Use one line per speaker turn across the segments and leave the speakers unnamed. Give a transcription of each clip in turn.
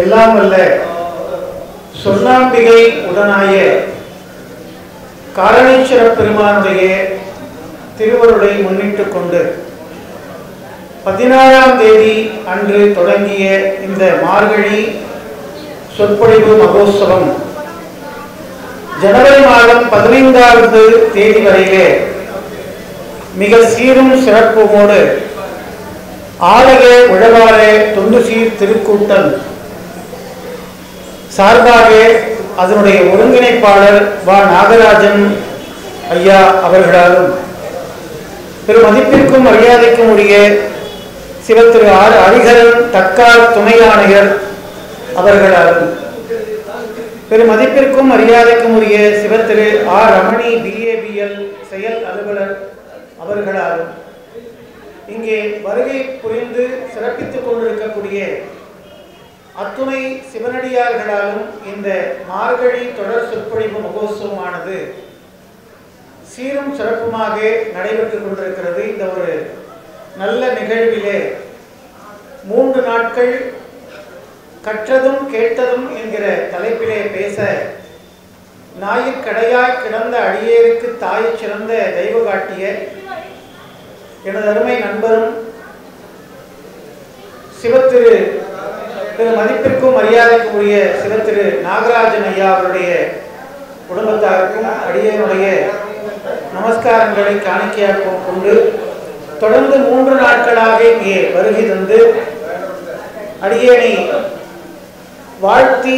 எல்லாம் வல்ல சொன்னாம்பிகை உடனாய காரணீஸ்வர பெருமானுடைய திருவருளை முன்னிட்டு கொண்டு பதினாறாம் தேதி அன்று தொடங்கிய இந்த மார்கழி சொற்பொழிவு மகோத்சவம் ஜனவரி மாதம் பதினைந்தாவது தேதி வரையிலே மிக சீரும் சிறப்புமோடு ஆலய உழவார தொண்டு சீர் திருக்கூட்டம் சார்பாக அதனுடைய ஒருங்கிணைப்பாளர் வ நாகராஜன் ஐயா அவர்களாலும் பெருமதிப்பிற்கும் மரியாதைக்கும் உரிய சிவத்திரு ஆர் ஹரிஹரன் தக்கார் துணை ஆணையர் அவர்களாலும் பெருமதிப்பிற்கும் மரியாதைக்கும் உரிய சிவத்திரு ஆர் ரமணி பிஏபிஎல் செயல் அலுவலர் அவர்களாலும் இங்கே வருகை புரிந்து சிறப்பித்துக் கொண்டிருக்கக்கூடிய அத்துணை சிவனடியார்களாலும் இந்த மார்கழி தொடர் சொற்பொழிவு மகோத்சவமானது சீரும் சிறப்புமாக நடைபெற்றுக் கொண்டிருக்கிறது இந்த ஒரு நல்ல நிகழ்விலே மூன்று நாட்கள் கற்றதும் கேட்டதும் என்கிற தலைப்பிலே பேச ஞாயிற்கடையாய் கிடந்த அடியேருக்கு தாய் சிறந்த தெய்வ காட்டிய எனது அருமை நண்பரும் சிவத்திரு திரு மதிப்பிற்கும் மரியாதைக்கும் உரிய சிவத்திரு நாகராஜன் ஐயா அவருடைய குடும்பத்தாருக்கும் அடியனுடைய நமஸ்காரங்களை காணிக்கையாக கொண்டு தொடர்ந்து மூன்று நாட்களாக இங்கே வருகை தந்து அடியேனை வாழ்த்தி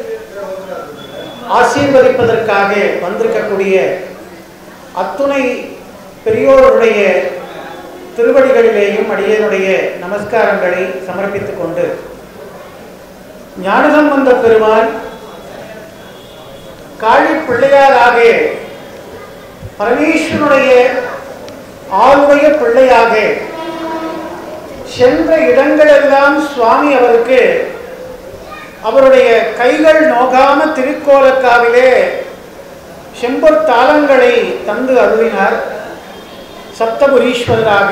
ஆசீர்வதிப்பதற்காக வந்திருக்கக்கூடிய அத்துணை பெரியோருடைய திருவடிகளிலேயும் அடியனுடைய நமஸ்காரங்களை சமர்ப்பித்துக் கொண்டு ஞானசம்பந்த பெருமான் காளி பிள்ளையாராக பரமேஸ்வரனுடைய ஆளுடைய பிள்ளையாக சென்ற இடங்களெல்லாம் சுவாமி அவருக்கு அவருடைய கைகள் நோகாம திருக்கோலக்காவிலே செம்பொற் தாளங்களை தந்து அருளினார் சப்தபுரீஸ்வரராக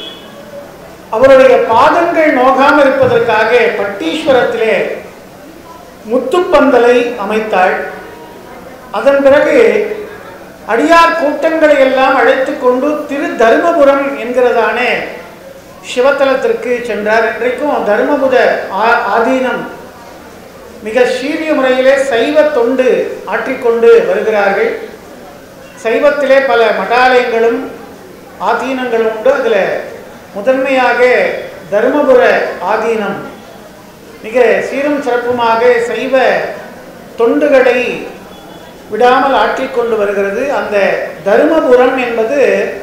அவருடைய பாதங்கள் நோகாம இருப்பதற்காக பட்டீஸ்வரத்திலே முத்துப்பந்தலை அமைத்தாள் அதன் பிறகு அடியார் கூட்டங்களை எல்லாம் அழைத்து கொண்டு திரு தருமபுரம் என்கிறதான சிவத்தலத்திற்கு சென்றார் இன்றைக்கும் தருமபுர ஆ- ஆதீனம் மிக சீரிய முறையிலே சைவ தொண்டு ஆற்றிக்கொண்டு வருகிறார்கள் சைவத்திலே பல மடாலயங்களும் ஆதீனங்களும் உண்டு அதில் முதன்மையாக தருமபுர ஆதீனம் மிக சீரும் சிறப்புமாக சைவ தொண்டுகளை விடாமல் ஆற்றிக்கொண்டு வருகிறது அந்த தருமபுரம் என்பது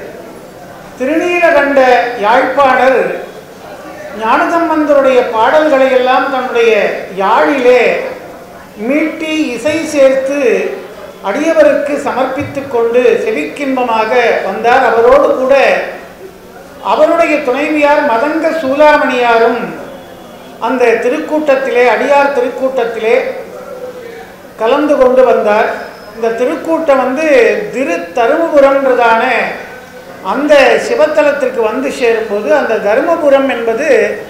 திருநீலகண்ட யாழ்ப்பாணர் ஞானசம்பந்தருடைய பாடல்களை எல்லாம் தன்னுடைய யாழிலே மீட்டி இசை சேர்த்து அடியவருக்கு சமர்ப்பித்துக் கொண்டு செவிக்கின்பமாக வந்தார் அவரோடு கூட அவருடைய துணைவியார் மதங்க சூலாமணியாரும் அந்த திருக்கூட்டத்திலே அடியார் திருக்கூட்டத்திலே கலந்து கொண்டு வந்தார் இந்த திருக்கூட்டம் வந்து திரு தருமபுரம்ன்றதான அந்த சிவத்தலத்திற்கு வந்து சேரும்போது அந்த தருமபுரம் என்பது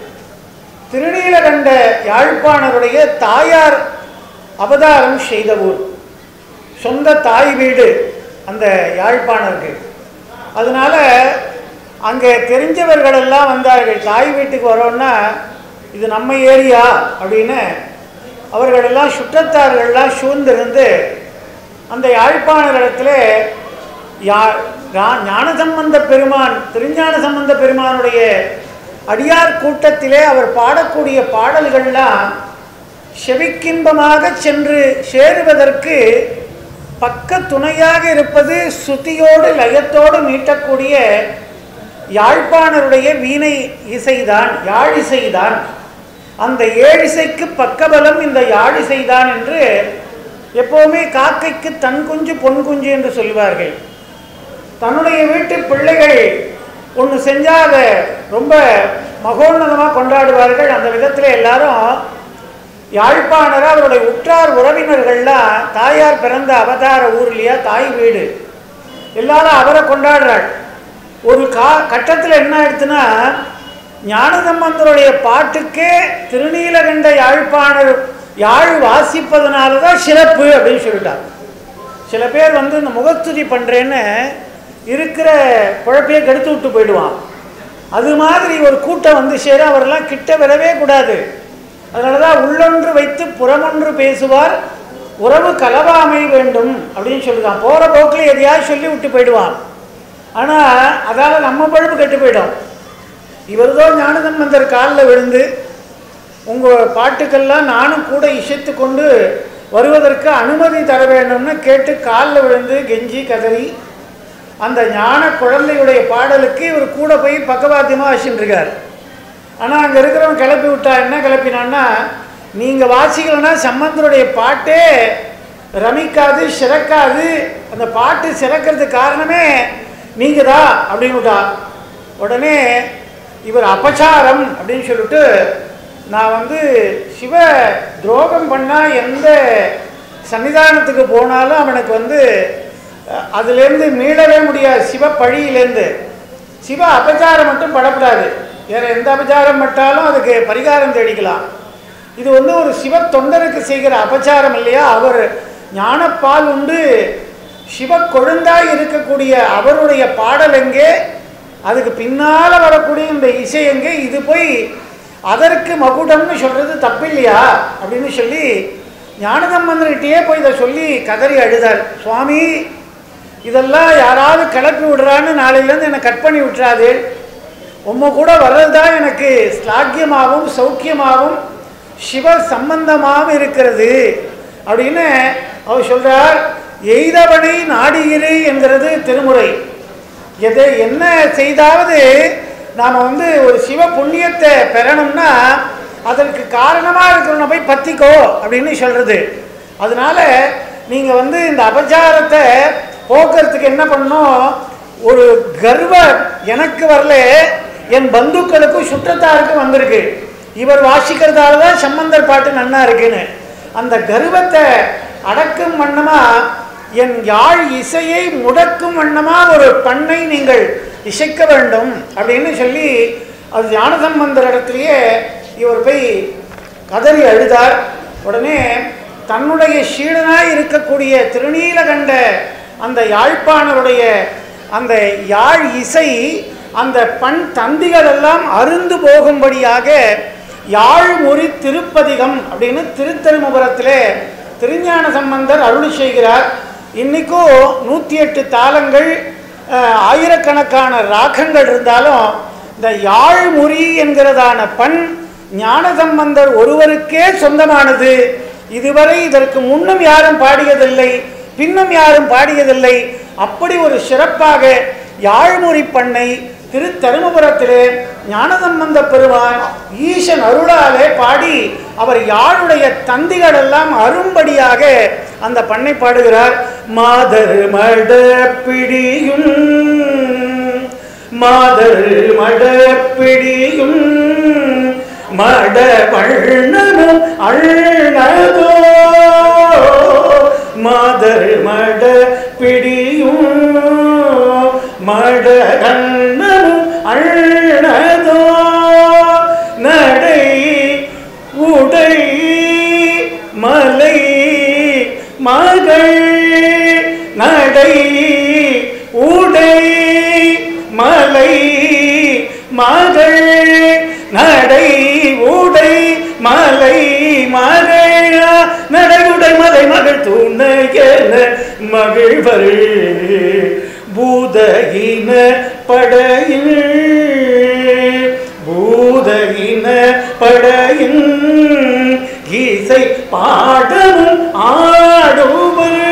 திருநீலகண்ட யாழ்ப்பாணருடைய தாயார் அவதாரம் செய்த ஊர் சொந்த தாய் வீடு அந்த யாழ்ப்பாணருக்கு அதனால அங்கே தெரிஞ்சவர்கள் எல்லாம் வந்தார்கள் தாய் வீட்டுக்கு வரோன்னா இது நம்ம ஏரியா அப்படின்னு அவர்களெல்லாம் சுற்றத்தார்கள்லாம் சூழ்ந்திருந்து அந்த யாழ்ப்பாணரிடத்துல யா ஞா- ஞானசம்பந்த பெருமான் திருஞான சம்பந்த பெருமானுடைய அடியார் கூட்டத்திலே அவர் பாடக்கூடிய பாடல்கள்லாம் செவிக்கின்பமாக சென்று சேருவதற்கு பக்க துணையாக இருப்பது சுத்தியோடு லயத்தோடு மீட்டக்கூடிய யாழ்ப்பாணருடைய வீணை இசைதான் யாழிசைதான் அந்த ஏழிசைக்கு பக்கபலம் இந்த யாழிசைதான் என்று எப்போவுமே காக்கைக்கு தன் குஞ்சு பொன் குஞ்சு என்று சொல்வார்கள் தன்னுடைய வீட்டு பிள்ளைகள் ஒன்று செஞ்சால் அதை ரொம்ப மகோன்னதமாக கொண்டாடுவார்கள் அந்த விதத்தில் எல்லாரும் யாழ்ப்பாணர் அவருடைய உற்றார் உறவினர்கள்லாம் தாயார் பிறந்த அவதார ஊர் இல்லையா தாய் வீடு எல்லாரும் அவரை கொண்டாடுறாள் ஒரு கா கட்டத்தில் என்ன ஆயிடுச்சுன்னா ஞானசம்பந்தருடைய பாட்டுக்கே திருநீலகண்ட யாழ்ப்பாணர் யாழ் வாசிப்பதனால தான் சிறப்பு அப்படின்னு சொல்லிட்டார் சில பேர் வந்து இந்த முகஸ்துதி பண்ணுறேன்னு இருக்கிற குழப்பையை கெடுத்து விட்டு போயிடுவான் அது மாதிரி ஒரு கூட்டம் வந்து சேர அவரெல்லாம் கிட்ட வரவே கூடாது அதனால தான் உள்ளொன்று வைத்து புறமொன்று பேசுவார் உறவு கலவாமை வேண்டும் அப்படின்னு சொல்லுதான் போகிற போக்கில் எதையாவது சொல்லி விட்டு போயிடுவான் ஆனால் அதால் நம்ம பழுப்பு கெட்டு போயிடும் இவர்தோ ஞானசம்பந்தர் காலில் விழுந்து உங்கள் பாட்டுக்கெல்லாம் நானும் கூட இசைத்து கொண்டு வருவதற்கு அனுமதி தர வேண்டும்னு கேட்டு காலில் விழுந்து கெஞ்சி கதறி அந்த ஞான குழந்தையுடைய பாடலுக்கு இவர் கூட போய் பக்கவாத்தியமாக வச்சுட்டுருக்கார் ஆனால் அங்கே இருக்கிறவன் கிளப்பி விட்டா என்ன கிளப்பினான்னா நீங்கள் வாசிக்கலைன்னா சம்பந்தருடைய பாட்டே ரமிக்காது சிறக்காது அந்த பாட்டு சிறக்கிறதுக்கு காரணமே நீங்கள் தான் அப்படின்னு விட்டா உடனே இவர் அபச்சாரம் அப்படின்னு சொல்லிட்டு நான் வந்து சிவ துரோகம் பண்ணால் எந்த சன்னிதானத்துக்கு போனாலும் அவனுக்கு வந்து அஹ், அதுலேருந்து மீளவே முடியாது சிவ பழியிலேருந்து சிவ அபச்சாரம் மட்டும் படப்படாது வேற எந்த அபச்சாரம் பட்டாலும் அதுக்கு பரிகாரம் தேடிக்கலாம் இது வந்து ஒரு சிவ தொண்டருக்கு செய்கிற அபச்சாரம் இல்லையா அவர் ஞானப்பால் உண்டு சிவ கொழுந்தாய் இருக்கக்கூடிய அவருடைய பாடல் எங்கே அதுக்கு பின்னால் வரக்கூடிய இந்த இசை எங்கே இது போய் அதற்கு மகுடம்னு சொல்கிறது தப்பில்லையா அப்படின்னு சொல்லி ஞானசம்பந்தர்கிட்டயே போய் இதை சொல்லி கதறி அழுதார் சுவாமி இதெல்லாம் யாராவது கிளப்பி விடுறான்னு நாளையிலேருந்து என்னை கட் பண்ணி விட்டுறாது உம்ம கூட வர்றது தான் எனக்கு ஸ்லாக்கியமாகவும் சௌக்கியமாகவும் சிவ சம்பந்தமாகவும் இருக்கிறது அப்படின்னு அவர் சொல்றார் எய்தவனை நாடியிரு என்கிறது திருமுறை எதை என்ன செய்தாவது நாம் வந்து ஒரு சிவ புண்ணியத்தை பெறணும்னா அதற்கு காரணமாக இருக்கிறவனை போய் பற்றிக்கோ அப்படின்னு சொல்கிறது அதனால நீங்கள் வந்து இந்த அபச்சாரத்தை போக்குறதுக்கு என்ன பண்ணணும் ஒரு கர்வ எனக்கு வரல என் பந்துக்களுக்கும் சுற்றத்தாருக்கும் வந்திருக்கு இவர் வாசிக்கிறதால தான் சம்பந்தர் பாட்டு நன்னா இருக்குன்னு அந்த கர்வத்தை அடக்கும் வண்ணமா என் யாழ் இசையை முடக்கும் வண்ணமா ஒரு பண்ணை நீங்கள் இசைக்க வேண்டும் அப்படின்னு சொல்லி அது ஞானசம்பந்தர் இடத்துலையே இவர் போய் கதறி அழுதார் உடனே தன்னுடைய சீடனாய் இருக்கக்கூடிய திருநீலகண்ட அந்த யாழ்ப்பாணருடைய அந்த யாழ் இசை அந்த பண் தந்திகள் எல்லாம் அருந்து போகும்படியாக யாழ்மொழி திருப்பதிகம் அப்படின்னு திருத்தருமபுரத்திலே திருஞான சம்பந்தர் அருளி செய்கிறார் இன்னைக்கும் நூற்றி எட்டு தாளங்கள் அஹ், ஆயிரக்கணக்கான ராகங்கள் இருந்தாலும் இந்த யாழ்மொழி என்கிறதான பண் ஞானசம்பந்தர் ஒருவருக்கே சொந்தமானது இதுவரை இதற்கு முன்னும் யாரும் பாடியதில்லை பின்னும் யாரும் பாடியதில்லை அப்படி ஒரு சிறப்பாக யாழ்மொழி பண்ணை திருத்தருமபுரத்திலே ஞானசம்பந்த பெருமான் ஈசன் அருளாலே பாடி அவர் யாழுடைய தந்திகள் எல்லாம் அரும்படியாக அந்த பண்ணை பாடுகிறார் மாதர் மட பிடியும் மாதர் மட பிடியும் மட வண்ணமும் அழகோ மாதர் மட பிடியும் மட கண்ணமும் அழகோ நடை உடை மலை மகள் நடை உடை மலை மகள் நடை உடை மலை மகள் நடையுடை மலை மகள் துணையன மகிழ்வர் பூதகின படையில் பூதகின படையின் இசை பாடவும் ஆடுவர்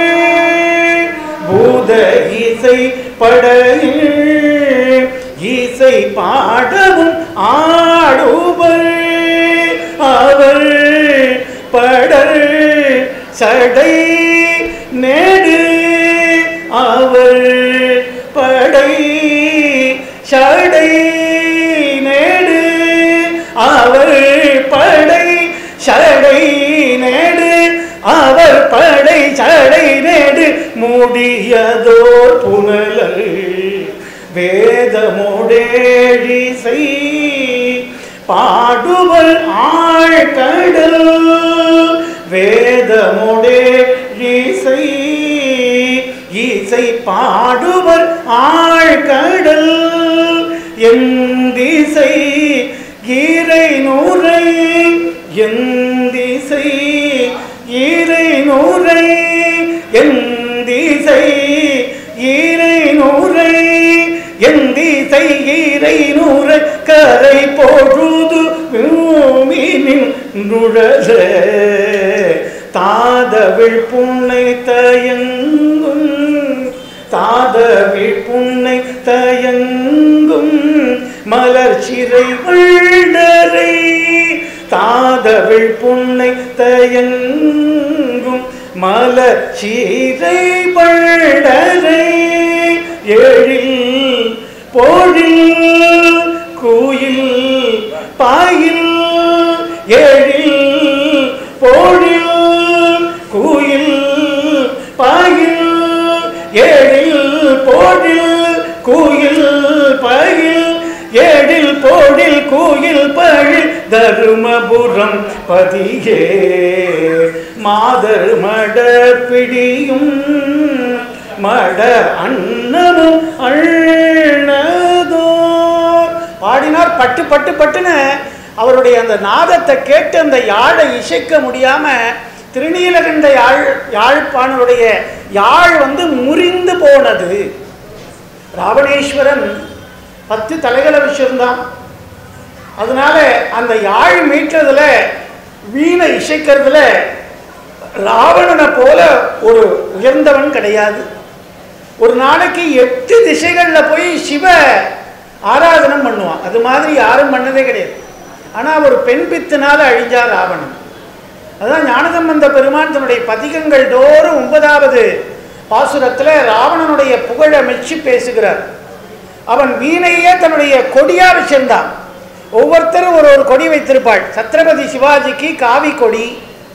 பூத இசை படையில் இசை பாடவும் ஆடுவர் அவர் படர் சடை நேடு அவர் படை சடை நேடு அவர் படை சடை நேடு அவர் படை சடை நேடு மூடியதோர் புனலர் வேதமுடேழிசை பாடுவர் ஆழ்கடல் வேதமுடே இசை இசை பாடுவர் ஆழ்கடல் எந்திசை ஈரை நூறை எந்திசை ஈரை நூறை எந்திசை ஈரை நூறை எந்திசை ஈரை நூறை கரை பொழுது பூமினின் நுழல தாதவிழ் புன்னை தயங்கும் தாதவிழ் புன்னை தயங்கும் மலர் சிறை வள்ளரை தாதவிழ் புன்னை தயங்கும் மலர் சீரை வள்ளரை ஏழில் போழில் கூயில் பாயில் ஏழில் போழில் கூயில் பாயில் ஏழில் போழில் கூயில் பாயில் ஏழில் போழில் கூயில் பழில் தருமபுரம் பதியே மாதர் மட பிடியும் மட அன்னமும் அண்ணதோ பாடினார் பட்டு பட்டு பட்டுன்னு அவருடைய அந்த நாதத்தை கேட்டு அந்த யாழை இசைக்க முடியாம திருநீலகண்ட யாழ் யாழ்ப்பாணருடைய யாழ் வந்து முறிந்து போனது ராவணேஸ்வரன் பத்து தலைகளை வச்சிருந்தான் அதனால அந்த யாழ் மீட்டதுல வீணை இசைக்கிறதுல ராவணனை போல ஒரு உயர்ந்தவன் கிடையாது ஒரு நாளைக்கு எட்டு திசைகள்ல போய் சிவ ஆராதனம் பண்ணுவான் அது மாதிரி யாரும் பண்ணதே கிடையாது ஆனா ஒரு பெண் பித்தினால அழிஞ்சார் ராவணன் அதான் ஞானசம்பந்த பெருமான் தன்னுடைய பதிகங்கள் தோறும் ஒன்பதாவது பாசுரத்துல ராவணனுடைய புகழை மெச்சி பேசுகிறார் அவன் வீணையே தன்னுடைய கொடியா வச்சிருந்தான் ஒவ்வொருத்தரும் ஒரு ஒரு கொடி வைத்திருப்பாள் சத்ரபதி சிவாஜிக்கு காவி கொடி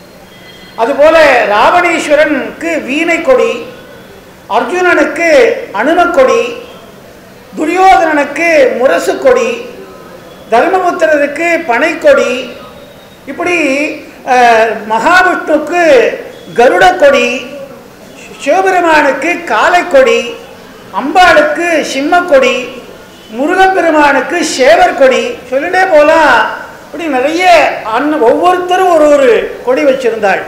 அதுபோல ராவணேஸ்வரனுக்கு வீணை கொடி அர்ஜுனனுக்கு அனுமக் கொடி துரியோதனனுக்கு முரசு கொடி தர்மபுத்திரருக்கு பனைக்கொடி இப்படி அஹ், மகாவிஷ்ணுக்கு கருட கொடி சிவபெருமானுக்கு காளைக்கொடி அம்பாளுக்கு சிம்மக்கொடி முருகப்பெருமானுக்கு சேவர் கொடி சொல்லிட்டே போலாம் இப்படி நிறைய அண்ண ஒவ்வொருத்தரும் ஒரு ஒரு கொடி வச்சிருந்தாள்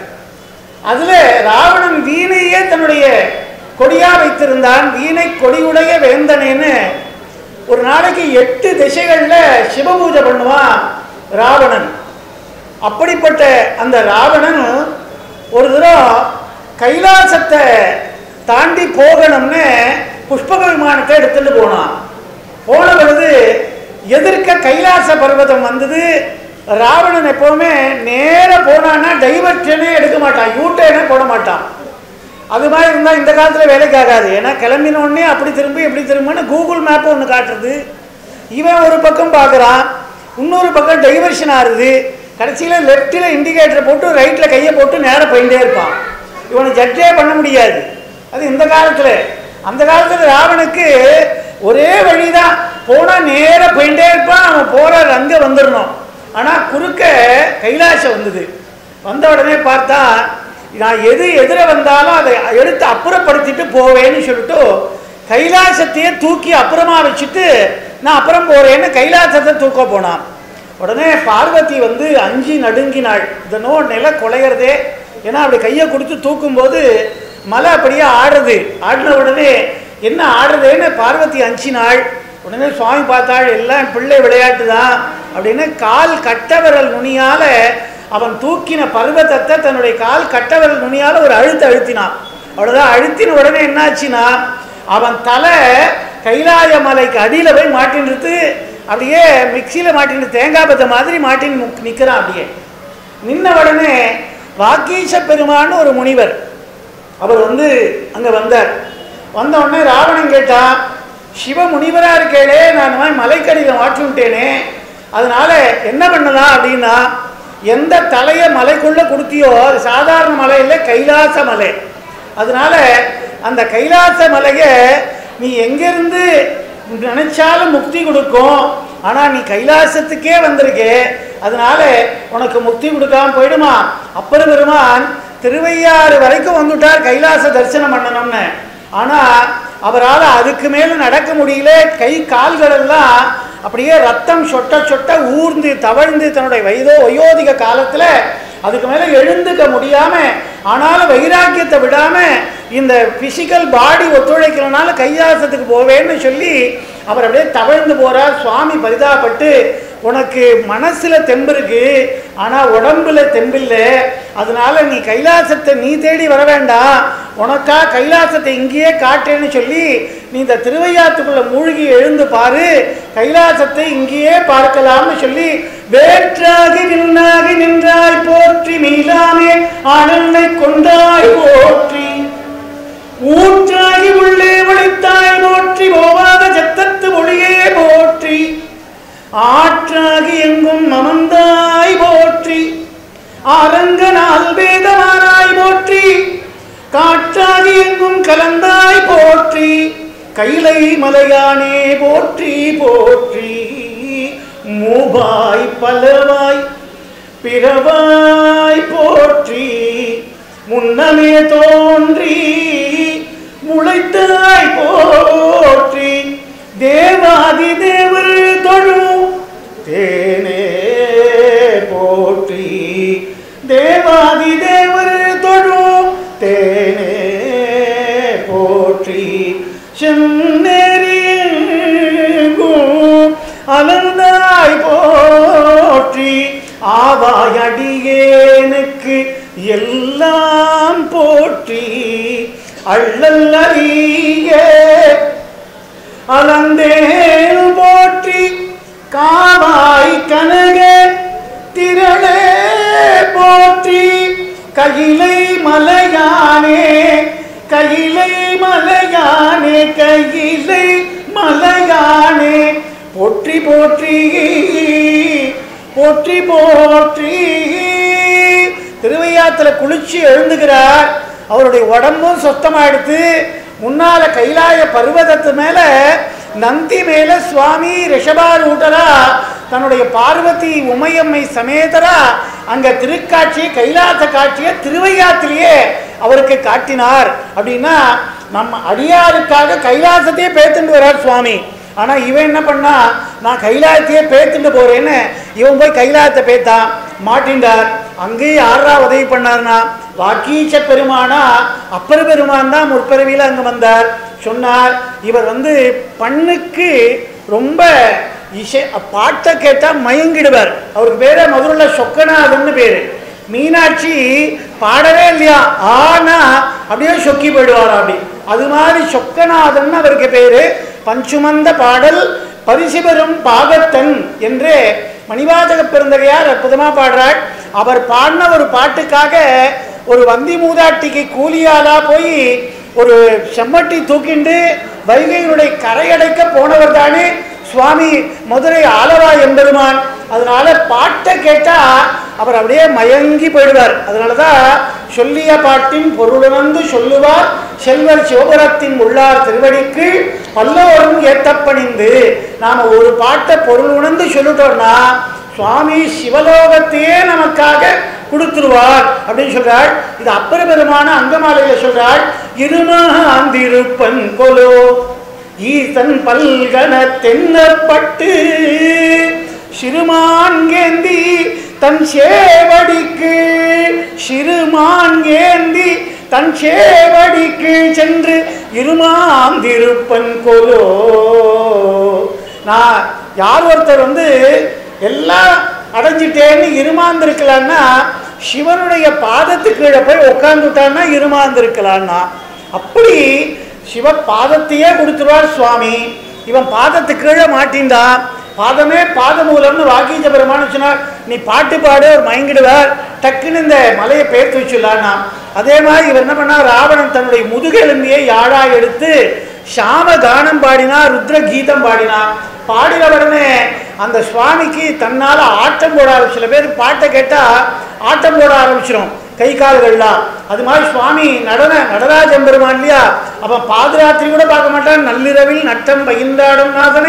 அதுல ராவணன் வீணையே தன்னுடைய கொடியா வைத்திருந்தான் வீணை கொடியுடைய வேந்தனேன்னு ஒரு நாளைக்கு எட்டு திசைகள்ல சிவபூஜை பண்ணுவான் ராவணன் அப்படிப்பட்ட அந்த ராவணன் ஒரு தரம் கைலாசத்தை தாண்டி போகணும்னு புஷ்பக விமானத்தை எடுத்துட்டு போனான் போன பொழுது எதிர்க்க கைலாச பர்வதம் வந்தது ராவணன் எப்பவுமே நேர போனான்னா டைவர்ஷனே எடுக்க மாட்டான் யூட்டேனே போட மாட்டான் அது மாதிரி இருந்தால் இந்த காலத்தில் வேலைக்கு ஆகாது ஏன்னா கிளம்பின உடனே அப்படி திரும்பி இப்படி திரும்பின்னு கூகுள் மேப் ஒன்று காட்டுறது இவன் ஒரு பக்கம் பார்க்குறான் இன்னொரு பக்கம் டைவர்ஷன் ஆகுது கடைசியில் லெஃப்ட்டில் இண்டிகேட்டர் போட்டு ரைட்டில் கையை போட்டு நேராக போயிட்டே இருப்பான் இவனை ஜட்ஜே பண்ண முடியாது அது இந்த காலத்தில் அந்த காலத்தில் ராவனுக்கு ஒரே வழிதான் போனால் நேராக போயிட்டே இருப்பான் அவன் போகிற அங்கே வந்துடணும் ஆனால் குறுக்க கைலாசம் வந்தது வந்த உடனே பார்த்தா நான் எது எதிர வந்தாலும் அதை எடுத்து அப்புறப்படுத்திட்டு போவேன்னு சொல்லிட்டு கைலாசத்தையே தூக்கி அப்புறமா வச்சுட்டு நான் அப்புறம் போறேன்னு கைலாசத்தை தூக்க போனான் உடனே பார்வதி வந்து அஞ்சு நடுங்கினாள் இதனோ நில குலையிறதே ஏன்னா அப்படி கையை கொடுத்து தூக்கும்போது மலை அப்படியே ஆடுறது ஆடின உடனே என்ன ஆடுறதேன்னு பார்வதி அஞ்சினாள் உடனே சுவாமி பார்த்தாள் எல்லாம் பிள்ளை விளையாட்டு தான் அப்படின்னு கால் கட்டவிரல் நுனியால அவன் தூக்கின பர்வதத்தை தன்னுடைய கால் கட்டவிரல் நுனியால ஒரு அழுத்து அழுத்தினான் அவ்வளவுதான் அழுத்தின உடனே என்னாச்சுன்னா அவன் தலை கைலாய மலைக்கு அடியில போய் மாட்டின்றது அப்படியே மிக்சியில மாட்டின்னு தேங்காய் பத்த மாதிரி மாட்டின்னு முக்- நிக்கிறான் அப்படியே நின்ன உடனே வாக்கீச பெருமான்னு ஒரு முனிவர் அவர் வந்து அங்க வந்தார் வந்த உடனே ராவணன் கேட்டான் சிவ முனிவரா இருக்கேளே நான் இந்த மாதிரி மலைக்கடியில் மாற்றி விட்டேனே அதனால என்ன பண்ணலாம் அப்படின்னா எந்த தலையை மலைக்குள்ள கொடுத்தியோ அது சாதாரண மலை இல்லை கைலாச மலை அதனால அந்த கைலாச மலையை நீ எங்கிருந்து நினைச்சாலும் முக்தி கொடுக்கும் ஆனா நீ கைலாசத்துக்கே வந்திருக்கே அதனால உனக்கு முக்தி கொடுக்காம போயிடுமா அப்பர் பெருமான் திருவையாறு வரைக்கும் வந்துட்டார் கைலாச தரிசனம் பண்ணணும்னு ஆனா அவரால் அதுக்கு மேல நடக்க முடியல கை கால்கள் எல்லாம் அப்படியே ரத்தம் சொட்ட சொட்ட ஊர்ந்து தவழ்ந்து தன்னுடைய வயதோ வயோதிக காலத்துல அதுக்கு மேல எழுந்துக்க முடியாம ஆனாலும் வைராக்கியத்தை விடாம இந்த பிசிக்கல் பாடி ஒத்துழைக்கிறனால கைலாசத்துக்கு போவேன்னு சொல்லி அவர் அப்படியே தவழ்ந்து போறார் சுவாமி பரிதாபப்பட்டு உனக்கு மனசுல தெம்பு இருக்கு ஆனா உடம்புல தெம்பில்லை அதனால நீ கைலாசத்தை நீ தேடி வர வேண்டாம் உனக்கா கைலாசத்தை இங்கேயே காட்டேன்னு சொல்லி நீ இந்த திருவையாத்துக்குள்ள மூழ்கி எழுந்து பாரு கைலாசத்தை இங்கேயே பார்க்கலாம்னு சொல்லி வேற்றாகி நின்னாகி நின்றாய் போற்றி மீளாமே ஆனந்தை கொண்டாய் போற்றி ஊற்றாகி உள்ளே ஒளித்தாய் போற்றி போவாத சத்தத்து ஒளியே போற்றி ஆற்றாகி எங்கும் அமர்ந்தாய் போற்றி அரங்கனால் வேதமானாய் போற்றி காற்றாகி எங்கும் கலந்தாய் போற்றி கைலை மலையானே போற்றி போற்றி மூவாய் பலவாய் பிறவாய் போற்றி முன்னமே தோன்றி முளைத்தாய் போற்றி தேவாதி தேவர் தொழும் தேனே போற்றி தேவாதி தேவர் தொழும் தேனே போற்றி சென்னேரியும் அலர்ந்தாய் போற்றி ஆவாய் அடியேனுக்கு எல்லாம் போற்றி அள்ளல் அறிய அலந்தேன் போற்றி காவாய் கனக திரளே போற்றி கையிலை மலையானே கையிலை மலையானே கையிலை மலையானே போற்றி போற்றி போற்றி போற்றி திருவையாத்துல குளிச்சு எழுந்துகிறார் அவருடைய உடம்பும் சுத்தமாயிடுத்து முன்னால கைலாய பர்வதத்து மேல நந்தி மேல சுவாமி ரிஷபாரூட்டரா தன்னுடைய பார்வதி உமையம்மை சமேதரா அங்க திருக்காட்சி கைலாச காட்சியை திருவையாத்திலேயே அவருக்கு காட்டினார் அப்படின்னா நம்ம அடியாருக்காக கைலாசத்தையே பேத்துட்டு வர்றார் சுவாமி ஆனா இவன் என்ன பண்ணா நான் கைலாயத்தையே பேத்துட்டு போறேன்னு இவன் போய் கைலாயத்தை பேத்தான் மாட்டின்றார் அங்கேயும் யாரா உதவி பண்ணார்னா வாக்கீச்ச பெருமானா அப்பர் பெருமான் தான் முற்பிறவியில் அங்கே வந்தார் சொன்னார் இவர் வந்து பண்ணுக்கு ரொம்ப இசை பாட்டை கேட்டால் மயங்கிடுவார் அவருக்கு பேரே மதுரைல சொக்கநாதன்னு பேர் மீனாட்சி பாடவே இல்லையா ஆனா அப்படியே சொக்கி போயிடுவார் அப்படி அது மாதிரி சொக்கநாதன் அவருக்கு பேரு பஞ்சுமந்த பாடல் பரிசு பெறும் பாகத்தன் என்று மணிவாசக பெருந்தகையார் அற்புதமா பாடுறார் அவர் பாடின ஒரு பாட்டுக்காக ஒரு வந்தி மூதாட்டிக்கு கூலியாளா போய் ஒரு செம்மட்டி தூக்கிண்டு வைகையினுடைய கரையடைக்க போனவர் தானே சுவாமி மதுரை ஆலவா எம்பெருமான் அதனால பாட்டை கேட்டா அவர் அப்படியே மயங்கி போயிடுவார் அதனாலதான் சொல்லிய பாட்டின் பொருளுணர்ந்து சொல்லுவார் செல்வர் சிவபுரத்தின் உள்ளார் திருவடிக்கு பல்லோரும் ஏத்தப்பணிந்து நாம ஒரு பாட்டை பொருள் உணர்ந்து சொல்லிட்டோம்னா சுவாமி சிவலோகத்தையே நமக்காக கொடுத்துருவார் அப்படின்னு சொல்றாள் இது அப்பர பெருமான அங்கமாலையில சொல்றாள் இருமாந்திருப்பன் கொலோ ஈசன் பல்கன தென்னப்பட்டு சிறுமான்கேந்தி தன் சேவடிக்கு சிறுமான்கேந்தி தன் சேவடிக்கு சென்று இருமாந்திருப்பன் கொலோ நான் யார் ஒருத்தர் வந்து எல்லாம் அடைஞ்சிட்டேன்னு இருமாந்திருக்கலான்னா சிவனுடைய பாதத்துக்கு கீழே போய் உட்காந்துட்டான்னா இருமாந்திருக்கலான்னா அப்படி சிவ பாதத்தையே கொடுத்துருவார் சுவாமி இவன் பாதத்துக்கு கீழே மாட்டின்டான் பாதமே பாதமூலம்னு வாக்கீஜ பெருமான்னு சொன்னார் நீ பாட்டு பாடு அவர் மயங்கிடுவார் டக்குன்னு இந்த மலையை பெயர்த்து வச்சுடலான்னா அதே மாதிரி இவர் என்ன பண்ணா ராவணன் தன்னுடைய முதுகெலும்பியை யாழா எடுத்து சாம கானம் பாடினா ருத்ர கீதம் பாடினா பாடின உடனே அந்த சுவாமிக்கு தன்னால ஆட்டம் போட ஆரம்பிச்சு சில பேர் பாட்டை கேட்டா ஆட்டம் போட ஆரம்பிச்சிடும் கை கால்கள்லாம் அது மாதிரி சுவாமி நடன நடராஜ பெருமான் இல்லையா அவன் பாதுராத்திரி கூட பார்க்க மாட்டான் நள்ளிரவில் நட்டம் பகிர்ந்தாடும் நாதனை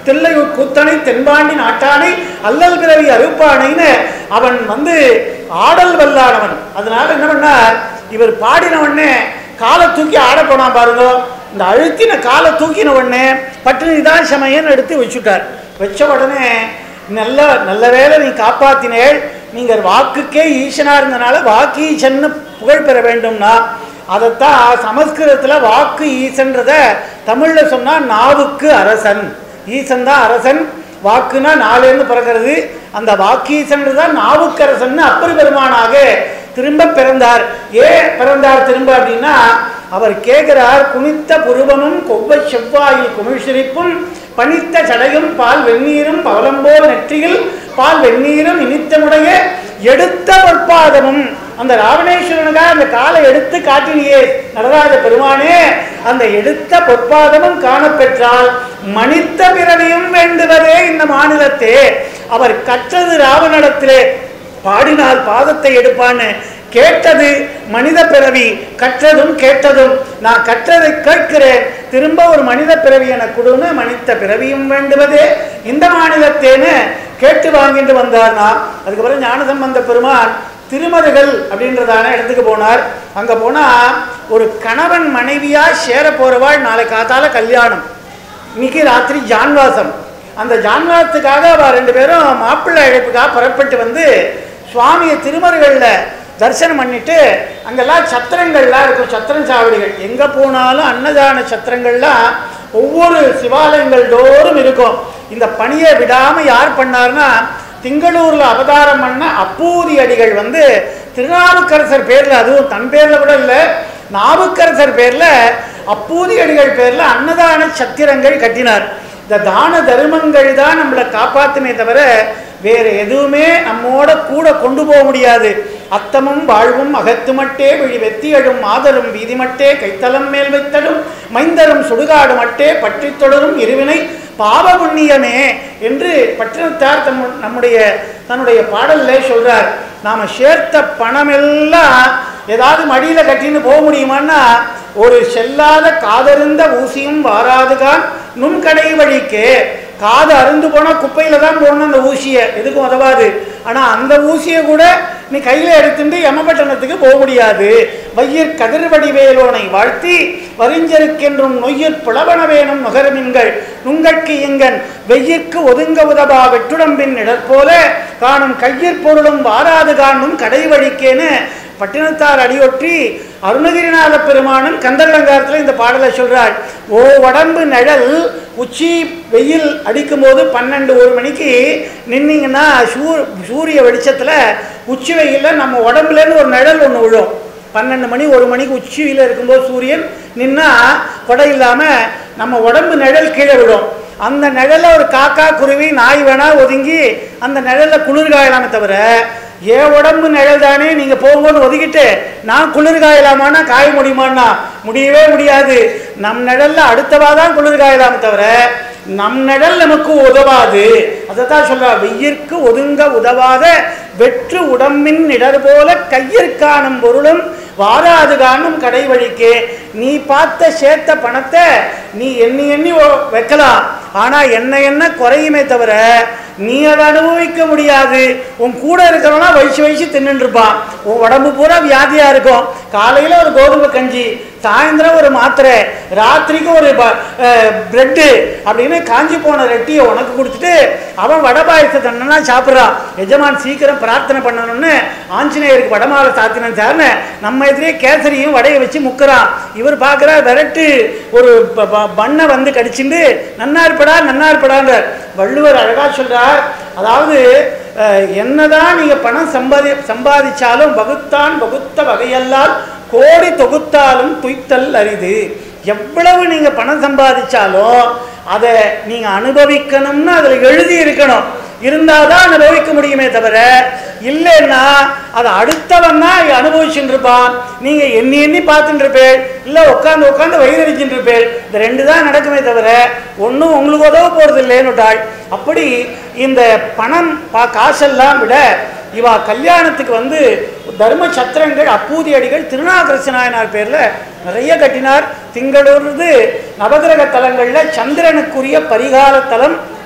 தில்லையூர் கூத்தனை தென்பாண்டி நாட்டானை அல்லல் பிறவி அறுப்பானைன்னு அவன் வந்து ஆடல் வல்லானவன் அதனால என்ன பண்ணார் இவர் பாடின உடனே காலை தூக்கி ஆட போனான் பாருங்க இந்த அழுத்தின காலை தூக்கின உடனே பட்டு நிதான் சமயன்னு எடுத்து வச்சுட்டார் வச்ச உடனே நல்ல நல்ல வேளை நீ காப்பாத்தினேள் நீங்கள் வாக்குக்கே ஈசனா இருந்தனால வாக்கு ஈசன்னு புகழ் பெற வேண்டும்னா அதைத்தான் சமஸ்கிருதத்தில் வாக்கு ஈசன்றத தமிழில் சொன்னால் நாவுக்கு அரசன் ஈசன் தான் அரசன் வாக்குனா நாலுன்னு பிறக்கிறது அந்த வாக்கீசன் தான் நாவுக்கரசன் அப்பரி பெருமானாக திரும்ப பிறந்தார் ஏன் பிறந்தார் திரும்ப அப்படின்னா அவர் கேட்கிறார் குனித்த புருவமும் கொவ்வை செவ்வாயில் குமிழ்சிரிப்பும் பனித்த சடையும் பால் வெந்நீரும் பவளம்போல் நெற்றியில் பால் வெந்நீரும் இனித்தமுடைய எடுத்த பொற்பாதமும் அந்த ராவணேஸ்வரனுக்காக அந்த காலை எடுத்து காட்டினியே நடராஜ பெருமானே அந்த எடுத்த பொற்பாதமும் காணப்பெற்றால் மனித பிறவியும் வேண்டுவதே இந்த மாநிலத்தே அவர் கற்றது ராவணத்திலே பாடினால் பாதத்தை எடுப்பான்னு கேட்டது மனித பிறவி கற்றதும் கேட்டதும் நான் கற்றதை கேட்கிறேன் திரும்ப ஒரு மனித பிறவி என கொடுன்னு மனித பிறவியும் வேண்டுவதே இந்த மாநிலத்தேன்னு கேட்டு வாங்கிட்டு வந்தார்னா அதுக்கப்புறம் ஞானசம்பந்த பெருமான் திருமருகள் அப்படின்றதான இடத்துக்கு போனார் அங்கே போனால் ஒரு கணவன் மனைவியாக சேர போகிறவாள் நாளை காத்தால கல்யாணம் இன்னைக்கு ராத்திரி ஜான்வாசம் அந்த ஜான்வாசத்துக்காக அவ ரெண்டு பேரும் மாப்பிள்ளை அழைப்புக்காக புறப்பட்டு வந்து சுவாமியை திருமருகளில் தரிசனம் பண்ணிட்டு அங்கெல்லாம் சத்திரங்கள்லாம் இருக்கும் சத்திரம் சாவடிகள் எங்கே போனாலும் அன்னதான சத்திரங்கள்லாம் ஒவ்வொரு சிவாலயங்கள் தோறும் இருக்கும் இந்த பணியை விடாமல் யார் பண்ணார்னா திங்களூரில் அவதாரம் பண்ண அப்பூதி அடிகள் வந்து திருநாவுக்கரசர் பேரில் அதுவும் தன் பேரில் கூட இல்லை நாவுக்கரசர் பேரில் அப்பூதி அடிகள் பேரில் அன்னதான சத்திரங்கள் கட்டினார் இந்த தான தர்மங்கள் தான் நம்மளை காப்பாற்றுமே தவிர வேறு எதுவுமே நம்மோட கூட கொண்டு போக முடியாது அத்தமும் வாழ்வும் அகத்துமட்டே விழி வெத்தியழும் மாதரும் வீதிமட்டே கைத்தலம் மேல் வைத்தடும் மைந்தரும் சுடுகாடு மட்டே பற்றி தொடரும் இருவினை பாவ புண்ணியமே என்று பட்டினத்தார் தம் நம்முடைய தன்னுடைய பாடல்ல சொல்றார் நாம சேர்த்த பணமெல்லாம் ஏதாவது மடியில கட்டின்னு போக முடியுமான்னா ஒரு செல்லாத காதருந்த ஊசியும் வாராதுகான் நுண்கடை வழிக்கே காது அருந்து போனால் குப்பையில் தான் போடணும் அந்த ஊசியை எதுக்கும் உதவாது ஆனால் அந்த ஊசியை கூட நீ கையில் எடுத்துட்டு யமபட்டணத்துக்கு போக முடியாது வையர் கதிர்வடிவேலோனை வாழ்த்தி வரிஞ்சருக்கென்றும் நொய்யற் புலவன வேணும் நுகரமின்கள் நுங்கட்கு எங்கன் வெய்யிற்கு ஒதுங்க உதவா வெட்டுடம்பின் இடற்போல காணும் கையிற் பொருளும் வாராது காணும் கடை வழிக்கேன்னு பட்டினத்தார் அடியொற்றி அருணகிரிநாத பெருமானும் கந்தரலங்காரத்தில் இந்த பாடலை சொல்றார் ஓ உடம்பு நிழல் உச்சி வெயில் அடிக்கும்போது பன்னெண்டு ஒரு மணிக்கு நின்னீங்கன்னா சூ சூரிய வெளிச்சத்தில் உச்சி வெயிலில் நம்ம உடம்புலேருந்து ஒரு நிழல் ஒன்று விழும் பன்னெண்டு மணி ஒரு மணிக்கு உச்சியில் இருக்கும்போது சூரியன் நின்னா கொடை இல்லாமல் நம்ம உடம்பு நிழல் கீழே விடும் அந்த நிழலில் ஒரு காக்கா குருவி நாய் வேணா ஒதுங்கி அந்த நிழலில் குளிர் காயலாமே தவிர என் உடம்பு நிழல் தானே நீங்கள் போகும்போது ஒதுக்கிட்டு நான் குளிர் காயலாமான்னா காய முடியுமான்னா முடியவே முடியாது நம் நிழல்ல அடுத்தவா தான் குளிர் காயலாமே தவிர நம் நிழல் நமக்கு உதவாது அதைத்தான் சொல்றா வெய்யிற்கு ஒதுங்க உதவாத வெற்று உடம்பின் இடர் போல கையிற்காணும் பொருளும் வாராது காணும் கடை வழிக்கே நீ பார்த்த சேர்த்த பணத்தை நீ எண்ணி எண்ணி ஓ- வைக்கலாம் ஆனா என்ன என்ன குறையுமே தவிர நீ அதை அனுபவிக்க முடியாது உன் கூட இருக்கிறவனா வயசு வயசு தின்னுட்டு இருப்பான் உன் உடம்பு பூரா வியாதியா இருக்கும் காலையில ஒரு கோதுமை கஞ்சி சாயந்தரம் ஒரு மாத்திரை ராத்திரிக்கு ஒரு பிரெட்டு அப்படின்னு காஞ்சி போன ரெட்டியை உனக்கு கொடுத்துட்டு அவன் வடை பாயசத்தை தன்னா சாப்பிட்றான் எஜமான் சீக்கிரம் பிரார்த்தனை பண்ணணும்னு ஆஞ்சநேயருக்கு வடமாலை சாத்தினேன் சார்னு நம்ம எதிரே கேசரியும் வடையை வச்சு முக்குறான் இவர் பார்க்குறா விரட்டு ஒரு ப- ப- பண்ணை வந்து கடிச்சுண்டு நன்னா இருப்படா நன்னா இருப்படான்ற வள்ளுவர் அழகா சொல்றார் அதாவது அஹ், என்னதான் நீங்க பணம் சம்பாதி சம்பாதிச்சாலும் வகுத்தான் வகுத்த வகையெல்லாம் கோடி தொகுத்தாலும் துய்த்தல் அரிது எவ்வளவு நீங்க பணம் சம்பாதிச்சாலும் அதை நீங்க அனுபவிக்கணும்னு அதில் எழுதி இருக்கணும் இருந்தால் தான் அனுபவிக்க முடியுமே தவிர இல்லைன்னா அதை அடுத்தவன் தான் அனுபவிச்சுட்டு இருப்பான் நீங்க எண்ணி எண்ணி பார்த்துட்டு இருப்பேன் இல்லை உட்காந்து உட்காந்து வயிறறிச்சுட்டு இருப்பேன் இந்த ரெண்டு தான் நடக்குமே தவிர ஒன்றும் உங்களுக்கு உதவ போறது இல்லைன்னுட்டாள் அப்படி இந்த பணம் பா காசெல்லாம் விட இவா கல்யாணத்துக்கு வந்து தர்ம சத்திரங்கள் அப்பூதி அடிகள் திருநாகரச நாயனார் பேரில் நிறைய கட்டினார் திங்களூர்து நவகிரக தலங்களில் சந்திரனுக்குரிய பரிகார தலம்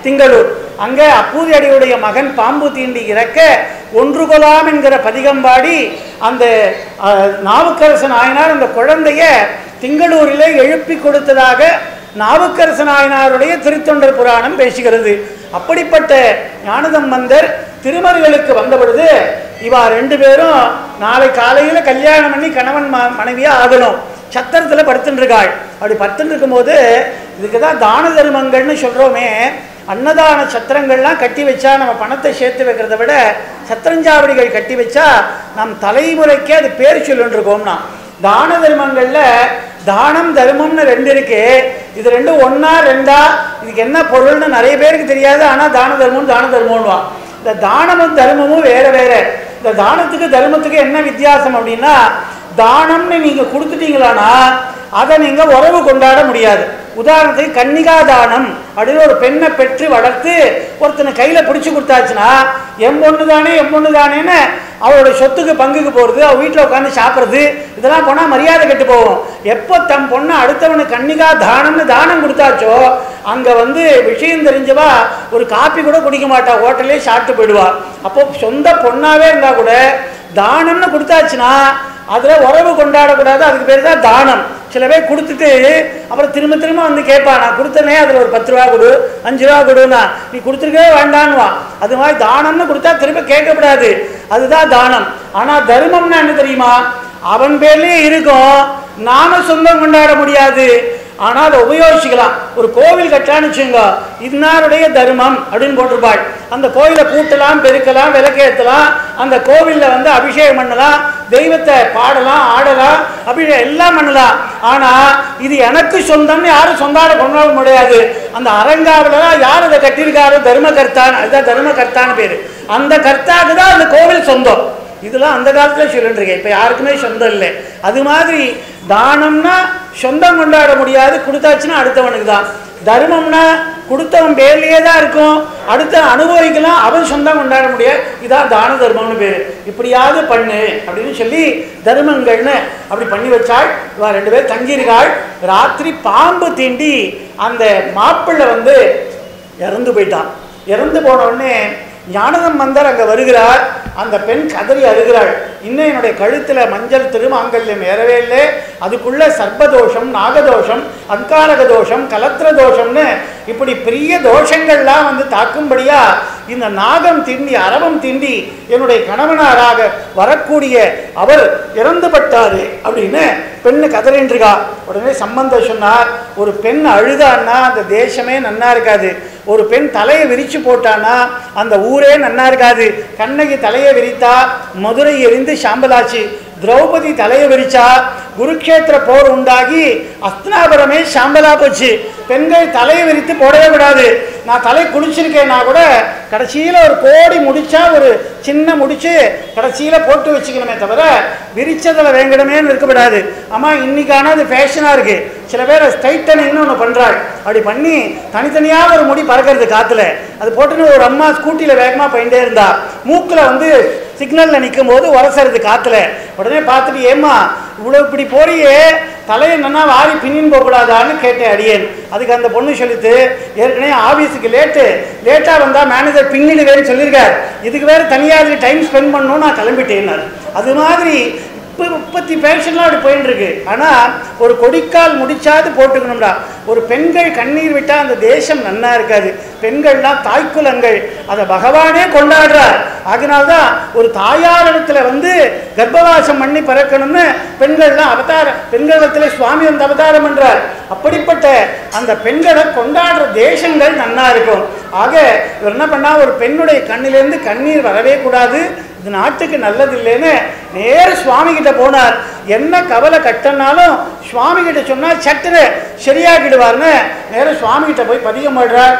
திங்களூர் அங்கே அப்பூதி அடியுடைய மகன் பாம்பு தீண்டி இறக்க ஒன்று கொலாம் என்கிற பதிகம் பாடி அந்த அஹ், நாவுக்கரசு நாயனார் அந்த குழந்தைய திங்களூரிலே எழுப்பி கொடுத்ததாக நாவுக்கரசு நாயனாருடைய திருத்தொண்டர் புராணம் பேசுகிறது அப்படிப்பட்ட ஞானதம்பந்தர் திருமருகளுக்கு வந்த பொழுது இவா ரெண்டு பேரும் நாளை காலையில் கல்யாணம் பண்ணி கணவன் ம மனைவியாக ஆகணும் சத்திரத்தில் படுத்துட்டு இருக்காள் அப்படி படுத்துட்டு இருக்கும்போது இதுக்கு தான் தான தர்மங்கள்னு சொல்கிறோமே அன்னதான சத்திரங்கள்லாம் கட்டி வச்சா நம்ம பணத்தை சேர்த்து வைக்கிறத விட சத்திரஞ்சாவடிகள் கட்டி வச்சா நம் தலைமுறைக்கே அது பேர் சொல்லிட்டு இருக்கோம்னா தான தர்மங்களில் தானம் தர்மம்னு ரெண்டு இருக்கு இது ரெண்டும் ஒன்றா ரெண்டா இதுக்கு என்ன பொருள்னு நிறைய பேருக்கு தெரியாது ஆனால் தான தர்மம் தான தர்மம்னுவான் இந்த தானமும் தர்மமும் வேற வேற இந்த தானத்துக்கு தர்மத்துக்கு என்ன வித்தியாசம் அப்படின்னா தானம்னு நீங்கள் கொடுத்துட்டீங்களானா அதை நீங்கள் உறவு கொண்டாட முடியாது உதாரணத்துக்கு கன்னிகா தானம் அப்படின்னு ஒரு பெண்ணை பெற்று வளர்த்து ஒருத்தனை கையில் பிடிச்சி கொடுத்தாச்சுன்னா எம் பொண்ணு தானே எம் பொண்ணு தானேன்னு அவளோட சொத்துக்கு பங்குக்கு போகிறது அவள் வீட்டில் உட்காந்து சாப்பிட்றது இதெல்லாம் போனால் மரியாதை கெட்டு போகும் எப்போ தம் பொண்ணை அடுத்தவனுக்கு கன்னிகா தானம்னு தானம் கொடுத்தாச்சோ அங்கே வந்து விஷயம் தெரிஞ்சவா ஒரு காப்பி கூட குடிக்க மாட்டா ஹோட்டலே சாப்பிட்டு போயிடுவா அப்போ சொந்த பொண்ணாவே இருந்தால் கூட தானம்னு கொடுத்தாச்சுன்னா அதில் உறவு கொண்டாடக்கூடாது அதுக்கு பேர் தான் தானம் சில பேர் கொடுத்துட்டு அப்புறம் திரும்ப திரும்ப வந்து கேட்பான் நான் கொடுத்தனே அதில் ஒரு பத்து ரூபா கொடு அஞ்சு ரூபா கொடுன்னா நீ கொடுத்துருக்கவே வேண்டான்னுவான் அது மாதிரி தானம்னு கொடுத்தா திரும்ப கேட்கக்கூடாது அதுதான் தானம் ஆனால் தர்மம்னா என்ன தெரியுமா அவன் பேர்லேயே இருக்கும் நாம சொந்தம் கொண்டாட முடியாது ஆனால் அதை உபயோகிச்சுக்கலாம் ஒரு கோவில் கட்டான்னு வச்சுங்க இன்னாருடைய தர்மம் அப்படின்னு போட்டிருப்பாள் அந்த கோயிலை கூட்டலாம் பெருக்கலாம் விளக்கேற்றலாம் அந்த கோவிலில் வந்து அபிஷேகம் பண்ணலாம் தெய்வத்தை பாடலாம் ஆடலாம் அபிஷேகம் எல்லாம் பண்ணலாம் ஆனால் இது எனக்கு சொந்தம்னு யாரும் சொந்தாட கொண்டாட முடியாது அந்த அரங்காவில் தான் யார் அதை கட்டியிருக்காரோ தர்ம கர்த்தான் அதுதான் தர்ம கர்த்தான்னு பேர் அந்த கர்த்தாக்கு தான் அந்த கோவில் சொந்தம் இதெல்லாம் அந்த காலத்தில் சொல்லிட்டு இருக்கேன் இப்போ யாருக்குமே சொந்தம் இல்லை அது மாதிரி தானம்னா சொந்தம் கொண்டாட முடியாது கொடுத்தாச்சுன்னா அடுத்தவனுக்கு தான் தர்மம்னா கொடுத்தவன் பேர்லேயே தான் இருக்கும் அடுத்த அனுபவிக்கலாம் அவன் சொந்தம் கொண்டாட முடியாது இதான் தான தர்மம்னு பேர் இப்படியாவது பண்ணு அப்படின்னு சொல்லி தர்மங்கள்னு அப்படி பண்ணி வச்சாள் இவன் ரெண்டு பேர் தங்கியிருக்காள் ராத்திரி பாம்பு தீண்டி அந்த மாப்பிள்ளை வந்து இறந்து போயிட்டான் இறந்து போன உடனே ஞானதம்பந்தர் அங்கே வருகிறார் அந்த பெண் கதறி அழுகிறாள் இன்னும் என்னுடைய கழுத்தில் மஞ்சள் திருமாங்கல்யம் ஏறவே இல்லை அதுக்குள்ள சர்ப்பதோஷம் நாகதோஷம் அங்காரக தோஷம் கலத்திர தோஷம்னு இப்படி பெரிய தோஷங்கள்லாம் வந்து தாக்கும்படியா இந்த நாகம் தீண்டி அரவம் தீண்டி என்னுடைய கணவனாராக வரக்கூடிய அவர் இறந்துபட்டாரு அப்படின்னு பெண்ணு கதறின்றிருக்கா உடனே சம்பந்தம் சொன்னார் ஒரு பெண் அழுதான்னா அந்த தேசமே நன்னா இருக்காது ஒரு பெண் தலையை விரிச்சு போட்டான்னா அந்த ஊரே நன்னா இருக்காது கண்ணகி தலையை விரித்தா மதுரை எரிந்து சாம்பலாச்சு திரௌபதி தலையை விரிச்சா குருக்ஷேத்திர போர் உண்டாகி அஸ்தினாபுரமே சாம்பலா போச்சு பெண்கள் தலையை விரித்து போடவே கூடாது நான் தலை குளிச்சிருக்கேன்னா கூட கடைசியில் ஒரு கோடி முடிச்சா ஒரு சின்ன முடிச்சு கடைசியில் போட்டு வச்சுக்கணுமே தவிர விரிச்சதில் வேங்கடமேன்னு இருக்கக்கூடாது ஆமாம் இன்னைக்கான அது ஃபேஷனாக இருக்குது சில பேர் ஸ்ட்ரைட்டனிங்னு ஒன்று பண்ணுறாள் அப்படி பண்ணி தனித்தனியாக ஒரு முடி பறக்கிறது காற்றுல அது போட்டுன்னு ஒரு அம்மா ஸ்கூட்டியில் வேகமாக போயிட்டே இருந்தா மூக்கில் வந்து சிக்னலில் நிற்கும் போது உரசறது காற்றுல உடனே பார்த்துட்டு ஏம்மா இவ்வளோ இப்படி போறியே தலையை நல்லா வாரி பின்னின்னு போகக்கூடாதான்னு கேட்டேன் அடியேன் அதுக்கு அந்த பொண்ணு சொல்லிட்டு ஏற்கனவே ஆஃபீஸுக்கு லேட்டு லேட்டாக வந்தால் மேனேஜர் பின்னிடுவேன்னு சொல்லியிருக்கார் இதுக்கு வேறு தனியாக அதுக்கு டைம் ஸ்பெண்ட் பண்ணணும் நான் கிளம்பிட்டேன்னாரு அது மாதிரி இப்போ முப்பத்தி பேஷன்லாம் அப்படி போயின்னு இருக்கு ஆனால் ஒரு கொடிக்கால் முடிச்சாது போட்டுக்கணும்டா ஒரு பெண்கள் கண்ணீர் விட்டால் அந்த தேசம் நன்னா இருக்காது பெண்கள்லாம் தாய்க்குலங்கள் அதை பகவானே கொண்டாடுறார் அதனால்தான் ஒரு தாயாரிடத்துல வந்து கர்ப்பவாசம் பண்ணி பிறக்கணும்னு பெண்கள்லாம் அவதாரம் பெண்களிடத்துல சுவாமி வந்து அவதாரம் பண்றார் அப்படிப்பட்ட அந்த பெண்களை கொண்டாடுற தேசங்கள் நன்னா இருக்கும் ஆக இவர் என்ன பண்ணா ஒரு பெண்ணுடைய கண்ணிலேருந்து கண்ணீர் வரவே கூடாது இது நாட்டுக்கு நல்லதில்லைன்னு நேர சுவாமி கிட்ட போனார் என்ன கவலை கட்டனாலும் சுவாமி கிட்ட சொன்னா சட்டுன்னு சரியாக்கிடுவார்னு நேர சுவாமி கிட்ட போய் பதிகம் படுறார்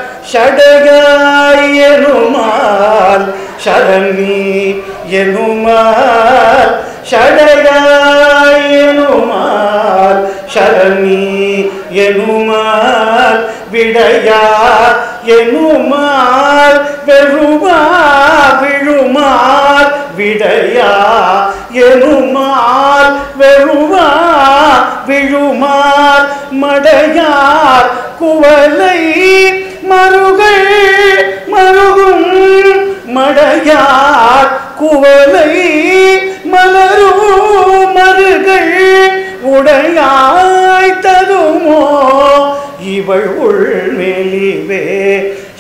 ஷடகாயனுமால் சரணி எனுமால் ஷடகாயனுமால் சரணி எனுமால் விடையா எனுமால் வெறுமா விழுமால் விடையா எனுமால் வெறுமா விழுமால் மடையார் குவலை மருகள்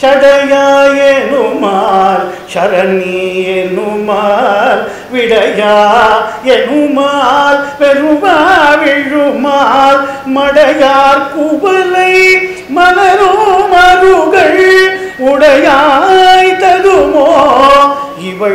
சடையாயனுமால் சரணி எனுமால் விடையா எனுமால் பெருமா விழுமால் மடையார் குவலை மலரோ மருகள் உடையாய் தகுமோ இவள்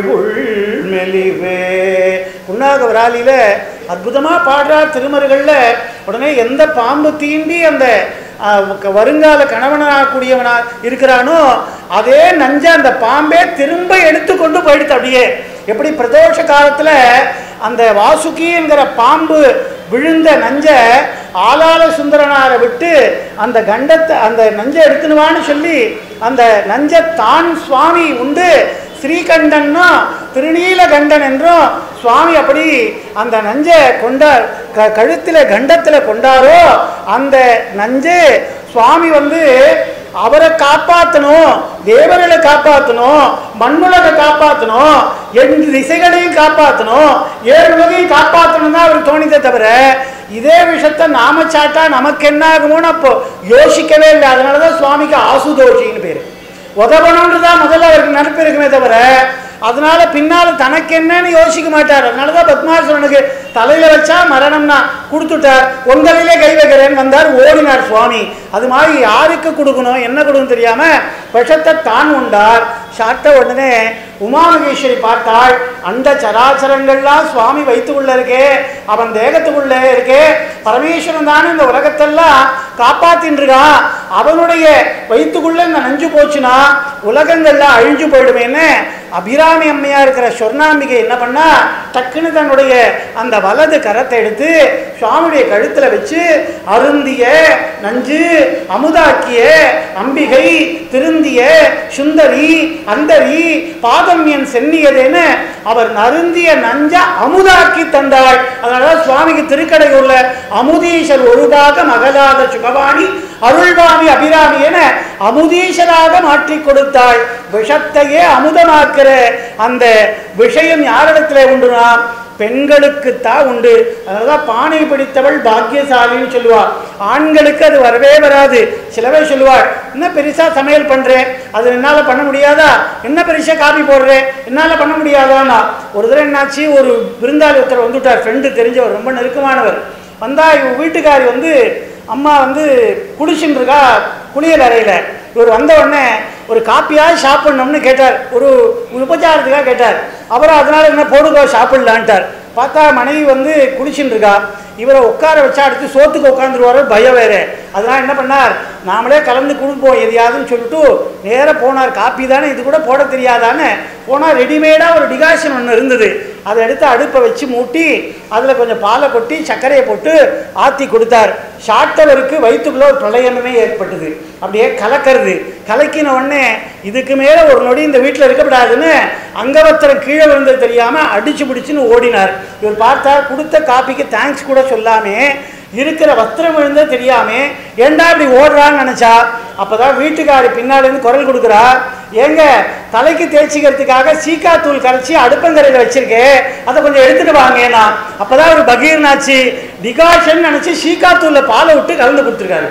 உள்மெலிவே உண்ணாக விராலியில அற்புதமா பாடுறார் திருமருகள்ல உடனே எந்த பாம்பு தீண்டி அந்த ஆ, க- வருங்கால கணவனாகக்கூடியவனா இருக்கிறானோ அதே நஞ்ச அந்த பாம்பே திரும்ப எடுத்து கொண்டு போயிடுது அப்படியே எப்படி பிரதோஷ காலத்துல அந்த வாசுகிங்கிற பாம்பு விழுந்த நஞ்ச ஆளாள சுந்தரனாரை விட்டு அந்த கண்டத்தை அந்த நஞ்சை எடுத்துனுவான்னு சொல்லி அந்த நஞ்சை தான் சுவாமி உண்டு ஸ்ரீகண்டன்னா திருநீலகண்டன் என்றும் சுவாமி அப்படி அந்த நஞ்சை கொண்டார் க கழுத்தில் கண்டத்தில் கொண்டாரோ அந்த நஞ்சு சுவாமி வந்து அவரை காப்பாற்றணும் தேவர்களை காப்பாற்றணும் மண்ணுலகை காப்பாற்றணும் எட்டு திசைகளையும் காப்பாற்றணும் ஏழு உலகையும் காப்பாற்றணும் தான் அவருக்கு தோணிதே தவிர இதே விஷயத்த நாம சாட்டா நமக்கு என்ன ஆகுமோன்னு அப்போ யோசிக்கவே இல்லை அதனால தான் சுவாமிக்கு ஆசுதோஷின்னு பேர் உதவணும்னு தான் முதல்ல அவருக்கு நினப்பு இருக்குமே தவிர அதனால பின்னால தனக்கு என்னன்னு யோசிக்க மாட்டார் அதனால தான் பத்மாசுரனுக்கு தலையில வச்சா மரணம்னா கொடுத்துட்டார் உங்களிலே கை வைக்கிறேன்னு வந்தார் ஓடினார் சுவாமி அது மாதிரி யாருக்கு கொடுக்கணும் என்ன கொடுக்கணும் தெரியாம விஷத்தை தான் உண்டார் சாப்பிட்ட உடனே உமாமகேஸ்வரி பார்த்தாள் அந்த சராச்சரங்கள்லாம் சுவாமி வயிற்றுக்குள்ள இருக்கே அவன் தேகத்துக்குள்ளே இருக்கே பரமேஸ்வரன் தானே இந்த உலகத்தெல்லாம் காப்பாத்தின்னு இருக்கான் அவனுடைய வயிற்றுக்குள்ள இந்த நஞ்சு போச்சுன்னா உலகங்கள்லாம் அழிஞ்சு போயிடுமேன்னு அபிராமி அம்மையா இருக்கிற சொர்ணாம்பிகை என்ன பண்ணா டக்குன்னு தன்னுடைய அந்த வலது கரத்தை எடுத்து சுவாமியுடைய கழுத்துல வச்சு அருந்திய நஞ்சு அமுதாக்கிய அம்பிகை திருந்திய சுந்தரி அந்தரி பாதம் என் சென்னியதேன்னு அவர் நருந்திய நஞ்ச அமுதாக்கி தந்தாள் அதனால சுவாமிக்கு திருக்கடையூர்ல அமுதீஷர் ஒருபாக மகளாத சுகவாணி அருள்வாமி அபிராமி என அமுதீஷராக மாற்றி கொடுத்தாள் விஷத்தையே அமுதமாக்குற அந்த விஷயம் யாரிடத்துல உண்டுனா பெண்களுக்குத்தான் உண்டு அதனாலதான் பானை பிடித்தவள் பாக்கியசாலின்னு சொல்லுவாள் ஆண்களுக்கு அது வரவே வராது சிலவே சொல்லுவாள் என்ன பெருசா சமையல் பண்றேன் அது என்னால பண்ண முடியாதா என்ன பெருசா காபி போடுறேன் என்னால பண்ண முடியாதான்னா ஒரு தடவை என்னாச்சு ஒரு விருந்தாளி ஒருத்தர் வந்துட்டார் ஃப்ரெண்டு தெரிஞ்சவர் ரொம்ப நெருக்கமானவர் வந்தா இவ வீட்டுக்காரி வந்து அம்மா வந்து குடிச்சுட்டு இருக்கா குளியல் அறையில இவர் வந்த உடனே ஒரு காப்பியாவது சாப்பிடணும்னு கேட்டார் ஒரு உபச்சாரத்துக்காக கேட்டார் அப்புறம் அதனால என்ன போடுகோ சாப்பிடலான்ட்டார் பார்த்தா மனைவி வந்து குடிச்சுட்டு இருக்கா இவரை உட்கார வச்சா அடுத்து சோத்துக்கு உட்காந்துருவாரு பயம் வேற அதனால என்ன பண்ணார் நாமளே கலந்து கொடுப்போம் எதையாதுன்னு சொல்லிட்டு நேராக போனார் காப்பி தானே இது கூட போட தெரியாதான்னு போனால் ரெடிமேடாக ஒரு டிகாஷன் ஒன்று இருந்தது அதை எடுத்து அடுப்பை வச்சு மூட்டி அதில் கொஞ்சம் பாலை கொட்டி சர்க்கரையை போட்டு ஆற்றி கொடுத்தார் சாப்பிட்டவருக்கு வயிற்றுக்குள்ள ஒரு பிரளயமே ஏற்பட்டது அப்படியே கலக்கிறது கலக்கின உடனே இதுக்கு மேலே ஒரு நொடி இந்த வீட்டில் இருக்கக்கூடாதுன்னு அங்கவத்திரம் கீழே விழுந்தது தெரியாமல் அடிச்சு பிடிச்சுன்னு ஓடினார் இவர் பார்த்தா கொடுத்த காப்பிக்கு தேங்க்ஸ் கூட சொல்லாமே இருக்கிற வஸ்திரம் விழுந்தே தெரியாம ஏண்டா இப்படி ஓடுறான்னு நினைச்சா அப்பதான் வீட்டுக்காரி பின்னாலேருந்து குரல் கொடுக்குறா ஏங்க தலைக்கு தேய்ச்சிக்கிறதுக்காக சீக்காத்தூள் கரைச்சி அடுப்பங்கரையில் வச்சிருக்கேன் அதை கொஞ்சம் எடுத்துட்டு வாங்கண்ணா அப்பதான் ஒரு பகீர்னாச்சு டிகாஷன் நினைச்சு சீக்காத்தூள்ல பாலை விட்டு கலந்து கொடுத்துருக்காரு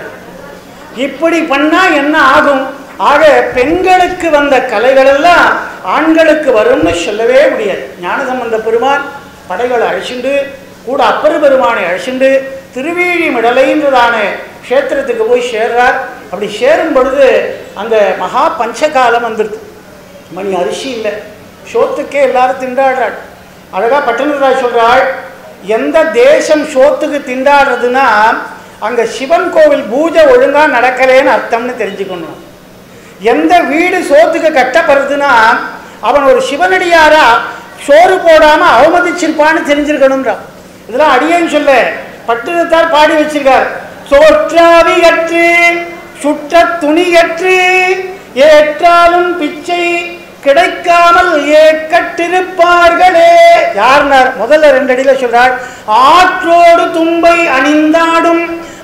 இப்படி பண்ணா என்ன ஆகும் ஆக பெண்களுக்கு வந்த கலைகள் எல்லாம் ஆண்களுக்கு வரும்னு சொல்லவே முடியாது ஞானசம்பந்த பெருமான் படைகளை அழிச்சுண்டு கூட அப்பர் பெருமானை அழிச்சுண்டு திருவேழி மிடலைன்றதான க்ஷேத்திரத்துக்கு போய் சேர்றார் அப்படி சேரும் பொழுது அங்கே மகா பஞ்சகாலம் வந்துடுது மணி அரிசி இல்லை சோத்துக்கே எல்லாரும் திண்டாடுறாள் அழகா பட்டணராஜ் சொல்றாள் எந்த தேசம் சோத்துக்கு திண்டாடுறதுன்னா அங்க சிவன் கோவில் பூஜை ஒழுங்கா நடக்கலேன்னு அர்த்தம்னு தெரிஞ்சுக்கணும் எந்த வீடு சோத்துக்கு கட்டப்படுறதுன்னா அவன் ஒரு சிவனடியாரா சோறு போடாம அவமதிச்சிருப்பான்னு தெரிஞ்சிருக்கணும்ன்றான் இதெல்லாம் அடியேன்னு சொல்ல பட்டினத்தார் பாடி வச்சிருக்கார் சோற்றாவியற்று சுற்ற துணியற்று ஏற்றாலும் பிச்சை கிடைக்காமல் ஏக்கட்டிருப்பார்களே யார்னார் முதல்ல ரெண்டு அடியில சொல்றார் ஆற்றோடு தும்பை அணிந்தாடும்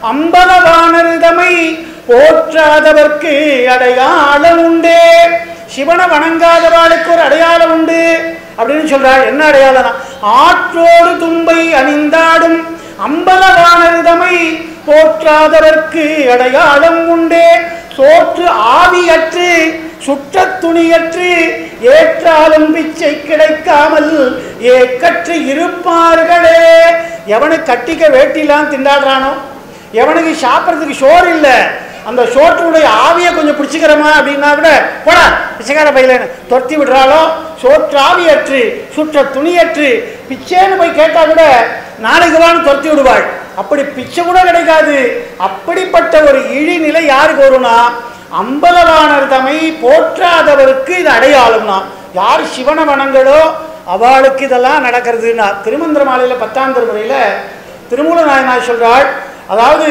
அம்பலவானரிதமை போற்றாதவர்க்கு அடையாளம் உண்டே சிவனை வணங்காதவாளுக்கு ஒரு அடையாளம் உண்டு அப்படின்னு சொல்றார் என்ன அடையாளம் ஆற்றோடு தும்பை அணிந்தாடும் அம்பலவானரிதமை போற்றாதவர்க்கு அடையாளம் உண்டே சோற்று ஆவியற்று சுற்றத் துணியற்று ஏற்றாலும் பிச்சை கிடைக்காமல் ஏக்கற்று இருப்பார்களே எவனுக்கு கட்டிக்க வேட்டிலாம் திண்டாடுறானோ எவனுக்கு சாப்பிட்றதுக்கு சோறு இல்லை அந்த சோற்றுடைய ஆவியை கொஞ்சம் பிடிச்சிக்கிறோமா அப்படின்னா கூட போடா பிச்சைக்கார பையிலன்னு துரத்தி விடுறாளோ சோற்று ஆவியற்று சுற்ற துணியற்று பிச்சைன்னு போய் கேட்டால் கூட நாளைக்கு வான்னு துரத்தி விடுவாள் அப்படி பிச்சை கூட கிடைக்காது அப்படிப்பட்ட ஒரு இழிநிலை யாருக்கு வரும்னா அம்பலவாணர் தமை போற்றாதவருக்கு இது அடையாளம்னா யார் சிவனை வணங்களோ அவளுக்கு இதெல்லாம் நடக்கிறதுன்னா திருமந்திர மாலையில் பத்தாம் திருமுறையில் திருமூல நாயனார் சொல்றாள் அதாவது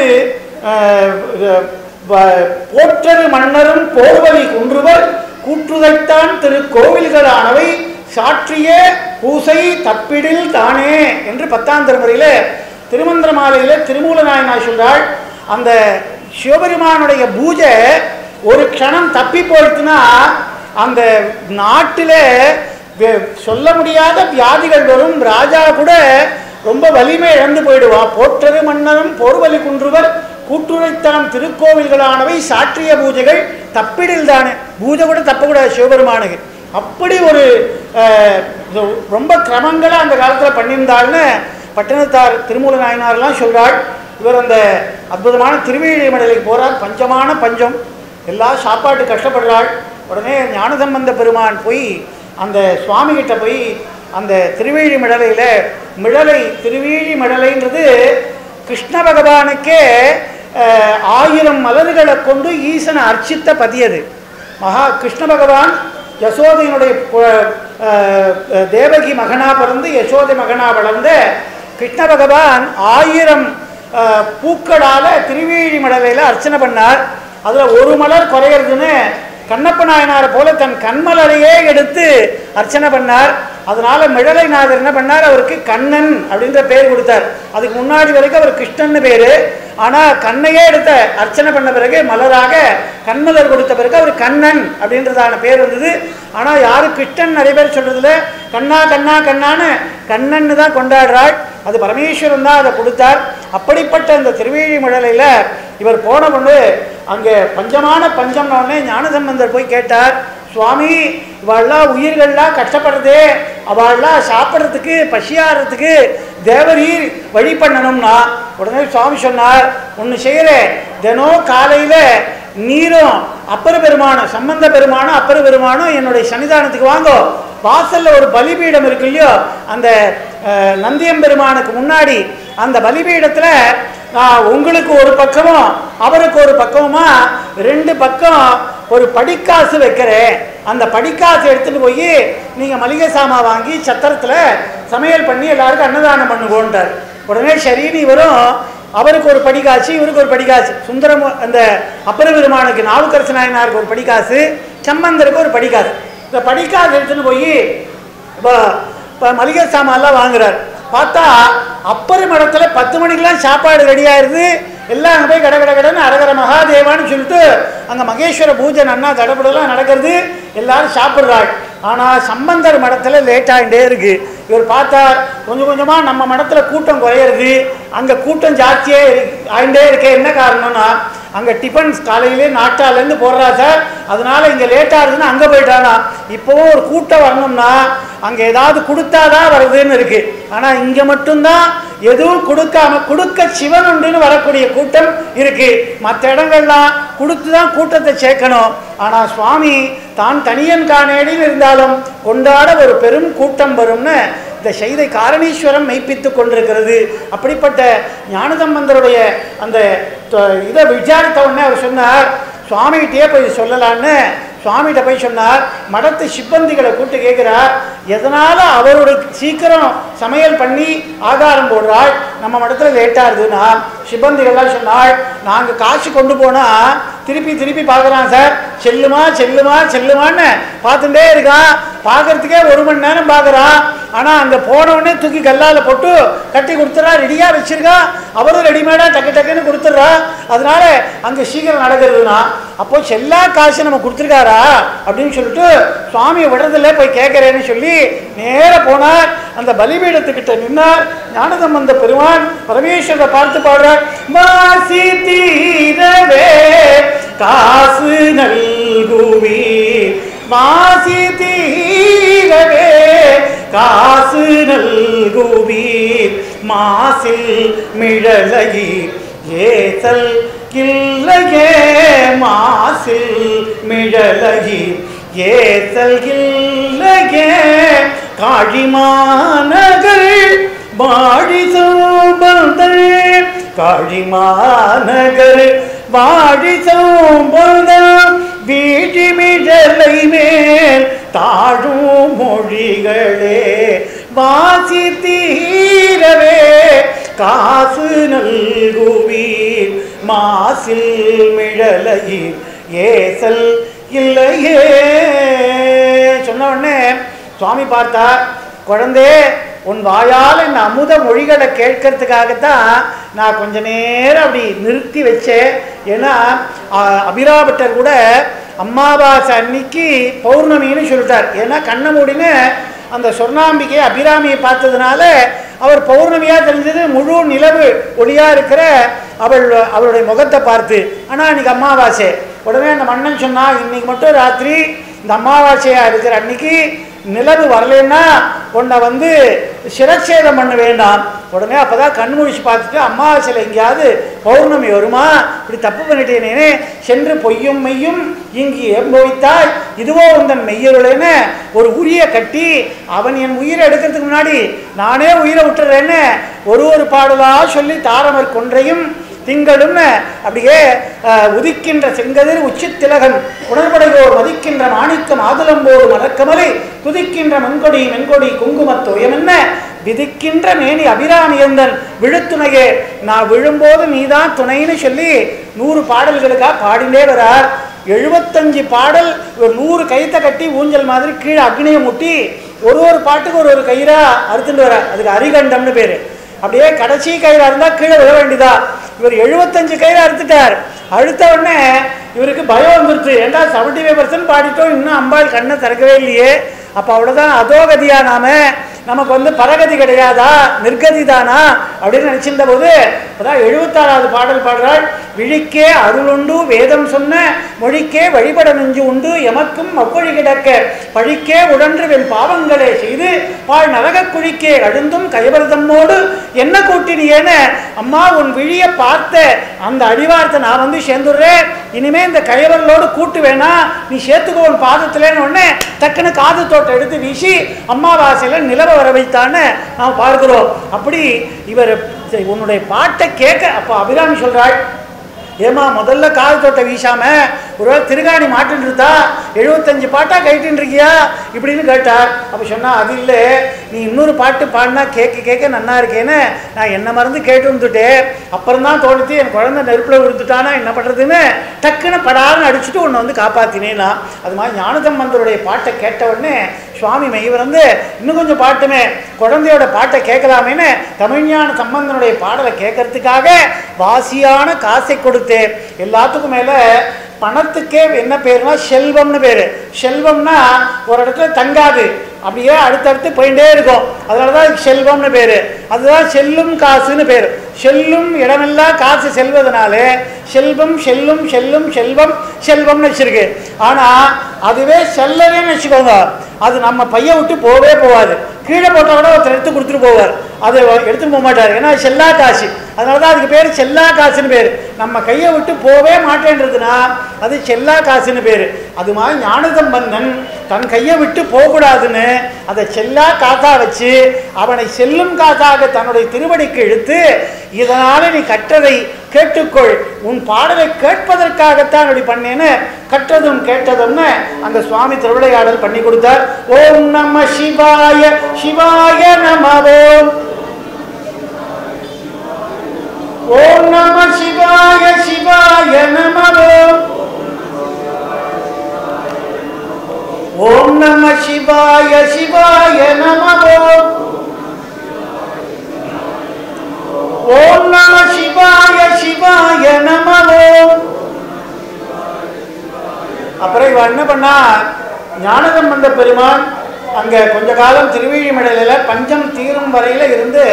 அஹ், அஹ், வ- போற்றரு மன்னரும் போர்வழி குன்றுவர் கூற்றுதைத்தான் திரு கோவில்களானவை சாற்றிய பூசை தப்பிடில் தானே என்று பத்தாம் திருமுறையில திருமந்திர மாலையில திருமூல நாயனார் சொல்றாள் அந்த சிவபெருமானுடைய பூஜை ஒரு க்ஷணம் தப்பி போயிடுச்சுன்னா அந்த நாட்டில் வே- சொல்ல முடியாத வியாதிகள் வரும் ராஜா கூட ரொம்ப வலிமை இழந்து போயிடுவான் போற்றரு மன்னரும் போர்வலி குன்றுவர் கூட்டுரைத்தான் திருக்கோவில்களானவை சாற்றிய பூஜைகள் தப்பிடில் தானே பூஜை கூட தப்பக்கூடாது சிவபெருமானுக்கு அப்படி ஒரு அஹ், இது ரொம்ப கிரமங்களாக அந்த காலத்தில் பண்ணியிருந்தாள்னு பட்டினத்தார் திருமூல நாயனார்லாம் சொல்றாள் இவர் அந்த அற்புதமான திருவேழிமலைக்கு போறார் பஞ்சமான பஞ்சம் எல்லா சாப்பாட்டு கஷ்டப்படுறாள் உடனே ஞானசம்பந்த பெருமான் போய் அந்த சுவாமி கிட்ட போய் அந்த திருவேழி மிடலையில் மிடலை திருவேழி மிடலைன்றது கிருஷ்ண பகவானுக்கே அஹ், ஆயிரம் மலர்களை கொண்டு ஈசனை அர்ச்சித்த பதியது மகா கிருஷ்ண பகவான் யசோதையினுடைய பு- அஹ், அஹ், தேவகி மகனா பிறந்து யசோதை மகனா வளர்ந்த கிருஷ்ண பகவான் ஆயிரம் அஹ், பூக்களால திருவேழி மடலையில் அர்ச்சனை பண்ணார் அதில் ஒரு மலர் குறையிறதுன்னு கண்ணப்ப நாயனாரை போல தன் கண்மலரையே எடுத்து அர்ச்சனை பண்ணார் அதனால மிழலைநாதர் என்ன பண்ணார் அவருக்கு கண்ணன் அப்படின்ற பேர் கொடுத்தார் அதுக்கு முன்னாடி வரைக்கும் அவர் கிருஷ்ணன்னு பேரு ஆனா கண்ணையே எடுத்த அர்ச்சனை பண்ண பிறகு மலராக கண்மலர் கொடுத்த பிறகு அவர் கண்ணன் அப்படின்றதான பேர் வந்தது ஆனா யாரு கிருஷ்ணன் நிறைய பேர் சொல்றதுல கண்ணா கண்ணா கண்ணான்னு கண்ணன்னு தான் கொண்டாடுறாள் அது பரமேஸ்வரன் தான் அதை கொடுத்தார் அப்படிப்பட்ட இந்த திருவேழி மழலையில் இவர் போன பொண்ணு அங்கே பஞ்சமான பஞ்சம்ன உடனே ஞானசம்பந்தர் போய் கேட்டார் சுவாமி இவாள்லாம் உயிர்கள்லாம் கஷ்டப்படுறதே அவள்லாம் சாப்பிட்றதுக்கு பசியாடுறதுக்கு தேவரீர் வழி பண்ணணும்னா உடனே சுவாமி சொன்னார் ஒன்று செய்கிறேன் தினம் காலையில் நீரும் அப்பர பெருமானம் சம்பந்த பெருமானம் அப்பர பெருமானம் என்னுடைய சன்னிதானத்துக்கு வாங்கோ வாசல்ல ஒரு பலிபீடம் இருக்கு இல்லையோ அந்த அஹ், நந்தியம் பெருமானுக்கு முன்னாடி அந்த பலிபீடத்துல நான் உங்களுக்கு ஒரு பக்கமும் அவருக்கு ஒரு பக்கமுமா ரெண்டு பக்கம் ஒரு படிக்காசு வைக்கிறேன் அந்த படிக்காசு எடுத்துட்டு போய் நீங்க மளிகை சாமான் வாங்கி சத்திரத்துல சமையல் பண்ணி எல்லாருக்கும் அன்னதானம் பண்ணுங்கோன்றார் உடனே சரின்னு இவரும் அவருக்கு ஒரு படிக்காசு இவருக்கு ஒரு படிக்காசு சுந்தரம் அந்த அப்பர பெருமானுக்கு நாவுக்கரசு நாயனாருக்கு ஒரு படிக்காசு சம்பந்தருக்கு ஒரு படிக்காசு இந்த படிக்காசு எடுத்துன்னு போய் இப்போ இப்போ மளிகை சாமான்லாம் வாங்குறார் பார்த்தா அப்பர் மடத்துல பத்து மணிக்கெல்லாம் சாப்பாடு ரெடி ஆயிருது எல்லாம் அங்கே போய் கட கட கடன்னு அரகர மகாதேவான்னு சொல்லிட்டு அங்கே மகேஸ்வர பூஜை நன்னா தடபடலாம் நடக்கிறது எல்லாரும் சாப்பிட்றாள் ஆனால் சம்பந்தர் மடத்தில் லேட் ஆகிட்டே இருக்கு இவர் பார்த்தார் கொஞ்சம் கொஞ்சமாக நம்ம மடத்தில் கூட்டம் குறையிறது அங்கே கூட்டம் ஜாஸ்தியே ஆகிட்டே இருக்கே என்ன காரணம்னா அங்கே டிஃபன் காலையிலே நாட்டாலேருந்து போடுறா சார் அதனால இங்கே லேட் ஆகுதுன்னு அங்கே போயிட்டானா இப்போவும் ஒரு கூட்டம் வரணும்னா அங்கே ஏதாவது கொடுத்தாதான் வருதுன்னு இருக்கு ஆனால் இங்கே மட்டும்தான் எதுவும் கொடுக்காம கொடுக்க சிவன் உண்டுன்னு வரக்கூடிய கூட்டம் இருக்கு மற்ற இடங்கள்லாம் கொடுத்து தான் கூட்டத்தை சேர்க்கணும் ஆனால் சுவாமி தான் தனியன் காணேடியில் இருந்தாலும் கொண்டாட ஒரு பெரும் கூட்டம் வரும்னு இந்த செய்தை காரணீஸ்வரம் மெய்ப்பித்து கொண்டிருக்கிறது அப்படிப்பட்ட ஞானசம்பந்தருடைய அந்த த- இதை விசாரித்த உடனே அவர் சொன்னார் சுவாமிகிட்டயே போய் சொல்லலான்னு சுவாமிகிட்ட போய் சொன்னார் மடத்து சிப்பந்திகளை கூப்பிட்டு கேட்குறார் எதனால் அவரோட சீக்கிரம் சமையல் பண்ணி ஆகாரம் போடுறாள் நம்ம மடத்தில் லேட்டாக இருதுன்னா சிப்பந்திகள்லாம் சொன்னாள் நாங்கள் காசு கொண்டு போனால் திருப்பி திருப்பி பார்க்குறான் சார் செல்லுமா செல்லுமா செல்லுமான்னு பார்த்துட்டே இருக்கான் பார்க்கறதுக்கே ஒரு மணி நேரம் பார்க்குறான் ஆனால் அங்கே போனவுடனே தூக்கி கல்லால் போட்டு கட்டி கொடுத்துறா ரெடியாக வச்சிருக்கா அவரும் ரெடிமேடாக டக்கு டக்குன்னு கொடுத்துட்றா அதனால அங்கே சீக்கிரம் நடக்கிறதுனா அப்போ செல்லா காசு நம்ம கொடுத்துருக்காரா அப்படின்னு சொல்லிட்டு சுவாமியை விடுறதில்ல போய் கேட்குறேன்னு சொல்லி நேர போனார் அந்த பலிபீடத்துக்கிட்ட நின்னார் ஞானசம்பந்த பெருமான் பரமேஸ்வரரை பார்த்து பாடுறார் மாசி தீரவே காசு நல்ல நல்குவீர் மாசி தீரவே காசு நல்குவீர் மாசில் மிழலையீர் ஏசல் கில்லையே மாசில் மிழலையீர் ஏசல் கில்லையே காழிமாநகர் வாழி சோபந்தல் காழிமாநகர் வாழி சோபந்தல் வீட்டி மிழலை மேல் தாழும் மொழிகளே வாசி தீரவே காசு நல்குவீர் மாசில் மிழலையீர் ஏசல் இல்லையே சொன்ன உடனே சுவாமி பார்த்தார் குழந்தே உன் வாயால் இந்த அமுத மொழிகளை கேட்கறதுக்காகத்தான் நான் கொஞ்ச நேரம் அப்படி நிறுத்தி வச்சேன் ஏன்னா ஆ, அபிராபட்டர் கூட அமாவாசை அன்னைக்கு பௌர்ணமின்னு சொல்லிட்டார் ஏன்னா கண்ணை மூடின்னு அந்த சொர்ணாம்பிகை அபிராமியை பார்த்ததுனால அவர் பௌர்ணமியா தெரிஞ்சது முழு நிலவு ஒளியா இருக்கிற அவள் அவளுடைய முகத்தை பார்த்து ஆனா இன்னைக்கு அமாவாசை உடனே அந்த மன்னன் சொன்னா இன்னைக்கு மட்டும் ராத்திரி இந்த அமாவாசையா இருக்கிற அன்னைக்கு நிலவு வரலன்னா உன்னை வந்து சிரச்சேதம் பண்ண வேண்டாம் உடனே அப்பதான் கண் முழிச்சு பார்த்துட்டு அமாவாசையில் எங்கேயாவது பௌர்ணமி வருமா இப்படி தப்பு பண்ணிட்டேனே சென்று பொய்யும் மெய்யும் இங்கு ஏம்போய்த்தாய் இதுவோ உந்தன் மெய்யருளேன்னு ஒரு உரிய கட்டி அவன் என் உயிரை எடுக்கிறதுக்கு முன்னாடி நானே உயிரை விட்டுறேன்னு ஒரு ஒரு பாடலா சொல்லி தாரமர் கொன்றையும் திங்களும்னு அப்படியே அஹ், உதிக்கின்ற செங்கதிர் உச்சித்திலகன் உணர்படையோர் மதிக்கின்ற மாணிக்கம் ஆதுலம்போடு மலக்கமலை துதிக்கின்ற மென்கொடி மென்கொடி குங்குமத்தோயம் என்ன விதிக்கின்ற மேனி அபிராமியந்தன் விழுத்துணையே நான் விழும்போது நீதான் துணைன்னு சொல்லி நூறு பாடல்களுக்காக பாடினே வரார் எழுபத்தஞ்சு பாடல் ஒரு நூறு கைத்தை கட்டி ஊஞ்சல் மாதிரி கீழே அக்னியை முட்டி ஒரு ஒரு பாட்டுக்கு ஒரு ஒரு கயிறா அறுத்துட்டு வரார் அதுக்கு அரிகண்டம்னு பேரு அப்படியே கடைசி கயிறு இருந்தா கீழே விழ வேண்டியதா இவர் எழுபத்தஞ்சு கயிறு அறுத்துட்டார் அழுத்த உடனே இவருக்கு பயம் வந்துருச்சு ஏண்டா செவன்டி ஃபைவ் பர்சன்ட் பாடிட்டோம் இன்னும் அம்பாள் கண்ணை திறக்கவே இல்லையே அப்போ அவ்வளோதான் அதோகதியா நாம நமக்கு வந்து பரகதி கிடையாதா நிர்கதி தானா அப்படின்னு நினைச்சிருந்த போது அதான் எழுபத்தாறாவது பாடல் பாடுறாள் விழிக்கே அருளுண்டு வேதம் சொன்ன மொழிக்கே வழிபட நெஞ்சு உண்டு எமக்கும் அவ்வழி கிடக்க பழிக்கே உடன்று வெண் பாவங்களே செய்து பாழ் நரகக் குழிக்கே அழுந்தும் கைவரதம்மோடு என்ன கூட்டினியேன்னு அம்மா உன் விழிய பார்த்த அந்த அடிவாரத்தை நான் வந்து சேர்ந்துடுறேன் இனிமே இந்த கைவரலோடு கூட்டு வேணா நீ சேர்த்துக்கோ உன் பாதத்திலேன்னு உடனே டக்குன்னு காது தோட்டம் எடுத்து வீசி அம்மாவாசையில நிலவ வர வைத்தான்னு நாம் பார்க்கிறோம் அப்படி இவர் உன்னுடைய பாட்டை கேட்க அப்போ அபிராமி சொல்றாள் ஏமா முதல்ல காது தோட்ட வீசாம ஒருவேளை திருகாணி மாட்டுன்னு இருந்தா எழுபத்தஞ்சு பாட்டா கைட்டுன்னு இருக்கியா இப்படின்னு கேட்டார் அப்போ சொன்னா அது இல்லை நீ இன்னொரு பாட்டு பாடினா கேட்க கேட்க நன்னா இருக்கேன்னு நான் என்ன மறந்து கேட்டு வந்துட்டேன் அப்புறம் தான் தோணுச்சு என் குழந்தை நெருப்பில் விழுந்துட்டானா என்ன பண்ணுறதுன்னு டக்குன்னு படாருன்னு அடிச்சுட்டு உன்னை வந்து காப்பாத்தினேனா அது மாதிரி ஞானசம்பந்தருடைய பாட்டை கேட்ட உடனே சுவாமி மெய்வர் வந்து இன்னும் கொஞ்சம் பாட்டுமே குழந்தையோட பாட்டை கேட்கலாமேன்னு தமிழ்ஞான சம்பந்தனுடைய பாடலை கேட்கறதுக்காக வாசியான காசை கொடுத்தேன் எல்லாத்துக்கும் மேலே பணத்துக்கே என்ன பேருனா செல்வம்னு பேர் செல்வம்னா ஒரு இடத்துல தங்காது அப்படியே அடுத்தடுத்து போயிட்டே இருக்கும் அதனால தான் இதுக்கு செல்வம்னு பேர் அதுதான் செல்லும் காசுன்னு பேர் செல்லும் இடமெல்லாம் காசு செல்வதனாலே செல்வம் செல்லும் செல்லும் செல்வம் செல்வம்னு வச்சிருக்கு ஆனால் அதுவே செல்லவேன்னு வச்சுக்கோங்க அது நம்ம பையன் விட்டு போகவே போகாது கீழே போட்டால் கூட ஒருத்தர் எடுத்து கொடுத்துட்டு போவார் அதை எடுத்துட்டு போக மாட்டார் ஏன்னா அது செல்லா காசு அதனால தான் அதுக்கு பேர் செல்லா காசுன்னு பேர் நம்ம கையை விட்டு போகவே மாட்டேன்றதுன்னா அது செல்லா காசுன்னு பேர் அது மாதிரி ஞானசம்பந்தன் தன் கையை விட்டு போகக்கூடாதுன்னு அதை செல்லா காசா வச்சு அவனை செல்லும் காசாக தன்னுடைய திருவடிக்கு இழுத்து இதனால நீ கற்றதை கேட்டுக்கொள் உன் பாடலை கேட்பதற்காகத்தான் அப்படி பண்ணேன்னு கற்றதும் கேட்டதும்னு அந்த சுவாமி திருவிளையாடல் பண்ணி கொடுத்தார் ஓம் நம சிவாய சிவாய நமவோம் ஓம் நம சிவாய சிவாய நமவோம் ஓம் நம சிவாய சிவாய நமவோம் ஓம் நம சிவாய சிவாய நமவோம் அப்புறம் இவன் என்ன பண்ணா ஞானசம்பந்த பெருமான் அங்க கொஞ்ச காலம் திருவிழிமடையில பஞ்சம் தீரும் வரையில இருந்து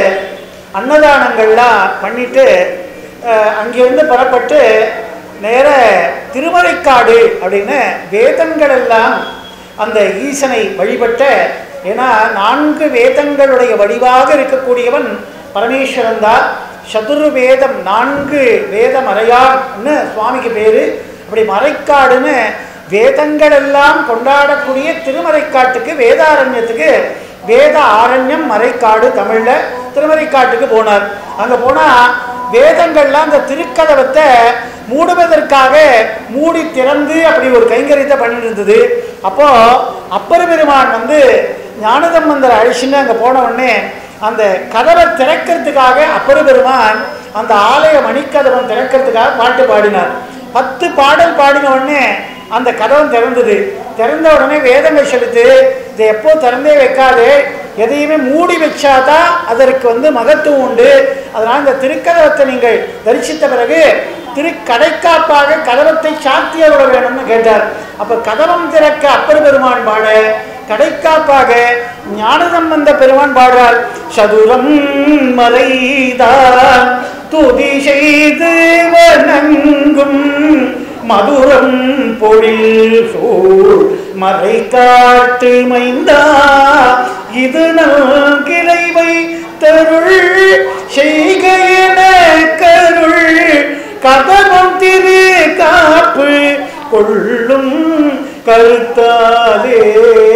அன்னதானங்கள்லாம் பண்ணிட்டு அஹ், அங்கிருந்து புறப்பட்டு நேர திருமறைக்காடு அப்படின்னு வேதங்கள் எல்லாம் அந்த ஈசனை வழிபட்ட ஏன்னா நான்கு வேதங்களுடைய வடிவாக இருக்கக்கூடியவன் பரமேஸ்வரன் தான் சதுர்வேதம் நான்கு வேத மறையான்னு சுவாமிக்கு பேரு அப்படி மறைக்காடுன்னு வேதங்கள் எல்லாம் கொண்டாடக்கூடிய திருமறைக்காட்டுக்கு வேதாரண்யத்துக்கு வேத ஆரண்யம் மறைக்காடு தமிழ்ல திருமறைக்காட்டுக்கு போனார் அங்க போனா வேதங்கள்லாம் அந்த திருக்கதவத்தை மூடுவதற்காக மூடி திறந்து அப்படி ஒரு கைங்கரியத்தை பண்ணிட்டு இருந்தது அப்போ அப்பர் பெருமான் வந்து ஞானதம்பந்தர் அழிச்சுன்னு அங்கே போன உடனே அந்த கதவை திறக்கிறதுக்காக அப்பர் பெருமான் அந்த ஆலய மணிக்கதவம் திறக்கிறதுக்காக பாட்டு பாடினார் பத்து பாடல் பாடின உடனே அந்த கதவம் திறந்தது திறந்த உடனே வேதங்கள் செலுத்து இதை எப்போ திறந்தே வைக்காதே எதையுமே மூடி வச்சாதான் அதற்கு வந்து மகத்துவம் உண்டு அதனால் இந்த திருக்கதவத்தை நீங்கள் தரிசித்த பிறகு திருக்கடைக்காப்பாக கதவத்தை சாத்திய விட வேணும்னு கேட்டார் அப்ப கதவம் திறக்க அப்பர் பெருமான் பாட கடைக்காப்பாக ஞானசம்பந்த பெருமான் பாடுறார் சதுரம் மறைதான் துதி செய்து வணங்கும் மதுரம் பொழில் சூழ் மறை காட்டு மைந்தா இது நல்கிளைவை தருள் செய்கையென கருள் கதவம் திரு காப்பு கொள்ளும் கருத்தாலே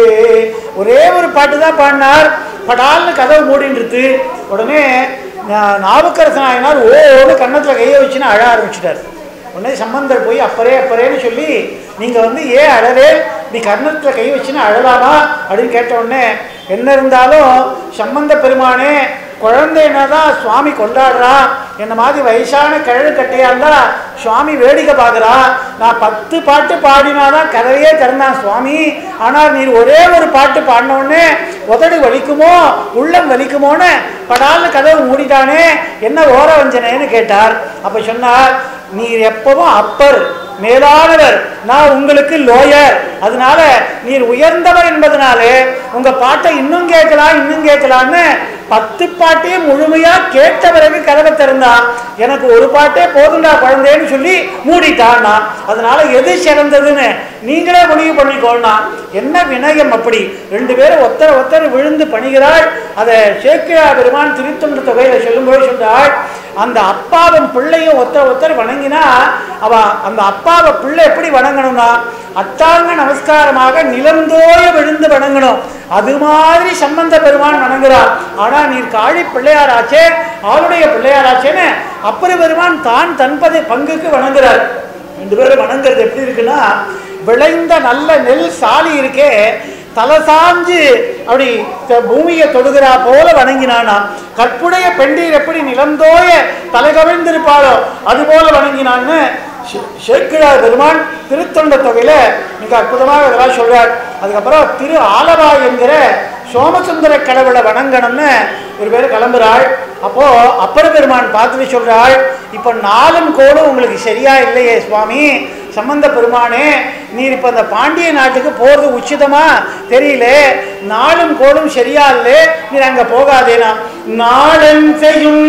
ஒரே ஒரு பாட்டு தான் பாடினார் படால்னு கதவு மூடின்றது உடனே நா- நாவுக்கரசு நாயனார் ஓன்னு கன்னத்தில் கையை வச்சுன்னு அழ ஆரம்பிச்சிட்டார் உடனே சம்பந்தர் போய் அப்பரே அப்பரேன்னு சொல்லி நீங்கள் வந்து ஏன் அழவே நீ கர்ணத்தில் கை வச்சுன்னு அழலாமா அப்படின்னு கேட்ட உடனே என்ன இருந்தாலும் சம்பந்த பெருமானே குழந்தைன்னா தான் சுவாமி கொண்டாடுறான் என்ன மாதிரி வயசான கிழடு கட்டையா இருந்தா சுவாமி வேடிக்கை பார்க்குறான் நான் பத்து பாட்டு பாடினாதான் கதவையே திறந்தான் சுவாமி ஆனால் நீர் ஒரே ஒரு பாட்டு பாடின உடனே உதடு வலிக்குமோ உள்ளம் வலிக்குமோன்னு படால்னு கதவை மூடிட்டானே என்ன ஓர வஞ்சனேன்னு கேட்டார் அப்ப சொன்னார் நீர் எப்பவும் அப்பர் மேலானவர் நான் உங்களுக்கு லோயர் அதனால நீர் உயர்ந்தவர் என்பதனாலே உங்க பாட்டை இன்னும் கேட்கலாம் இன்னும் கேட்கலாம்னு பத்து பாட்டையும் முழுமையா கேட்ட பிறகு கதவை திறந்தான் எனக்கு ஒரு பாட்டே போதுண்டா குழந்தைன்னு சொல்லி மூடிட்டான் நான். அதனால எது சிறந்ததுன்னு நீங்களே முடிவு பண்ணிக்கோனா என்ன வினயம் அப்படி ரெண்டு பேரும் ஒத்தர ஒத்தர விழுந்து பணிகிறாள் அதை சேக்கிழா பெருமான் திருத்தொண்டு தொகையில சொல்லும்போது சொல்றாள் அந்த அப்பாவும் பிள்ளையும் ஒத்தர ஒத்தர வணங்கினா அவ அந்த அப்பாவை பிள்ளை எப்படி வணங்கணும்னா அட்டாங்க நமஸ்காரமாக நிலந்தோய விழுந்து வணங்கணும் அது மாதிரி சம்பந்த பெருமான் வணங்குறார் ஆனா நீர் காழி பிள்ளையாராச்சே அவருடைய பிள்ளையாராச்சேன்னு அப்பர பெருமான் தான் தன்பது பங்குக்கு வணங்குறார் ரெண்டு பேரும் வணங்குறது எப்படி இருக்குன்னா விளைந்த நல்ல நெல் சாலி இருக்கே தலை சாஞ்சு அப்படி த- பூமியை தொடுகிறா போல வணங்கினானா கற்புடைய பெண்டீர் எப்படி நிலந்தோய தலை கவிழ்ந்திருப்பாளோ அது போல வணங்கினான்னு ஷே- சேக்கிழார் பெருமான் திருத்தொண்ட தொகையில மிக அற்புதமாக இதெல்லாம் சொல்றார் அதுக்கப்புறம் திரு ஆலவாய் என்கிற சோமசுந்தர கடவுளை வணங்கணும்னு ஒரு பேர் கிளம்புறாள் அப்போ அப்பர பெருமான் பார்த்துட்டு சொல்றாள் இப்போ நாலும் கோடும் உங்களுக்கு சரியா இல்லையே சுவாமி சம்பந்த பெருமானே நீர் இப்போ அந்த பாண்டிய நாட்டுக்கு போறது உச்சிதமா தெரியல நாளும் கோடும் சரியா இல்லை நீர் அங்க போகாதேனா நாடன் செய்யும்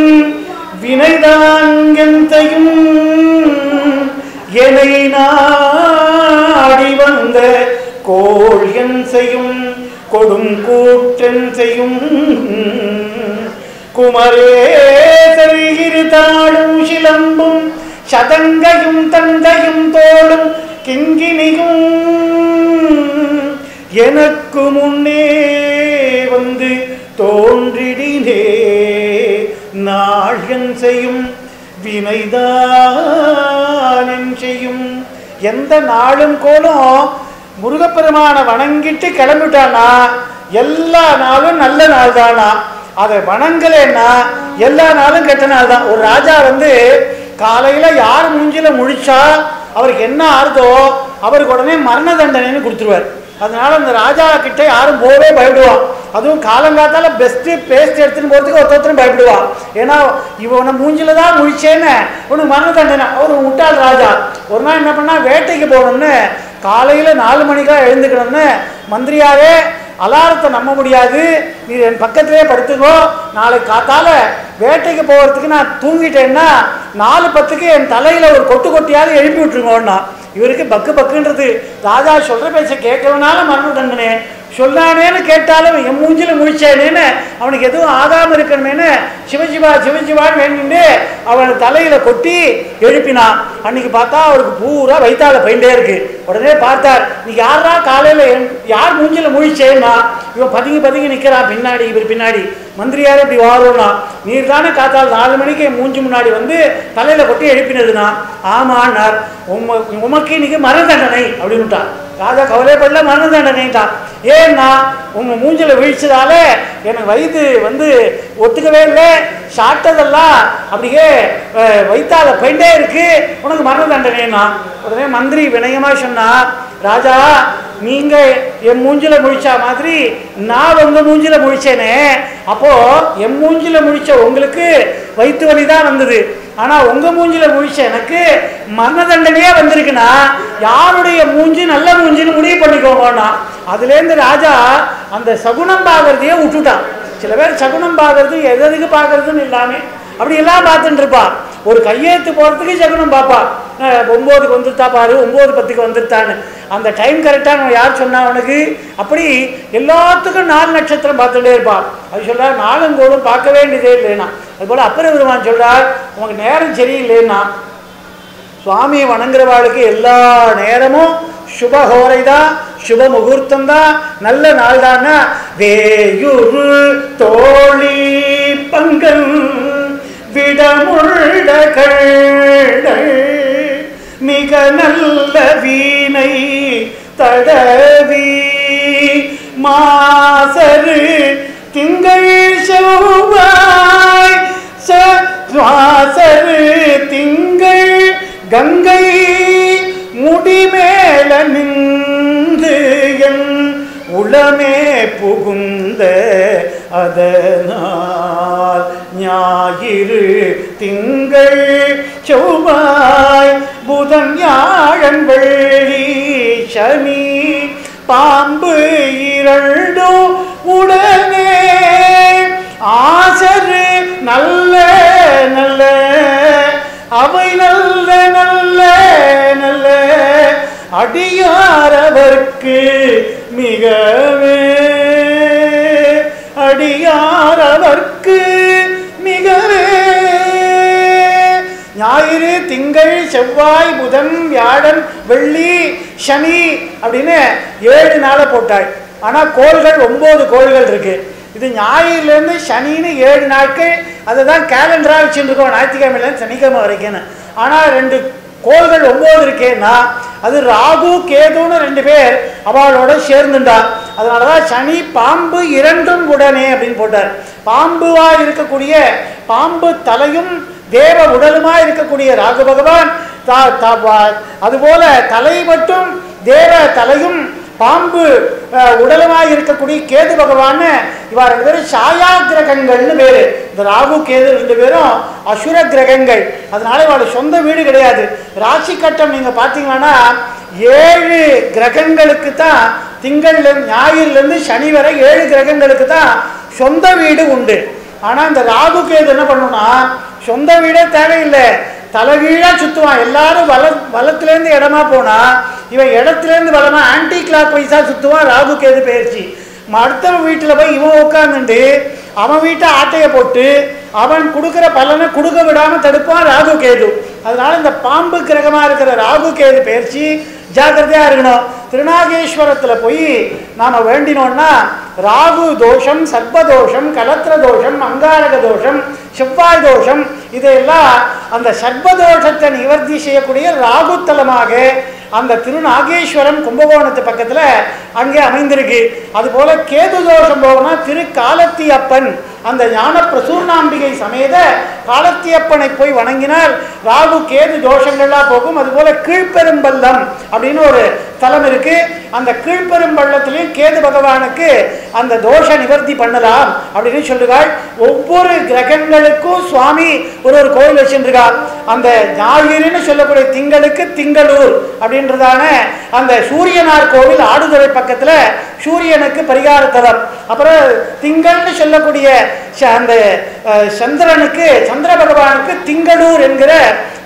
வினைதான் எந்தையும் எனை நாடி வந்த கோள் என் செய்யும் கொடும் கூற்றன் செய்யும் குமரேசரிகிரு தாழும் சிலம்பும் சதங்கையும் தந்தையும் தோளும் கிங்கினியும் எனக்கு முன்னே வந்து தோன்றிடினே நாழியன் செய்யும் வினைதான் செய்யும் எந்த நாளும் கோலும் முருகப்பெருமானை வணங்கிட்டு கிளம்பிட்டானா எல்லா நாளும் நல்ல நாள் தானா அதை வணங்கலைன்னா எல்லா நாளும் கெட்ட நாள் தான் ஒரு ராஜா வந்து காலையில யார் மூஞ்சில முழிச்சா அவருக்கு என்ன ஆறுதோ அவருக்கு உடனே மரண தண்டனைன்னு கொடுத்துருவார் அதனால அந்த ராஜா கிட்ட யாரும் போகவே பயப்படுவான் அதுவும் காலங்காத்தால பெஸ்ட் பேஸ்ட் எடுத்துன்னு போறதுக்கு ஒருத்தரும் பயப்படுவான் ஏன்னா இவனை மூஞ்சில தான் முழிச்சேன்னு உனக்கு மரண தண்டனை ஒரு முட்டாள் ராஜா ஒரு நாள் என்ன பண்ணா வேட்டைக்கு போகணும்னு காலையில நாலு மணிக்கெல்லாம் எழுந்துக்கணும்னு மந்திரியாரே அலாரத்தை நம்ப முடியாது நீ என் பக்கத்திலே படுத்துக்கோ நாளைக்கு காத்தால வேட்டைக்கு போகிறதுக்கு நான் தூங்கிட்டேன்னா நாலு பத்துக்கு என் தலையில் ஒரு கொட்டு கொட்டியாவது எழுப்பி விட்டுருங்கோன்னா இவருக்கு பக்கு பக்குன்றது ராஜா சொல்ற பேச்ச கேட்கலனாலும் மரண தண்டனை சொல்லானேன்னு கேட்டாலும் என் மூஞ்சில முழிச்சேனேன்னு அவனுக்கு எதுவும் ஆகாம இருக்கணுமேனு சிவஜிவா சிவஜிவான்னு வேண்டிட்டு அவன் தலையில கொட்டி எழுப்பினான் அன்னைக்கு பார்த்தா அவருக்கு பூரா வைத்தால போயிட்டே இருக்கு உடனே பார்த்தார் நீ யாரா காலையில என்- யார் மூஞ்சில முழிச்சேன்னா இவன் பதுங்கி பதுங்கி நிக்கிறான் பின்னாடி இவர் பின்னாடி மந்திரியார் இப்படி வாரோம்னா நீர் தானே காத்தால் நாலு மணிக்கு என் மூஞ்சி முன்னாடி வந்து தலையில கொட்டி எழுப்பினதுனா ஆமான்னார் உம உமக்கு இன்னைக்கு மரண தண்டனை அப்படின்னுட்டான் ராஜா கவலைப்படல மரண தண்டனைட்டான் ஏன்னா உங்க மூஞ்சில வீழ்ச்சதால எனக்கு வயது வந்து ஒத்துக்கவே இல்லை சாப்பிட்டதெல்லாம் அப்படியே அஹ், வைத்தால போயிட்டே இருக்கு உனக்கு மரண தண்டனைனா உடனே மந்திரி வினயமா சொன்னா ராஜா நீங்க என் மூஞ்சில முழிச்சா மாதிரி நான் உங்க மூஞ்சில முழிச்சேனே அப்போ என் மூஞ்சில முழிச்ச உங்களுக்கு வயிற்று வலி தான் வந்தது ஆனா உங்க மூஞ்சில முழிச்ச எனக்கு மரண தண்டனையே வந்திருக்குன்னா யாருடைய மூஞ்சி நல்ல மூஞ்சின்னு முடிவு பண்ணிக்கோங்கன்னா அதுலேருந்து ராஜா அந்த சகுனம் பார்க்கறதையே விட்டுட்டான் சில பேர் சகுனம் பார்க்கறது எது எதுக்கு பார்க்கறதுன்னு இல்லாம அப்படி எல்லாம் பார்த்துட்டு இருப்பா ஒரு கையெழுத்து போறதுக்கு சகுனம் பார்ப்பா அஹ் ஒன்பதுக்கு வந்துருத்தா பாரு ஒன்பது பத்துக்கு வந்துருத்தான்னு அந்த டைம் கரெக்டாக நம்ம யார் சொன்னா உனக்கு அப்படி எல்லாத்துக்கும் நாலு நட்சத்திரம் பார்த்துட்டே இருப்பான் அது சொல்றா நாளும் கோளும் பார்க்க வேண்டியதே இல்லைன்னா அது போல அப்பர பெருமான் சொல்றார் உனக்கு நேரம் சரியில்லைன்னா சுவாமியை வணங்குறவாளுக்கு எல்லா நேரமும் சுபஹோரை தான் சுப முகூர்த்தம் தான் நல்ல நாள் தான் வேயுரு தோழி பங்கன் விடமுள்ள கள்கள் மிக நல்ல வீணை தடவி மாசரு திங்கள் செவ்வாய் சுவாசரு திங்கள் கங்கை முடிமேல நின்று என் உளமே புகுந்த அதனால் ஞாயிறு திங்கள் செவ்வாய் புதன் வியாழன் வெள்ளி சனி பாம்பு இரண்டும் உடனே ஆசரு நல்ல நல்ல அவை நல்ல நல்ல நல்ல அடியாரவர்க்கு மிகவே அடியாரவர்க்கு மிகவே ஞாயிறு திங்கள் செவ்வாய் புதன் வியாழன் வெள்ளி சனி அப்படின்னு ஏழு நாளை போட்டாள் ஆனா கோள்கள் ஒன்பது கோள்கள் இருக்கு இது ஞாயிறுலேருந்து சனின்னு ஏழு நாட்கள் அதை தான் கேலண்டராக வச்சுருக்கோம் ஞாயிற்றுக்கிழமையிலேருந்து சனிக்கிழமை வரைக்கும்னு ஆனால் ரெண்டு கோள்கள் ஒன்பது இருக்கேன்னா அது ராகு கேதுன்னு ரெண்டு பேர் அவளோட சேர்ந்துண்டா அதனால தான் சனி பாம்பு இரண்டும் உடனே அப்படின்னு போட்டார் பாம்புவா இருக்கக்கூடிய பாம்பு தலையும் தேவ உடலுமா இருக்கக்கூடிய ராகு பகவான் தா- தா- வா- அதுபோல தலை மட்டும் தேவ தலையும் பாம்பு அஹ், உடலுமாய் இருக்கக்கூடிய கேது பகவான் இவா ரெண்டு பேரும் சாயா கிரகங்கள்னு பேரு இந்த ராகு கேது ரெண்டு பேரும் அசுர கிரகங்கள் அதனால இவாளோட சொந்த வீடு கிடையாது ராசி கட்டம் நீங்க பாத்தீங்கன்னா ஏழு கிரகங்களுக்கு தான் திங்கள்ல இருந்து- ஞாயிறுல இருந்து சனி வரை ஏழு கிரகங்களுக்கு தான் சொந்த வீடு உண்டு ஆனா இந்த ராகு கேது என்ன பண்ணும்னா சொந்த வீடே தேவையில்லை தலைகீழா சுத்துவான் எல்லாரும் வல வலத்துலேருந்து இடமா போனா இவன் இடத்துலேருந்து வலமா ஆன்டி கிளாக் வைஸா சுத்துவான் ராகு கேது பயிற்சி அடுத்தவன் வீட்டில் போய் இவன் உட்காந்துட்டு அவன் வீட்டை ஆட்டையை போட்டு அவன் கொடுக்குற பலனை கொடுக்க விடாம தடுப்பான் ராகு கேது அதனால இந்த பாம்பு கிரகமா இருக்கிற ராகு கேது பயிற்சி ஜாக்கிரதையா இருக்கணும் திருநாகேஸ்வரத்துல போய் நாம வேண்டினோம்னா ராகு தோஷம் சர்ப்ப தோஷம் கலத்திர தோஷம் அங்காரக தோஷம் செவ்வாய் தோஷம் இதையெல்லாம் அந்த சர்ப்ப தோஷத்தை நிவர்த்தி செய்யக்கூடிய ராகுத்தலமாக அந்த திருநாகேஸ்வரம் கும்பகோணத்து பக்கத்துல அங்கே அமைந்திருக்கு அதுபோல கேது தோஷம் போகணும்னா திரு காலத்தி அப்பன் அந்த ஞான பிரசூர்ணாம்பிகை சமேத காலத்தியப்பனை போய் வணங்கினால் ராகு கேது தோஷங்கள்லாம் போகும் அதுபோல கீழ்ப்பெரும்பள்ளம் அப்படின்னு ஒரு தலம் இருக்கு அந்த கீழ்ப்பெரும்பள்ளத்திலையும் கேது பகவானுக்கு அந்த தோஷ நிவர்த்தி பண்ணலாம் அப்படின்னு சொல்லுகிறாள் ஒவ்வொரு கிரகங்களுக்கும் சுவாமி ஒரு ஒரு கோயில் வச்சுருக்கார் அந்த ஞாயிறுன்னு சொல்லக்கூடிய திங்களுக்கு திங்களூர் அப்படின்றதான அந்த சூரியனார் கோவில் ஆடுதுறை பக்கத்துல சூரியனுக்கு பரிகார தலம் அப்புறம் திங்கள்னு சொல்லக்கூடிய ச- அந்த அஹ், சந்திரனுக்கு சந்திர பகவானுக்கு திங்களூர் என்கிற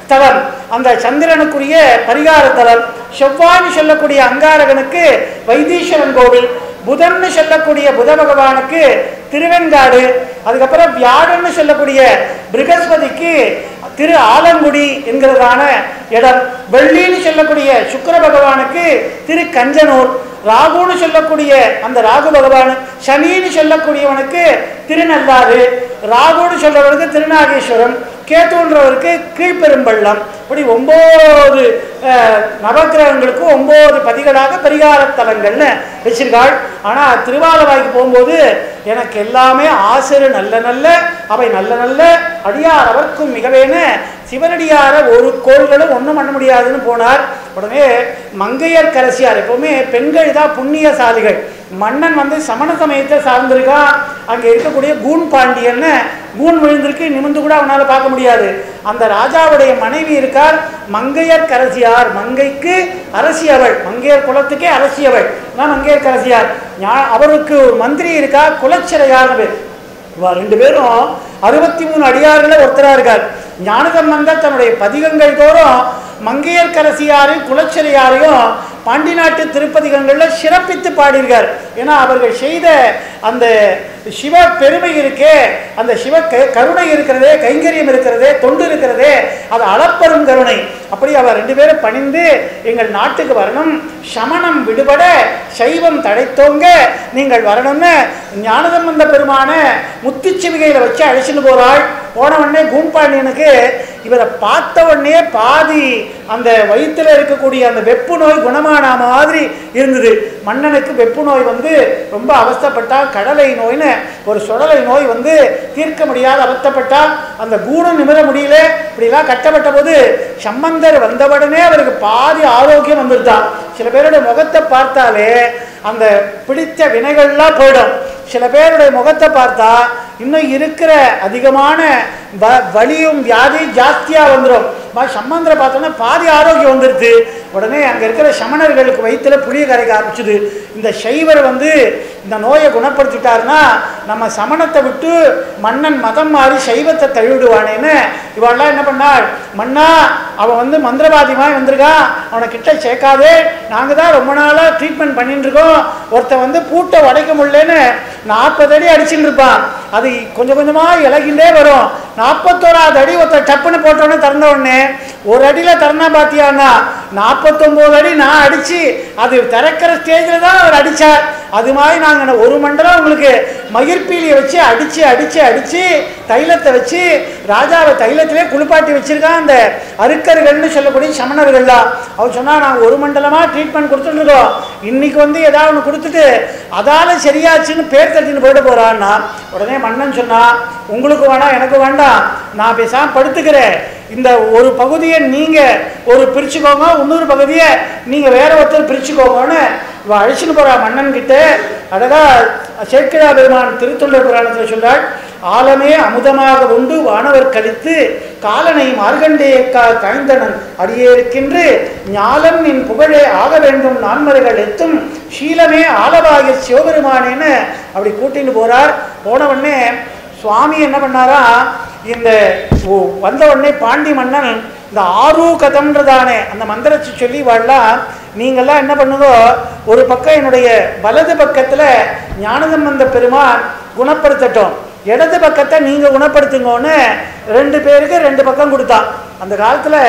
தலம் அந்த சந்திரனுக்குரிய பரிகார தலம் செவ்வாய்னு சொல்லக்கூடிய அங்காரகனுக்கு வைத்தீஸ்வரன் கோவில் புதன்னு சொல்லக்கூடிய புத பகவானுக்கு திருவெண்காடு அதுக்கப்புறம் வியாழன்னு சொல்லக்கூடிய பிருகஸ்பதிக்கு திரு ஆலங்குடி என்கிறதான இடம் வெள்ளின்னு சொல்லக்கூடிய சுக்கிர பகவானுக்கு திரு கஞ்சனூர் ராகுன்னு சொல்லக்கூடிய அந்த ராகு பகவான் சனின்னு சொல்லக்கூடியவனுக்கு திருநள்ளாறு ராகுன்னு சொல்றவனுக்கு திருநாகேஸ்வரம் கேத்துன்றவருக்கு கீழ்பெரும்பள்ளம் இப்படி ஒன்பது அஹ், நவக்கிரகங்களுக்கு ஒன்பது பதிகளாக பரிகார தலங்கள்னு வச்சிருக்காள் ஆனால் திருவாலவாய்க்கு போகும்போது எனக்கு எல்லாமே ஆசிரியர் நல்ல நல்ல அவை நல்ல நல்ல அடியார் அவர்க்கும் மிகவேன சிவனடியார ஒரு கோள்களும் ஒன்றும் பண்ண முடியாதுன்னு போனார் உடனே மங்கையர் கரசியார் எப்பவுமே பெண்கள் தான் புண்ணியசாலிகள் மன்னன் வந்து சமண சமயத்தை சார்ந்திருக்கான் அங்கே இருக்கக்கூடிய கூன் பாண்டியன்னு கூன் விழுந்திருக்கு நிமிந்து கூட அவனால் பார்க்க முடியாது அந்த ராஜாவுடைய மனைவி இருக்கார் மங்கையர் கரசியார் மங்கைக்கு அரசியவள் மங்கையர் குலத்துக்கே அரசியவள் தான் மங்கையர் கரசியார் ஞா- அவருக்கு ஒரு மந்திரி இருக்கா குலச்சிறையார்னு பேர் இவா ரெண்டு பேரும் அறுபத்தி மூணு அடியாறுல ஒருத்தரா இருக்கார் ஞானசம்பந்தர் தன்னுடைய பதிகங்கள் தோறும் மங்கையர்க்கரசியாரையும் குலச்சிறையாரையும் பாண்டி நாட்டு திருப்பதிகங்கள்ல சிறப்பித்து பாடியிருக்கார் ஏன்னா அவர்கள் செய்த அந்த சிவ பெருமை இருக்கே அந்த சிவ க- கருணை இருக்கிறதே கைங்கரியம் இருக்கிறதே தொண்டு இருக்கிறதே அது அளப்பெரும் கருணை அப்படி அவர் ரெண்டு பேரும் பணிந்து எங்கள் நாட்டுக்கு வரணும் சமணம் விடுபட சைவம் தழைத்தோங்க நீங்கள் வரணும்னு ஞானசம்பந்த பெருமான முத்துச்சிவிகையில் வச்சு அழைச்சிட்டு போறாள் போன உடனே கூம்பாண்டியனுக்கு இவரை பார்த்த உடனே பாதி அந்த வயித்துல இருக்கக்கூடிய அந்த வெப்பு நோய் குணமான மாதிரி இருந்தது மன்னனுக்கு வெப்பு நோய் வந்து ரொம்ப அவஸ்தைப்பட்டா கடலை நோய்னு ஒரு சுடலை நோய் வந்து தீர்க்க முடியாத அவஸ்தைப்பட்டா அந்த கூணம் நிமிர முடியல இப்படிலாம் கட்டப்பட்ட போது சம்பந்தர் வந்தவுடனே அவருக்கு பாதி ஆரோக்கியம் வந்துருதான் சில பேருடைய முகத்தை பார்த்தாலே அந்த பிடித்த வினைகள்லாம் போயிடும் சில பேருடைய முகத்தை பார்த்தா இன்னும் இருக்கிற அதிகமான வ- வலியும் வியாதி ஜாஸ்தியாக வந்துடும் சம்பந்தரை பார்த்தோன்னா பாதி ஆரோக்கியம் வந்துடுது உடனே அங்கே இருக்கிற சமணர்களுக்கு வயிற்றுல புளிய கரைக்க ஆரம்பிச்சுது இந்த சைவர் வந்து இந்த நோயை குணப்படுத்திட்டாருன்னா நம்ம சமணத்தை விட்டு மன்னன் மதம் மாறி சைவத்தை தழுவிடுவானேன்னு இவெல்லாம் என்ன பண்ணாள் மன்னா அவன் வந்து மந்திரவாதியமாக வந்திருக்கான் அவனை கிட்ட சேர்க்காதே நாங்கள் தான் ரொம்ப நாளாக ட்ரீட்மெண்ட் பண்ணிட்டு இருக்கோம் ஒருத்தன் வந்து பூட்டை உடைக்க முடியலன்னு நாற்பது அடி அடிச்சுட்டு இருப்பான் அது கொஞ்சம் கொஞ்சமாக இலகின்றே வரும் நாற்பத்தோராது அடி ஒருத்தர் டப்புன்னு போட்டோன்னே திறந்த உடனே ஒரு அடியில் திறந்தா பார்த்தியான்னா நாற்பத்தொம்போது அடி நான் அடித்து அது திறக்கிற ஸ்டேஜில் தான் அவர் அடித்தார் அது மாதிரி நாங்கள் ஒரு மண்டலம் உங்களுக்கு மயிர்பீலியை வச்சு அடித்து அடித்து அடித்து தைலத்தை வச்சு ராஜாவை தைலத்திலே குளிப்பாட்டி வச்சிருக்கான் அந்த அருக்கர்கள்னு சொல்லக்கூடிய சமணர்கள்லாம் அவர் சொன்னால் நாங்கள் ஒரு மண்டலமாக ட்ரீட்மெண்ட் கொடுத்துருக்கோம் இன்னைக்கு வந்து ஏதாவது ஒன்று கொடுத்துட்டு அதால சரியாச்சுன்னு பேர் தட்டின்னு போயிட்டு போகிறான்னா உடனே மன்னன் சொன்னா உங்களுக்கு வேணாம் எனக்கு வேண்டாம் நான் பேசாம படுத்துக்கிறேன் இந்த ஒரு பகுதியை நீங்கள் ஒரு பிரிச்சுக்கோங்க இன்னொரு பகுதியை நீங்கள் வேற ஒருத்தர் பிரிச்சுக்கோங்கன்னு இவ அழிச்சுன்னு போகிறா மன்னன் கிட்ட அழகா சேக்கிழா பெருமான் திருத்தொண்டர் புராணத்தில் சொல்றாள் ஆலமே அமுதமாக உண்டு வானவர் கழித்து காலனை மார்கண்டேயக்கா காய்ந்தனன் அடியேற்கின்று ஞாலம் நின் புகழே ஆக வேண்டும் நான்மறைகள் எத்தும் சீலமே ஆலவாகிய சிவபெருமானேன்னு அப்படி கூட்டின்னு போறார் போன உடனே சுவாமி என்ன பண்ணாரா இந்த ஓ- வந்த உடனே பாண்டி மன்னன் இந்த ஆரூ கதம்ன்றதானே அந்த மந்திரத்தை சொல்லி வாழலாம் நீங்கள்லாம் என்ன பண்ணுங்க ஒரு பக்கம் என்னுடைய வலது பக்கத்தில் ஞானசம்பந்த பெருமான் குணப்படுத்தட்டும் இடது பக்கத்தை நீங்கள் குணப்படுத்துங்கன்னு ரெண்டு பேருக்கு ரெண்டு பக்கம் கொடுத்தான் அந்த காலத்தில்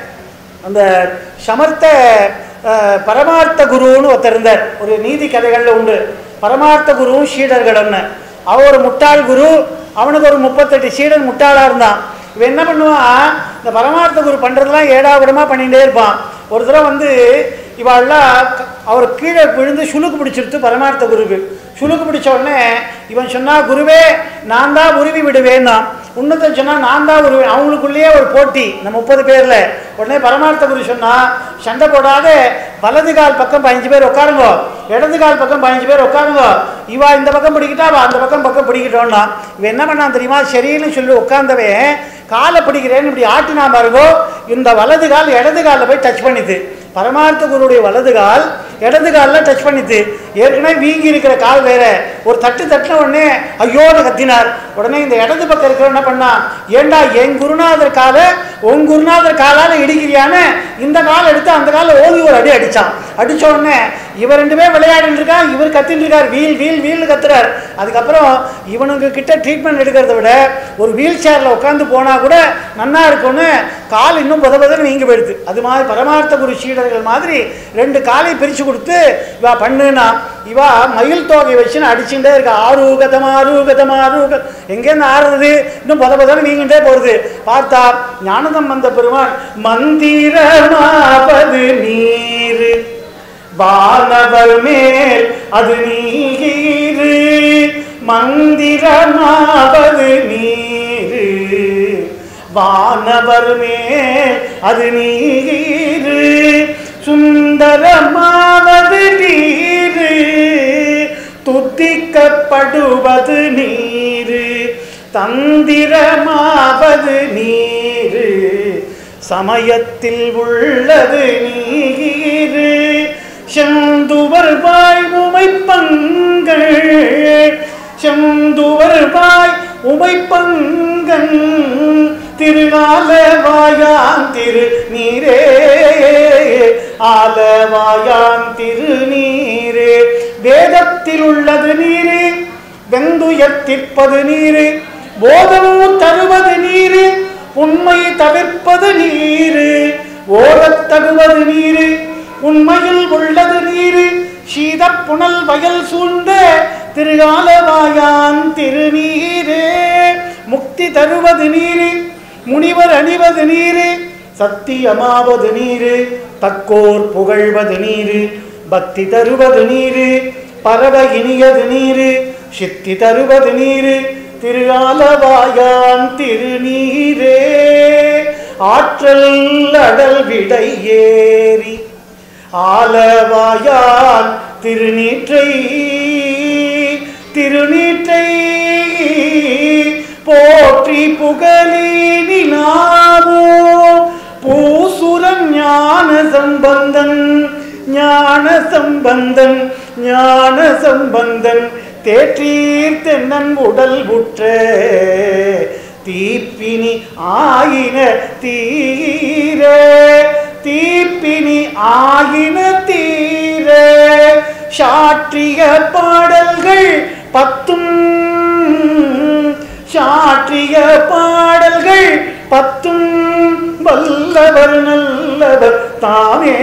அந்த சமர்த்த அஹ், பரமார்த்த குருன்னு ஒருத்தர் இருந்தார் ஒரு நீதி கதைகளில் உண்டு பரமார்த்த குருவும் சீடர்கள்னு அவன் ஒரு முட்டாள் குரு அவனுக்கு ஒரு முப்பத்தெட்டு சீடன் முட்டாளாக இருந்தான் இவன் என்ன பண்ணுவான் இந்த பரமார்த்த குரு பண்ணுறதெல்லாம் ஏடாவிடமாக பண்ணிகிட்டே இருப்பான் ஒரு தடவை வந்து இவாள்லாம் க- அவர் கீழே விழுந்து சுளுக்கு பிடிச்சிருத்து பரமார்த்த குருக்கு சுளுக்கு பிடிச்ச உடனே இவன் சொன்னா குருவே நான் தான் உருவி விடுவேன்னா உன்னதன் சொன்னா நான் தான் உருவேன் அவங்களுக்குள்ளேயே ஒரு போட்டி இந்த முப்பது பேர்ல உடனே பரமார்த்த குரு சொன்னா சண்டை போடாத வலது கால் பக்கம் பதினஞ்சு பேர் உட்காருங்க இடது கால் பக்கம் பதினஞ்சு பேர் உட்காருங்க இவா இந்த பக்கம் பிடிக்கிட்டா அவ அந்த பக்கம் பக்கம் பிடிக்கிட்டோன்னா இவன் என்ன பண்ணான் தெரியுமா சரின்னு சொல்லி உட்கார்ந்தவன் காலை பிடிக்கிறேன்னு இப்படி ஆட்டினா பாருங்கோ இந்த வலது கால் இடது காலில் போய் டச் பண்ணிது பரமார்த்த குருடைய வலது கால் இடது காலில் டச் பண்ணிது ஏற்கனவே வீங்கி இருக்கிற கால் வேற ஒரு தட்டு தட்டின உடனே ஐயோன்னு கத்தினார் உடனே இந்த இடது பக்கம் இருக்கிற என்ன பண்ணா ஏண்டா என் குருநாதர் காலை உன் குருநாதர் காலால இடிக்கிறியான்னு இந்த கால் எடுத்து அந்த காலை ஓங்கி ஒரு அடி அடிச்சான் அடிச்ச உடனே இவர் ரெண்டு பேர் விளையாடிட்டு இருக்கான் இவர் கத்திட்டு இருக்கார் வீல் வீல் வீல்னு கத்துறார் அதுக்கப்புறம் இவனுங்க கிட்ட ட்ரீட்மெண்ட் எடுக்கிறத விட ஒரு வீல் சேரில் உட்காந்து போனா கூட நன்னா இருக்கும்னு கால் இன்னும் புத புதன்னு வீங்கி போயிடுது அது மாதிரி பரமார்த்த குரு சீடர்கள் மாதிரி ரெண்டு காலை பிரித்து கொடுத்து இவா பண்ணுனா இவா மயில் தோகை வச்சுன்னு அடிச்சுட்டே இருக்கா ஆரூகதம் ஆரூகதம் ஆரூக எங்கேருந்து ஆறுறது இன்னும் புத புதன்னு வீங்கிட்டே போகிறது பார்த்தா ஞானதம் வந்த பெருமான் மந்திரமாவது நீர் வானவர் மேல் அது நீரு மந்திரமாவது நீரு வானவர் மேல் அது நீரு சுந்தரமாவது நீரு துத்திக்கப்படுவது நீரு தந்திரமாவது நீரு சமயத்தில் உள்ளது நீரு செந்துவர் வாய் உமைப்பங்கள் செந்துவர் வாய் உமைப்பங்கன் திருநாளவாயான் திரு நீரே ஆலவாயான் திரு நீரே வேதத்தில் உள்ளது நீரே வெந்துயர்த்திற்பது நீரு போதமும் தருவது நீரு உண்மை தவிர்ப்பது நீரு ஓரத் தருவது நீரு உண்மையில் உள்ளது நீரு சீத புனல் வயல் சூழ்ந்த திருகாலவாயான் திருநீரே முக்தி தருவது நீரு முனிவர் அணிவது நீரு சத்தியமாவது நீரு தக்கோர் புகழ்வது நீரு பக்தி தருவது நீரு பரவ இனியது நீரு சித்தி தருவது நீரு திரு ஆலவாயான் திருநீரே ஆற்றல் அடல் விடை ஏறி ஆலவாயான் திருநீற்றை திருநீற்றை போற்றி புகழினாவோ பூசுரன் ஞான சம்பந்தன் ஞான சம்பந்தன் ஞான சம்பந்தன் தேற்றீர் தென்னன் உடல் உற்ற தீப்பினி ஆயின தீர தீப்பினி ஆயின தீர சாற்றிய பாடல்கள் பத்தும் சாற்றிய பாடல்கள் பத்தும் வல்லவர் நல்லவர் தானே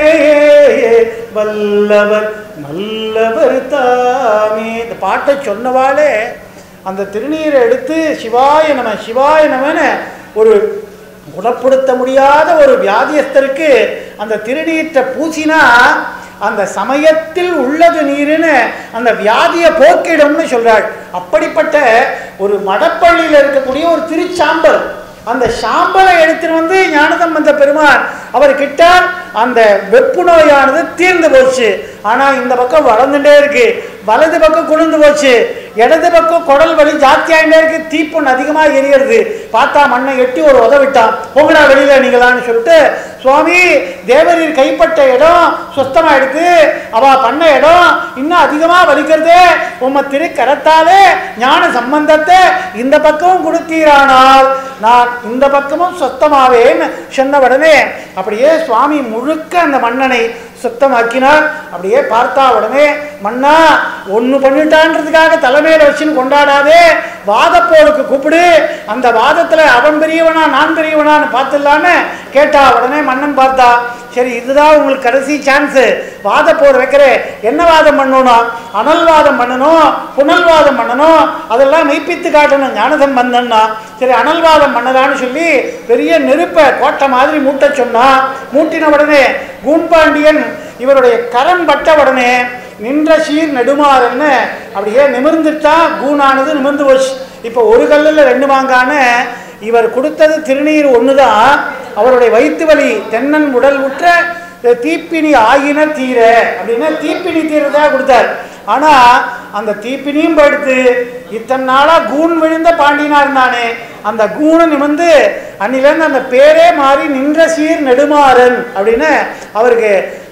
வல்லவர் நல்லவர் தாமே இந்த பாட்டை சொன்னவாளே அந்த திருநீரை எடுத்து சிவாய நம சிவாய நமன்னு ஒரு குணப்படுத்த முடியாத ஒரு வியாதியஸ்தருக்கு அந்த திருநீற்றை பூசினா அந்த சமயத்தில் உள்ளது நீருன்னு அந்த வியாதியை போக்கிடும்னு சொல்றாள் அப்படிப்பட்ட ஒரு மடப்பள்ளியில் இருக்கக்கூடிய ஒரு திருச்சாம்பல் அந்த சாம்பலை எடுத்துட்டு வந்து ஞானசம்பந்த பெருமான் அவர் கிட்ட அந்த வெப்பு நோயானது தீர்ந்து போச்சு ஆனா இந்த பக்கம் வளர்ந்துட்டே இருக்கு வலது பக்கம் குளிர்ந்து போச்சு இடது பக்கம் குடல் வலி ஜாஸ்தியாகிட்டே இருக்கு தீப்பொன் அதிகமா எரியறது பார்த்தா மண்ணை எட்டி ஒரு உதவிட்டான் போங்கடா வெளியில நீங்களான்னு சொல்லிட்டு சுவாமி தேவரீர் கைப்பட்ட இடம் சுத்தமாயிடுது அவ பண்ண இடம் இன்னும் அதிகமா வலிக்கிறதே உம்ம திருக்கரத்தாலே ஞான சம்பந்தத்தை இந்த பக்கமும் கொடுத்தீரானால் நான் இந்த பக்கமும் சுத்தமாவேன்னு சொன்ன உடனே அப்படியே சுவாமி முழுக்க அந்த மன்னனை சுத்தமாக்கினார் அப்படியே பார்த்தா உடனே மன்னா ஒன்று பண்ணிட்டான்றதுக்காக தலைமையில வச்சுன்னு கொண்டாடாதே வாதப்போருக்கு கூப்பிடு அந்த வாதத்தில் அவன் பெரியவனா நான் பெரியவனான்னு பார்த்துடலான்னு கேட்டா உடனே மன்னன் பார்த்தா சரி இதுதான் உங்களுக்கு கடைசி சான்ஸு வாதப்போர் வைக்கிறேன் என்ன வாதம் பண்ணணும் அனல் வாதம் பண்ணணும் புனல் வாதம் பண்ணணும் அதெல்லாம் மெய்ப்பித்து காட்டணும் ஞானசம்பந்தன்னா சரி அனல் வாதம் பண்ணலான்னு சொல்லி பெரிய நெருப்பை கோட்டை மாதிரி மூட்ட சொன்னா மூட்டின உடனே கூன்பாண்டியன் இவருடைய கரம் பட்ட உடனே நின்ற சீர் நெடுமாறன்னு அப்படியே நிமிர்ந்துட்டா கூனானது நிமிர்ந்து போச்சு இப்போ ஒரு கல்லில் ரெண்டு மாங்கான்னு இவர் கொடுத்தது திருநீர் ஒன்று தான் அவருடைய வயிற்று வலி தென்னன் உடல் உற்ற தீப்பினி ஆகின தீர அப்படின்னா தீப்பினி தீரதா கொடுத்தார் ஆனால் அந்த தீப்பினியும் படுத்து இத்தனை நாளாக கூன் விழுந்த பாண்டியனா இருந்தானே அந்த கூணு நிமிர்ந்து அன்னிலேருந்து அந்த பேரே மாறி நின்ற சீர் நெடுமாறன் அப்படின்னு அவருக்கு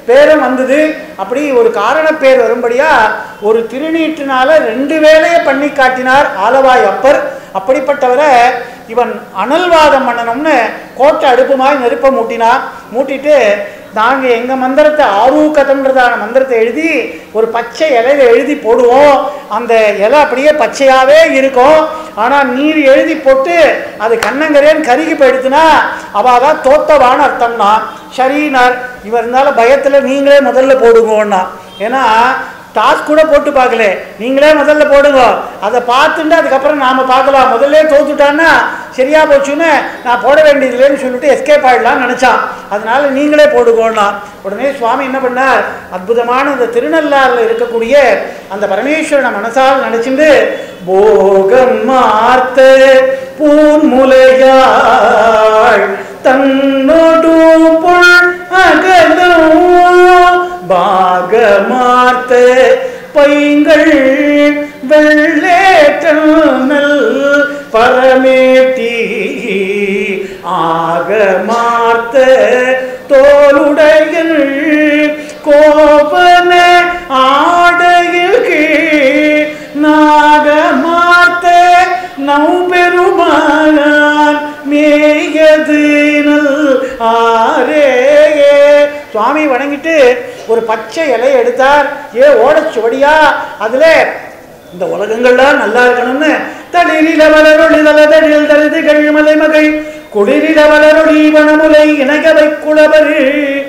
பேரும் வந்தது அப்படி ஒரு காரண பேர் வரும்படியா ஒரு திருநீற்றினால ரெண்டு வேலையை பண்ணி காட்டினார் ஆலவாய் அப்பர் அப்படிப்பட்டவரை இவன் அனல்வாதம் பண்ணணும்னு கோட்டை அடுப்புமாய் நெருப்ப மூட்டினா மூட்டிட்டு நாங்கள் எங்கள் மந்திரத்தை ஆரூக்கதம்ன்றதான மந்திரத்தை எழுதி ஒரு பச்சை இலையில எழுதி போடுவோம் அந்த இலை அப்படியே பச்சையாகவே இருக்கும் ஆனால் நீர் எழுதி போட்டு அது கண்ணங்கரேன்னு கருகி போயிடுச்சுன்னா அவள் தான் தோத்தவான்னு அர்த்தம்னா சரினார் இவர் இருந்தாலும் பயத்தில் நீங்களே முதல்ல போடுங்கோன்னா ஏன்னா டாஸ் கூட போட்டு பார்க்கல நீங்களே முதல்ல போடுங்க அதை பார்த்துட்டு அதுக்கப்புறம் நாம் பார்க்கலாம் முதல்ல தோத்துட்டான்னா சரியா போச்சுன்னு நான் போட வேண்டியதில்லைன்னு சொல்லிட்டு எஸ்கேப் ஆகிடலாம்னு நினச்சான் அதனால நீங்களே போடுங்கோன்னா உடனே சுவாமி என்ன பண்ணார் அற்புதமான இந்த திருநள்ளாறில் இருக்கக்கூடிய அந்த பரமேஸ்வரனை மனசால் நினச்சிட்டு போகம் மார்த்த பூன்முலையாள் தன்னோடு புல் அகலும் பாகமார்த்த பைங்கள் வெள்ளேற்றல் பரமேட்டி ஆகமார்த்த தோளுடையில் கோபன ஆடையில் கீழ் நாகமார்த்த நவபெருமானான் மேயது நல் ஆரேயே சுவாமி வணங்கிட்டு ஒரு பச்சை இலையை எடுத்தார் ஏ ஓடச்சுவடியா அதுல இந்த உலகங்கள்லாம் நல்லா இருக்கணும்னு தளிரில வளரொளி தளதடில் தருது கழிமலை மகை குளிரில வளரொளி வனமுலை இணகவை குளவரு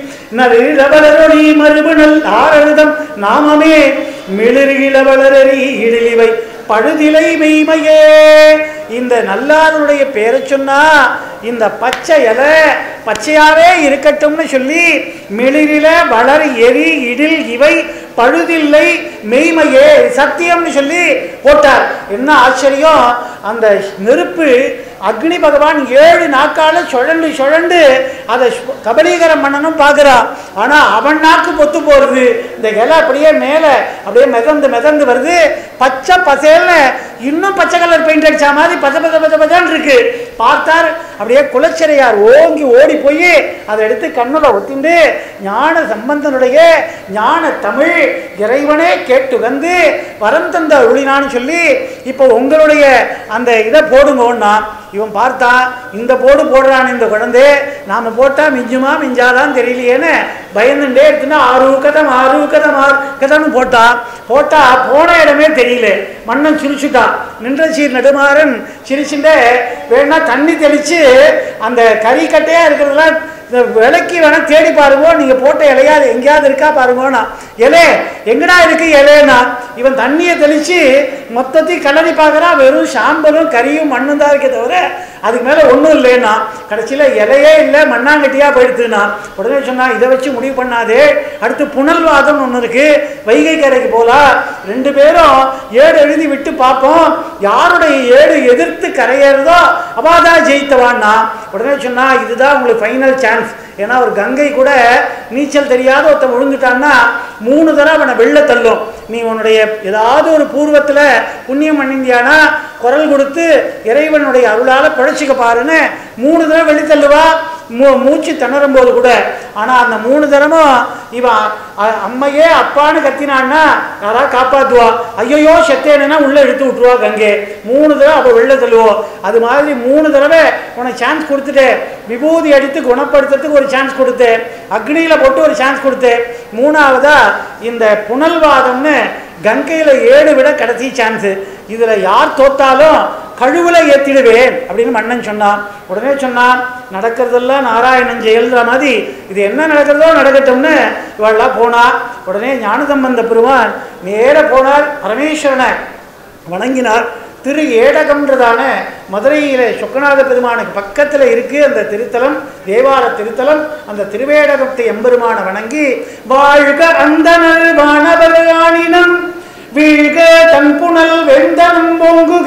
நளிரில வளரொளி மறுபுணல் ஆரழுதம் நாமமே மிளிரில வளரறி இடிலிவை பழுதிலை மெய்மையே இந்த நல்லாருடைய பேரை சொன்னா இந்த பச்சை இலை பச்சையாவே இருக்கட்டும்னு சொல்லி மிளிரில வளர் எரி இடில் இவை பழுதில்லை மெய்மையே சத்தியம்னு சொல்லி போட்டார் என்ன ஆச்சரியம் அந்த நெருப்பு அக்னி பகவான் ஏழு நாக்கால சுழண்டு சுழண்டு அதை சு- கபலீகரம் பண்ணணும் பார்க்குறான் ஆனால் அவன் நாக்கு பொத்து போகிறது இந்த இலை அப்படியே மேலே அப்படியே மிதந்து மிதந்து வருது பச்சை பசேல்னு இன்னும் பச்சை கலர் பெயிண்ட் அடிச்ச மாதிரி பச்சை பச்சை பச்சை பச்சைன்னு இருக்கு பார்த்தார் அப்படியே குலச்சிறையார் ஓங்கி ஓடி போய் அதை எடுத்து கண்ணுல ஒத்திண்டு ஞான சம்பந்தனுடைய ஞான தமிழ் இறைவனே கேட்டு வந்து வரம் தந்த அருளினான்னு சொல்லி இப்போ உங்களுடைய அந்த இதை போடுங்கன்னா இவன் பார்த்தான் இந்த போடு போடுறான் இந்த குழந்தை நாம போட்டா மிஞ்சுமா மிஞ்சாதான் தெரியலையேன்னு பயந்துட்டே இருக்குன்னா ஆறு கதம் ஆறு கதம் ஆறு கதம்னு போட்டான் போட்டா போன இடமே தெரியல மன்னன் சிரிச்சுட்டான் நின்ற சீர் நெடுமாறன் சிரிச்சுட்டே வேணா தண்ணி தெளிச்சு அந்த கறி கட்டையா இருக்கிறதெல்லாம் இந்த விலைக்கு வேணா தேடி பாருங்க நீங்க போட்ட இலையாது எங்கேயாவது இருக்கா பாருங்கண்ணா இலே எங்கடா இருக்கு இலைன்னா இவன் தண்ணியை தெளிச்சு மொத்தத்தையும் கலரி பார்க்கறான் வெறும் சாம்பலும் கறியும் மண்ணும் தான் இருக்கே தவிர அதுக்கு மேலே ஒன்றும் இல்லைன்னா கடைசியில் இலையே இல்லை மண்ணாங்கட்டியாக போயிடுத்துனா உடனே சொன்னா இதை வச்சு முடிவு பண்ணாதே அடுத்து புனல்வாதம் ஒன்று இருக்கு வைகை கரைக்கு போலாம் ரெண்டு பேரும் ஏடு எழுதி விட்டு பார்ப்போம் யாருடைய ஏடு எதிர்த்து கரையேறதோ அவாதான் ஜெயித்தவான்னா உடனே சொன்னா இதுதான் உங்களுக்கு ஃபைனல் சான்ஸ் ஏன்னா ஒரு கங்கை கூட நீச்சல் தெரியாத ஒருத்தன் விழுந்துட்டான்னா மூணு தடவை அவனை வெளில தள்ளும் நீ உன்னுடைய ஏதாவது ஒரு பூர்வத்தில் புண்ணியம் பண்ணிந்தியானா குரல் கொடுத்து இறைவனுடைய அருளால் பிழைச்சிக்க பாருன்னு மூணு தடவை வெளி தள்ளுவா மூ மூச்சு திணறும் போது கூட ஆனால் அந்த மூணு தரமும் இவன் அ- அம்மையே அப்பான்னு கத்தினான்னா யாராவது காப்பாற்றுவா ஐயோ செத்தேனா உள்ளே இழுத்து விட்டுருவா கங்கை மூணு தடவை அப்போ வெளில தள்ளுவோம் அது மாதிரி மூணு தடவை உனக்கு சான்ஸ் கொடுத்துட்டேன் விபூதி அடித்து குணப்படுத்துறதுக்கு ஒரு சான்ஸ் கொடுத்தேன் அக்னியில் போட்டு ஒரு சான்ஸ் கொடுத்தேன் மூணாவதா இந்த புனல்வாதம்னு கங்கையில் ஏழு விட கடைசி சான்ஸு இதில் யார் தோத்தாலும் கழுவுல ஏத்திடுவேன் அப்படின்னு மன்னன் சொன்னான் உடனே சொன்னான் நடக்கிறதெல்லாம் நாராயணன் எழுதுற மாதிரி இது என்ன நடக்கிறதோ நடக்கட்டும்னு இவள்லாம் போனா உடனே ஞானசம்பந்த பெருமான் நேர போனார் பரமேஸ்வரனை வணங்கினார் திரு ஏடகம்ன்றதான மதுரையில் சொக்கநாத பெருமானுக்கு பக்கத்தில் இருக்கு அந்த திருத்தலம் தேவார திருத்தலம் அந்த திருவேடகத்தை எம்பெருமானை வணங்கி வாழ்க அந்தனர் வானவர் ஆணினம் வீழ்க தன் புனல் வெந்தனம் பொங்குக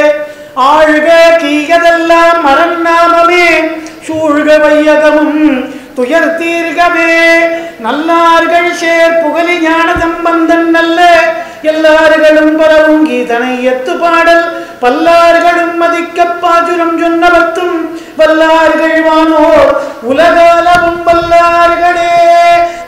ஆழ்க தீயதெல்லாம் மரம் நாமமே சூழ்க வையகமும் துயர் தீர்கவே நல்லார்கள் சேர் புகழி ஞான சம்பந்தன் நல்ல எல்லார்களும் பரவும் கீதனை எத்து பாடல் பல்லார்களும் மதிக்க பாசுரம் சொன்னவத்தும் வல்லார்கள் வானோர் உலகாலவும் வல்லார்களே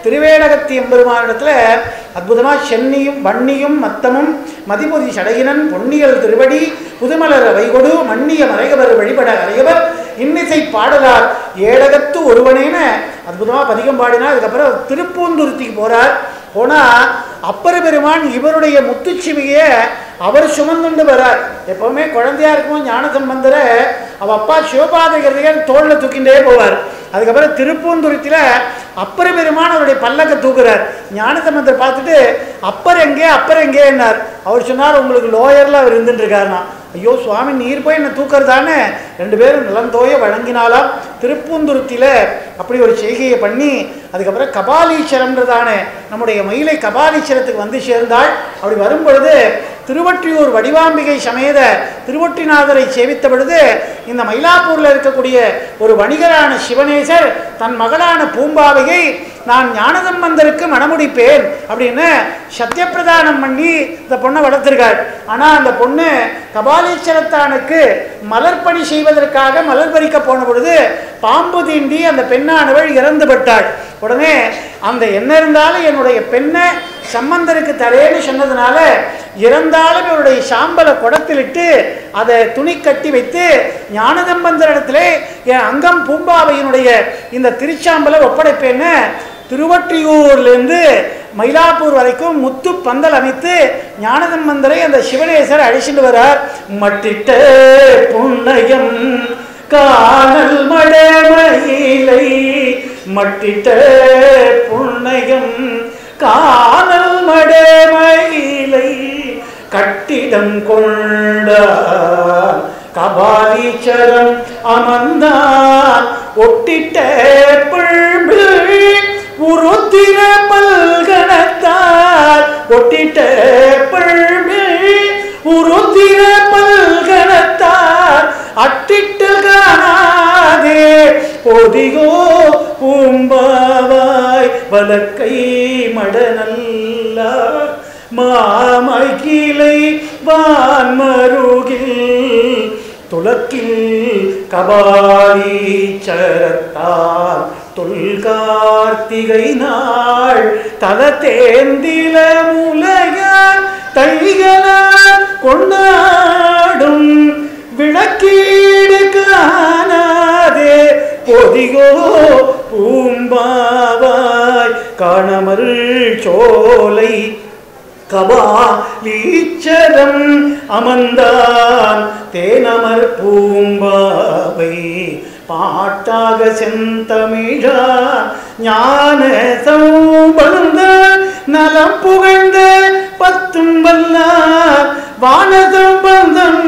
திருவேடகத்தி எம்பெருமானிடத்துல அற்புதமா சென்னியும் வன்னியும் மத்தமும் மதிபுதி சடையினன் பொன்னியல் திருவடி புதுமலர் வைகொடு மன்னிய மறைகவர் வழிபட அறையவர் இன்னிசை பாடலார் ஏழகத்து ஒருவனேன அற்புதமா பதிகம் பாடினா அதுக்கப்புறம் திருப்பூந்துருத்திக்கு போறார் போனா அப்பர் பெருமான் இவருடைய முத்துச்சிவிகைய அவர் சுமந்துண்டு வரார் எப்பவுமே குழந்தையா இருக்கும் ஞான சம்பந்தரை அவ அப்பா சிவபாதகிருதிகள் தோல்ல தூக்கிண்டே போவார் அதுக்கப்புறம் திருப்பூந்துருத்தில அப்பர் பெருமான் அவருடைய பல்லக்க தூக்குறார் ஞான சம்பந்தர் பார்த்துட்டு அப்பர் எங்கே அப்பர் எங்கேன்னார் அவர் சொன்னார் உங்களுக்கு லோயர்ல அவர் இருந்துட்டு இருக்காருனா ஐயோ சுவாமி நீர் போய் என்ன தூக்கறதானே ரெண்டு பேரும் நிலந்தோய வழங்கினாலாம் திருப்பூந்துருத்தில அப்படி ஒரு செய்கையை பண்ணி அதுக்கப்புறம் கபாலீஸ்வரம்ன்றதான நம்முடைய மயிலை கபாலீஸ்வரத்துக்கு வந்து சேர்ந்தாள் அப்படி வரும் பொழுது திருவொற்றியூர் வடிவாம்பிகை சமேத திருவொற்றிநாதரை சேவித்த பொழுது இந்த மயிலாப்பூர்ல இருக்கக்கூடிய ஒரு வணிகரான சிவனேசர் தன் மகளான பூம்பாவையை நான் ஞானசம்பந்தருக்கு மணமுடிப்பேன் அப்படின்னு சத்தியப்பிரதானம் பண்ணி இந்த பொண்ணை வளர்த்திருக்கார் ஆனா அந்த பொண்ணு கபாலீஸ்வரத்தானுக்கு மலர்பணி செய்வதற்காக மலர் பறிக்க போன பொழுது பாம்பு தீண்டி அந்த பெண்ணானவள் இறந்து விட்டாள் உடனே அந்த என்ன இருந்தாலும் என்னுடைய பெண்ணை சம்பந்தருக்கு தரேன்னு சொன்னதுனால இறந்தாலும் இவருடைய சாம்பலை குடத்திலிட்டு அதை துணி கட்டி வைத்து ஞானசம்பந்தர் இடத்துல என் அங்கம் பூம்பாவையினுடைய இந்த திருச்சாம்பலை ஒப்படைப்பேன்னு திருவொற்றியூர்லேருந்து மயிலாப்பூர் வரைக்கும் முத்து பந்தல் அமைத்து ஞானசம்பந்தரை அந்த சிவனேசர் அழிச்சிட்டு வரார் மட்டிட்ட புன்னயம் காணல் மடமயிலை மட்டிட்ட புன்னயம் காணல் மடமயிலை கட்டிடம் கொண்டார் கபாலீச்சரம் அமர்ந்தான் ஒட்டிட்ட பிள்பிள் உருத்திர பல்கணத்தார் ஒட்டிட்ட பிள்பிள் உருத்திர பல்கணத்தார் அட்டிட்டு காணாதே பொதிகோ பூம்பாவாய் வலக்கை மடநல்லார் மாமகிலை வான்மருகில் துலக்கில் கபாலீச்சரத்தால் தொல்கார்த்திகை நாள் தல தேந்தில முலைய தைகளால் கொண்டாடும் விளக்கீடு காணாதே பொதிகோ பூம்பாவாய் காணமருள் சோலை கபாலீச்சரம் அமர்ந்தான் தேனமர் பூம்பாவை பாட்டாக செந்தமிழா ஞான சௌபந்த நலம் புகழ்ந்த பத்தும் வல்லார் வானசம்பந்தம்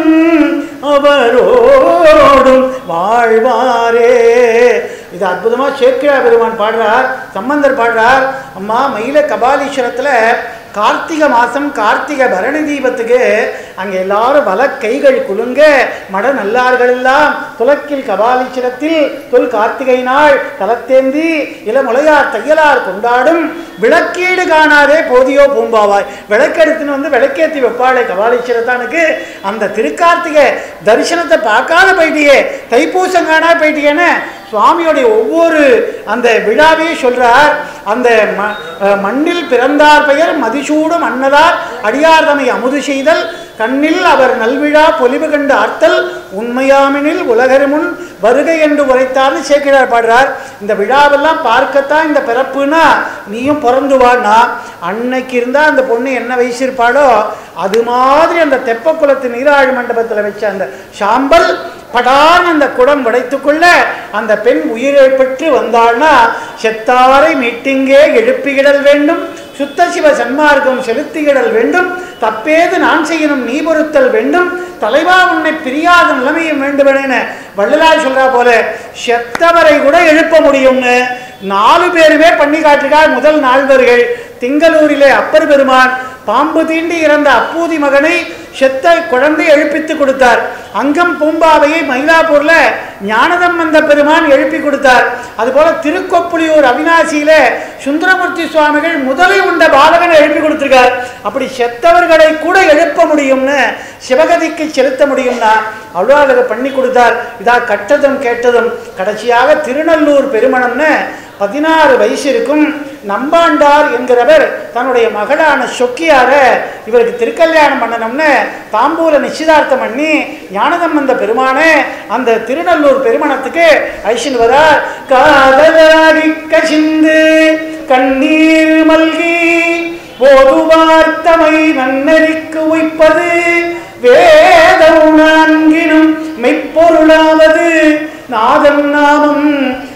அவரோடும் வாழ்வாரே இது அற்புதமா சேக்கிழா பெருமான் பாடுறார் சம்பந்தர் பாடுறார் அம்மா மயில கபாலீஸ்வரத்துல கார்த்திகை மாதம் கார்த்திகை பரணி தீபத்துக்கு அங்கே எல்லாரும் வல கைகள் குலுங்க மட நல்லார்கள் எல்லாம் துலக்கில் கபாலீச்சரத்தில் தொல் கார்த்திகை நாள் தலத்தேந்தி இளமுலையார் தையலார் கொண்டாடும் விளக்கீடு காணாதே போதியோ பூம்பாவாய் விளக்கெடுத்துன்னு வந்து விளக்கேத்தி வைப்பாளே கபாலீஸ்வரத்தானுக்கு அந்த திருக்கார்த்திகை தரிசனத்தை பார்க்காத போயிட்டியே தைப்பூசம் காணா போயிட்டியேன்னு சுவாமியோடைய ஒவ்வொரு அந்த விழாவே சொல்றார் அந்த ம- அஹ் மண்ணில் பிறந்தார் பெயர் மதிசூடும் அன்னதார் அடியார் தமை அமுது செய்தல் கண்ணில் அவர் நல்விழா பொலிவு கண்டு ஆர்த்தல் உண்மையாமெனில் உலகரு முன் வருகை என்று உரைத்தார்னு சேக்கிழார் பாடுறார் இந்த விழாவெல்லாம் பார்க்கத்தான் இந்த பிறப்புனா நீயும் பிறந்து வான்னா அன்னைக்கு இருந்தால் அந்த பொண்ணு என்ன வயசு இருப்பாளோ அது மாதிரி அந்த தெப்பக்குளத்து நீராழி மண்டபத்தில் வச்ச அந்த சாம்பல் படான் அந்த குடம் உடைத்துக்கொள்ள அந்த பெண் உயிரை பெற்று வந்தாள்னா செத்தாரை மீட்டிங்கே எழுப்பியிடல் வேண்டும் சுத்த சிவ சன்மார்க்கம் செலுத்தியிடல் வேண்டும் தப்பேது நான் செய்யணும் நீ பொறுத்தல் வேண்டும் தலைவா உன்னை பிரியாத நிலைமையும் வேண்டுமென வள்ளலார் சொல்றா போல செத்தவரை கூட எழுப்ப முடியும்னு நாலு பேருமே பண்ணி காட்டுகிறார் முதல் நால்வர்கள் திங்களூரிலே அப்பர் பெருமான் பாம்பு தீண்டி இறந்த அப்பூதி மகனை செத்த குழந்தை எழுப்பித்து கொடுத்தார் அங்கம் பூம்பாவையை மயிலாப்பூர்ல ஞானதம்பந்த பெருமான் எழுப்பி கொடுத்தார் அதுபோல திருக்கொப்புளியூர் அவினாசியில சுந்தரமூர்த்தி சுவாமிகள் முதலை உண்ட பாலகனை எழுப்பி கொடுத்திருக்கார் அப்படி செத்தவர்களை கூட எழுப்ப முடியும்னு சிவகதிக்கு செலுத்த முடியும்னா அவ்வளோ அதை பண்ணி கொடுத்தார் இதா கட்டதும் கேட்டதும் கடைசியாக திருநல்லூர் பெருமணம்னு பதினாறு வயசு இருக்கும் நம்பாண்டார் என்கிறவர் தன்னுடைய மகளான சொக்கியார இவருக்கு திருக்கல்யாணம் பண்ணணும்னு தாம்பூல நிச்சயதார்த்தம் பண்ணி ஞானதம்பந்த பெருமானே அந்த திருநல்லூர் பெருமணத்துக்கு ஐஷன் வரார் காதலாகி கசிந்து கண்ணீர் மல்கி போதுவார்த்தமை நன்னறிக்கு உய்ப்பது வேதம் நான்கினும் மெய்ப்பொருளாவது நாதம் நாமம்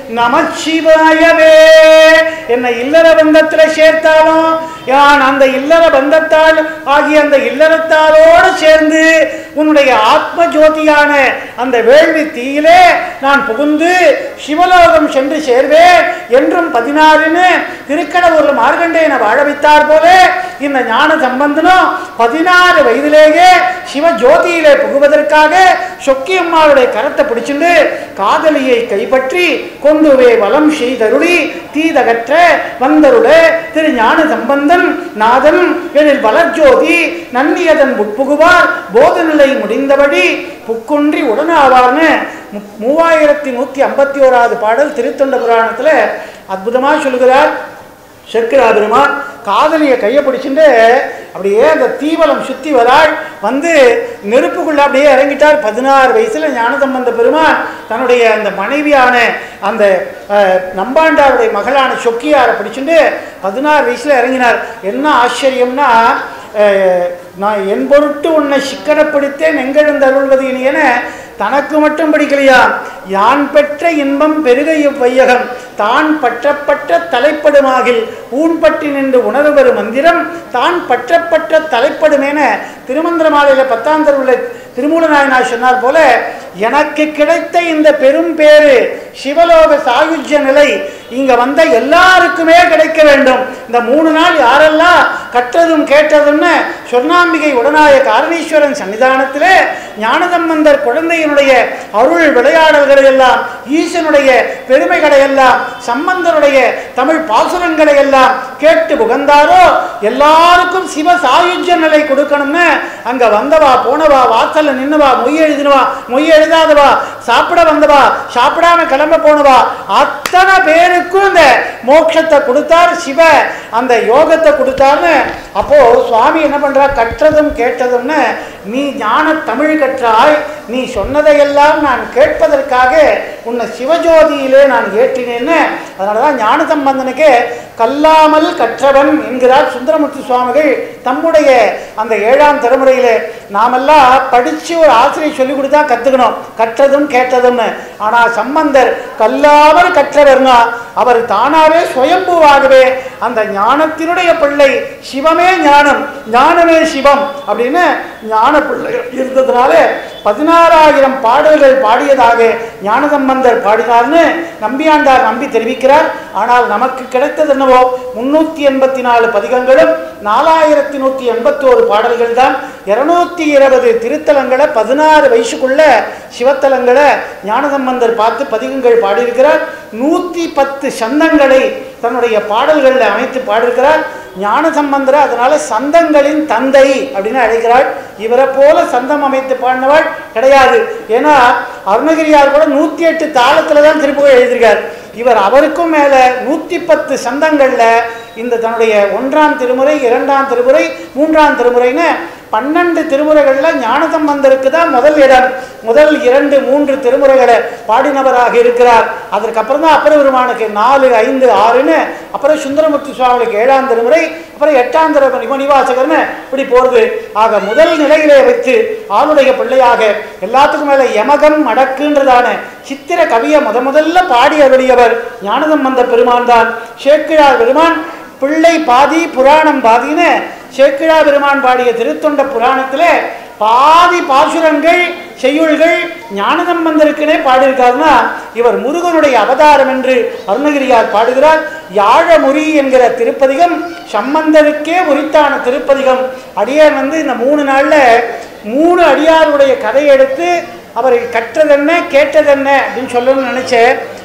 நமச்சிவாயவே என்னை இல்லற பந்தத்தில் சேர்த்தாலும் யான் அந்த இல்லற பந்தத்தால் ஆகிய அந்த இல்லறத்தாரோடு சேர்ந்து உன்னுடைய ஆத்ம ஜோதியான அந்த வேள்வி தீயிலே நான் புகுந்து சிவலோகம் சென்று சேர்வேன் என்றும் பதினாறுன்னு திருக்கடவுர்ல மார்கண்டேயனை வாழ வைத்தார் போல இந்த ஞான சம்பந்தனும் பதினாறு வயதிலேயே சிவ ஜோதியிலே புகுவதற்காக சொக்கி அம்மாவுடைய கரத்தை பிடிச்சிட்டு காதலியை கைப்பற்றி கொண்டுவே வலம் செய்தருளி தீதகற்ற வந்தருள திரு ஞான சம்பந்தன் நாதன் எழில் வளர்ஜோதி நன்னியதன் உட்புகுவார் போதநிலை முடிந்தபடி புக்குன்றி உடனாவார்னு மு- மூவாயிரத்தி நூற்றி ஐம்பத்தி ஓராவது பாடல் திருத்தொண்ட புராணத்தில் அற்புதமாக சொல்கிறார் செக்குரா பெருமான் காதலியை கையை பிடிச்சிட்டு அப்படியே அந்த தீவலம் சுத்தி வராள் வந்து நெருப்புக்குள்ள அப்படியே இறங்கிட்டார் பதினாறு வயசுல ஞானசம்பந்த பெருமான் தன்னுடைய அந்த மனைவியான அந்த அஹ், நம்பாண்டாருடைய மகளான சொக்கியாரை பிடிச்சிட்டு பதினாறு வயசுல இறங்கினார் என்ன ஆச்சரியம்னா அஹ், நான் என் பொருட்டு உன்னை சிக்கனப்படுத்தேன் எங்கெழுந்து அருள்வது இனியன தனக்கு மட்டும் படிக்கலையா யான் பெற்ற இன்பம் பெருக இவ்வையகம் தான் பற்றப்பட்ட தலைப்படுமாகில் ஊன்பட்டி நின்று உணர்வரு மந்திரம் தான் பற்றப்பட்ட தலைப்படுமேன திருமந்திர மாலையில பத்தாம் உள்ள திருமூல நாயனார் சொன்னார் போல எனக்கு கிடைத்த இந்த பெரும் பேரு சிவலோக சாயுஜ்ய நிலை இங்க வந்த எல்லாருக்குமே கிடைக்க வேண்டும் இந்த மூணு நாள் யாரெல்லாம் கற்றதும் கேட்டதும்னு சொர்ணாம்பிகை உடனாய காரணீஸ்வரன் சன்னிதானத்திலே ஞானதம்பந்தர் குழந்தையினுடைய அருள் விளையாடல்களை எல்லாம் ஈசனுடைய பெருமைகளை எல்லாம் சம்பந்தருடைய தமிழ் பாசுரங்களை எல்லாம் கேட்டு புகழ்ந்தாரோ எல்லாருக்கும் சிவ சாயுஜ்ய நிலை கொடுக்கணும்னு அங்க வந்தவா போனவா வாசல்ல நின்னுவா மொய் எழுதினவா மொய் எழுதாதவா சாப்பிட வந்தவா சாப்பிடாம கிளம்ப போனவா அத்தனை பேருக்கும் இந்த மோட்சத்தை கொடுத்தார் சிவ அந்த யோகத்தை கொடுத்தார்னு அப்போ சுவாமி என்ன பண்றா கற்றதும் கேட்டதும்னு நீ ஞான தமிழ் கற்றாய் நீ சொன்னதையெல்லாம் நான் கேட்பதற்காக உன்னை சிவஜோதியிலே நான் ஏற்றினேன்னு அதனால தான் ஞான சம்பந்தனுக்கு கல்லாமல் கற்றவன் என்கிறார் சுந்தரமூர்த்தி சுவாமிகள் தம்முடைய அந்த ஏழாம் தலைமுறையிலே நாமெல்லாம் படித்து ஒரு ஆசிரியர் சொல்லி கொடுத்தா கற்றுக்கணும் கற்றதும் கேட்டதும்னு ஆனால் சம்பந்தர் கல்லாமல் கற்றவர்னா அவர் தானாவே சுயம்புவாகவே அந்த ஞானத்தினுடைய பிள்ளை சிவமே ஞானம் ஞானமே சிவம் அப்படின்னு ஞான பிள்ளை இருந்ததுனால பதினாறாயிரம் பாடல்கள் பாடியதாக ஞானசம்பந்தர் பாடினார்னு நம்பியாண்டார் நம்பி தெரிவிக்கிறார் ஆனால் நமக்கு கிடைத்தது என்னவோ முன்னூற்றி எண்பத்தி நாலு பதிகங்களும் நாலாயிரத்தி நூற்றி எண்பத்தோரு பாடல்கள் தான் இருநூத்தி இருபது திருத்தலங்களை பதினாறு வயசுக்குள்ள சிவத்தலங்களை ஞானசம்பந்தர் பார்த்து பதிகங்கள் பாடியிருக்கிறார் நூற்றி பத்து சந்தங்களை தன்னுடைய பாடல்களில் அமைத்து பாடியிருக்கிறார் ஞான சம்பந்தரை அதனால சந்தங்களின் தந்தை அப்படின்னு அழைக்கிறாள் இவரை போல சந்தம் அமைத்து பாடினவாள் கிடையாது ஏன்னா அருணகிரியார் கூட நூற்றி எட்டு தாளத்தில் தான் திருப்புகழ் எழுதியிருக்கார் இவர் அவருக்கும் மேலே நூற்றி பத்து சந்தங்களில் இந்த தன்னுடைய ஒன்றாம் திருமுறை இரண்டாம் திருமுறை மூன்றாம் திருமுறைன்னு பன்னெண்டு திருமுறைகளில் ஞானசம்பந்தருக்கு தான் முதல் இடம் முதல் இரண்டு மூன்று திருமுறைகளை பாடினவராக இருக்கிறார் அதற்கப்புறம் தான் அப்பர பெருமானுக்கு நாலு ஐந்து ஆறுன்னு அப்புறம் சுந்தரமூர்த்தி சுவாமிக்கு ஏழாம் திருமுறை அப்புறம் எட்டாம் திருமுறை மணிவாசகர்னு இப்படி போகிறது ஆக முதல் நிலையிலே வைத்து ஆளுடைய பிள்ளையாக எல்லாத்துக்கும் மேலே யமகம் அடக்குன்றதான சித்திர கவியை முத முதல்ல பாடி அருளியவர் ஞானசம்பந்த பெருமான் தான் சேக்கிழார் பெருமான் பிள்ளை பாதி புராணம் பாதின்னு சேக்கிழா பெருமான் பாடிய திருத்தொண்ட புராணத்தில் பாதி பாசுரங்கள் செய்யுள்கள் ஞானசம்பந்தருக்குனே பாடியிருக்காருன்னா இவர் முருகனுடைய அவதாரம் என்று அருணகிரியார் பாடுகிறார் யாழமுறி என்கிற திருப்பதிகம் சம்பந்தருக்கே உரித்தான திருப்பதிகம் அடியார் வந்து இந்த மூணு நாளில் மூணு அடியாருடைய கதையை எடுத்து அவர் கற்றதென்ன கேட்டதென்ன அப்படின்னு சொல்லணும்னு நினச்சேன்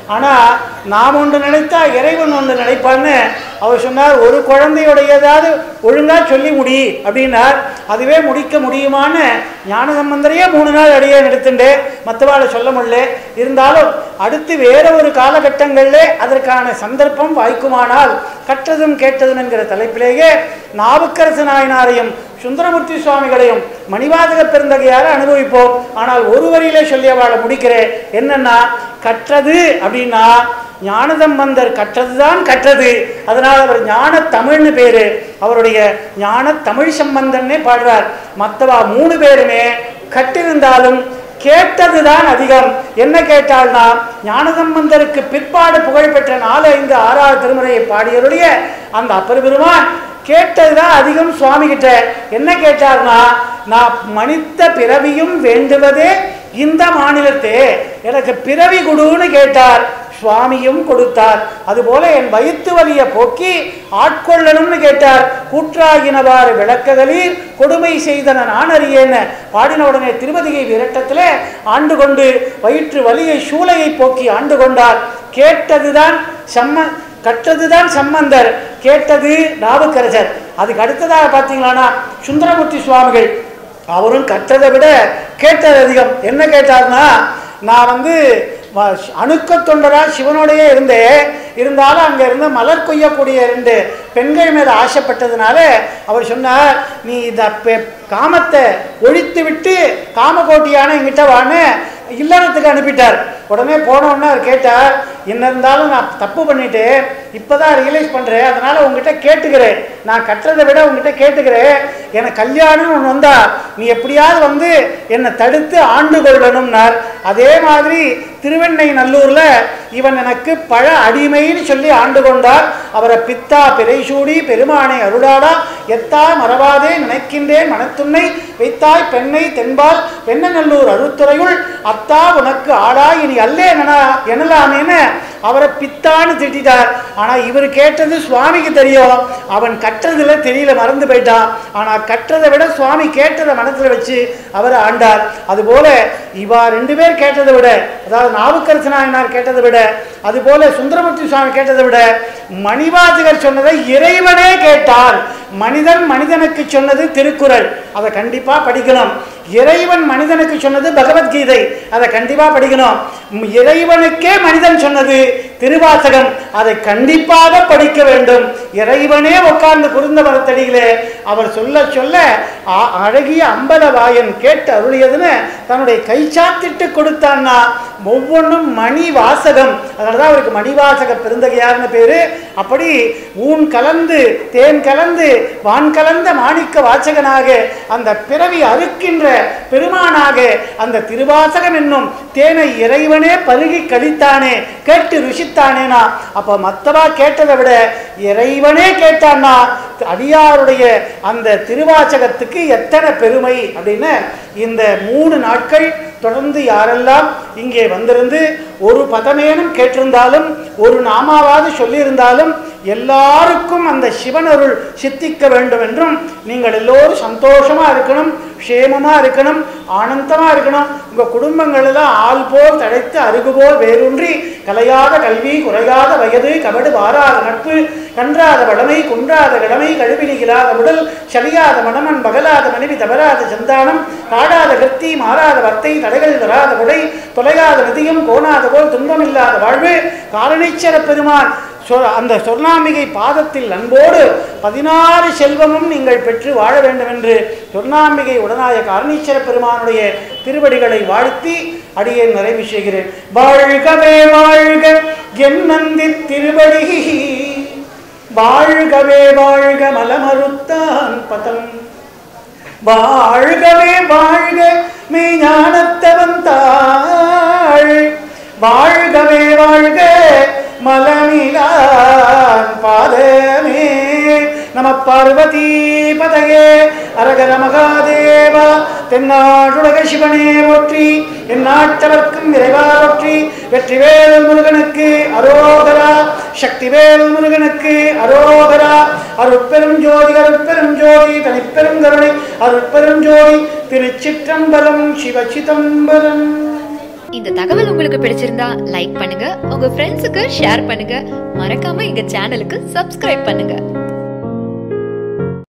ஆனால் நாம் ஒன்று நினைத்தா இறைவன் ஒன்று நினைப்பான்னு அவர் சொன்னார் ஒரு குழந்தையுடையதாவது ஒழுங்காக சொல்லி முடி அப்படின்னார் அதுவே முடிக்க முடியுமான்னு ஞானசம்பந்தரையே மூணு நாள் அடியே எடுத்துட்டு மற்றவாளை சொல்ல முடியல இருந்தாலும் அடுத்து வேற ஒரு காலகட்டங்களிலே அதற்கான சந்தர்ப்பம் வாய்க்குமானால் கற்றதும் கேட்டதும் என்கிற தலைப்பிலேயே நாவுக்கரசு நாயனாரையும் சுந்தரமூர்த்தி சுவாமிகளையும் மணிவாதக பெருந்தகையார அனுபவிப்போம் ஆனால் ஒரு வரியிலே சொல்லி அவளை முடிக்கிறேன் என்னன்னா கற்றது அப்படின்னா ஞானசம்பந்தர் கற்றதுதான் கற்றது அதனால் அவர் ஞான தமிழ்னு பேரு அவருடைய ஞான தமிழ் சம்பந்தன்னே பாடுறார் மற்றவா மூணு பேருமே கற்றிருந்தாலும் கேட்டதுதான் அதிகம் என்ன கேட்டால்னா ஞானசம்பந்தருக்கு பிற்பாடு புகழ்பெற்ற நாலு ஐந்து ஆறாவது திருமுறையை பாடியருடைய அந்த அப்பர் பெருமான் கேட்டதுதான் அதிகம் சுவாமி கிட்ட என்ன கேட்டார்னா நான் மனித பிறவியும் வேண்டுவதே இந்த மாநிலத்தே எனக்கு பிறவி கொடுன்னு கேட்டார் சுவாமியும் கொடுத்தார் அதுபோல என் வயிற்று வலியை போக்கி ஆட்கொள்ளணும்னு கேட்டார் கூற்றாகினவாறு விளக்ககளில் கொடுமை செய்தன நான் அறியேன்னு பாடின உடனே திருவதிகை விரட்டத்தில் ஆண்டு கொண்டு வயிற்று வலியை சூளையை போக்கி ஆண்டு கொண்டார் கேட்டதுதான் செம்ம கற்றதுதான் சம்பந்தர் கேட்டது நாவுக்கரசர் அதுக்கு அடுத்ததாக பார்த்தீங்களான்னா சுந்தரமூர்த்தி சுவாமிகள் அவரும் கற்றதை விட கேட்டது அதிகம் என்ன கேட்டார்னா நான் வந்து வ- அணுக்க தொண்டரா சிவனோடையே இருந்தேன் இருந்தாலும் அங்கே இருந்த மலர் கொய்யக்கூடிய ரெண்டு பெண்கள் மேலே ஆசைப்பட்டதுனால அவர் சொன்னார் நீ இந்த பெ- காமத்தை ஒழித்து விட்டு காமகோட்டியான எங்கிட்ட வான்னு இல்லறத்துக்கு அனுப்பிட்டார் உடனே போன உடனே அவர் கேட்டார் என்ன இருந்தாலும் நான் தப்பு பண்ணிட்டேன் இப்போதான் ரியலைஸ் பண்ணுறேன் அதனால உங்ககிட்ட கேட்டுக்கிறேன் நான் கட்டுறதை விட உங்ககிட்ட கேட்டுக்கிறேன் எனக்கு கல்யாணம் ஒன்று வந்தா நீ எப்படியாவது வந்து என்னை தடுத்து ஆண்டு கொள்ளணும்னார் அதே மாதிரி திருவெண்ணை நல்லூரில் இவன் எனக்கு பழ அடிமைன்னு சொல்லி ஆண்டு கொண்டார் அவரை பித்தா பிறைசூடி பெருமானை அருளாடா எத்தா மறவாதே நினைக்கின்றேன் மனத்துன்னை வைத்தாய் பெண்ணை தென்பால் வெண்ணநல்லூர் அருத்துறையுள் அத்தா உனக்கு ஆடா இனி அல்லே எனனா எனலாமேன்னு அவரை பித்தான்னு திட்டார் ஆனா இவர் கேட்டது சுவாமிக்கு தெரியும் அவன் கற்றதுல தெரியல மறந்து போயிட்டான் ஆனா கற்றதை விட சுவாமி கேட்டதை மனசுல வச்சு அவரை ஆண்டார் அதுபோல இவா ரெண்டு பேர் கேட்டதை விட அதாவது நாவுக்கரசு நாயனார் கேட்டதை விட அதுபோல சுந்தரமூர்த்தி சுவாமி கேட்டதை விட மணிவாசகர் சொன்னதை இறைவனே கேட்டார் மனிதன் மனிதனுக்கு சொன்னது திருக்குறள் அதை கண்டிப்பா படிக்கணும் இறைவன் மனிதனுக்கு சொன்னது பகவத்கீதை அதை கண்டிப்பா படிக்கணும் ம், இறைவனுக்கே மனிதன் சொன்னது திருவாசகம் அதை கண்டிப்பாக படிக்க வேண்டும் இறைவனே உட்கார்ந்து குருந்த மரத்தடியிலே அவர் சொல்ல சொல்ல ஆ- அழகிய அம்பலவாயன் கேட்டு அருளியதுன்னு தன்னுடைய கைச்சாத்திட்டு கொடுத்தான்னா ஒவ்வொன்றும் மணி வாசகம் அதனால தான் அவருக்கு மணிவாசக பெருந்தகையார்னு பேரு அப்படி ஊன் கலந்து தேன் கலந்து வான் கலந்த மாணிக்க வாசகனாக அந்த பிறவி அறுக்கின்ற பெருமானாக அந்த திருவாசகம் என்னும் தேனை இறைவனே பருகி கழித்தானே கேட்டு ருசித்தானேனா அப்ப மத்தவா கேட்டதை விட இறைவனே கேட்டான்னா அடியாருடைய அந்த திருவாசகத்துக்கு எத்தனை பெருமை அப்படின்னு இந்த மூணு நாட்கள் தொடர்ந்து யாரெல்லாம் இங்கே வந்திருந்து ஒரு பதமேனும் கேட்டிருந்தாலும் ஒரு நாமாவாவது சொல்லியிருந்தாலும் எல்லாருக்கும் அந்த சிவன் அருள் சித்திக்க வேண்டும் என்றும் நீங்கள் எல்லோரும் சந்தோஷமா இருக்கணும் க்ஷேமமா இருக்கணும் ஆனந்தமா இருக்கணும் உங்க குடும்பங்கள் எல்லாம் ஆள் போல் தழைத்து அருகு போல் வேரூன்றி கலையாத கல்வி குறையாத வயது கபடு வாராத நட்பு கன்றாத வடமை குன்றாத கடமை கழுவினிகிலாத உடல் சலியாத மனமன் பகலாத மனைவி தவறாத சந்தானம் காடாத கத்தி மாறாத வத்தை தடைகள் வராத உடை தொலையாத நிதியம் கோணாத போல் துன்பமில்லாத வாழ்வு காரணீச்சர பெருமான் சொ- அந்த சொர்ணாம்பிகை பாதத்தில் அன்போடு பதினாறு செல்வமும் நீங்கள் பெற்று வாழ வேண்டும் என்று சொர்ணாம்பிகை உடனாய காரணீச்சர பெருமானுடைய திருவடிகளை வாழ்த்தி அடியேன் நிறைவு செய்கிறேன் வாழ்கவே வாழ்க என் நந்தி திருவடி வாழ்கவே வாழ்க மலமறுத்தான் பதம் வாழ்கவே வாழ்க மெய்ஞானத்தவன் தாள் வாழ்கவே வாழ்க மலமிலான் பாதமே நம பார்வதி பதகே அரகர மகாதேவா தென்னாடுலக சிவனே போற்றி என் நாட்டவர்க்கும் இறைவா போற்றி வெற்றிவேல் முருகனுக்கு அரோகரா சக்திவேல் முருகனுக்கு அரோகரா அருட்பெரும் ஜோதி அருட்பெரும் ஜோதி தனிப்பெரும் கருணை அருட்பெரும் ஜோதி திருச்சிற்றம்பலம் சிவச்சிதம்பரம்
இந்த தகவல் உங்களுக்கு பிடிச்சிருந்தா லைக் பண்ணுங்க உங்க ஃப்ரெண்ட்ஸுக்கு ஷேர் பண்ணுங்க மறக்காம எங்க சேனலுக்கு சப்ஸ்கிரைப் பண்ணுங்க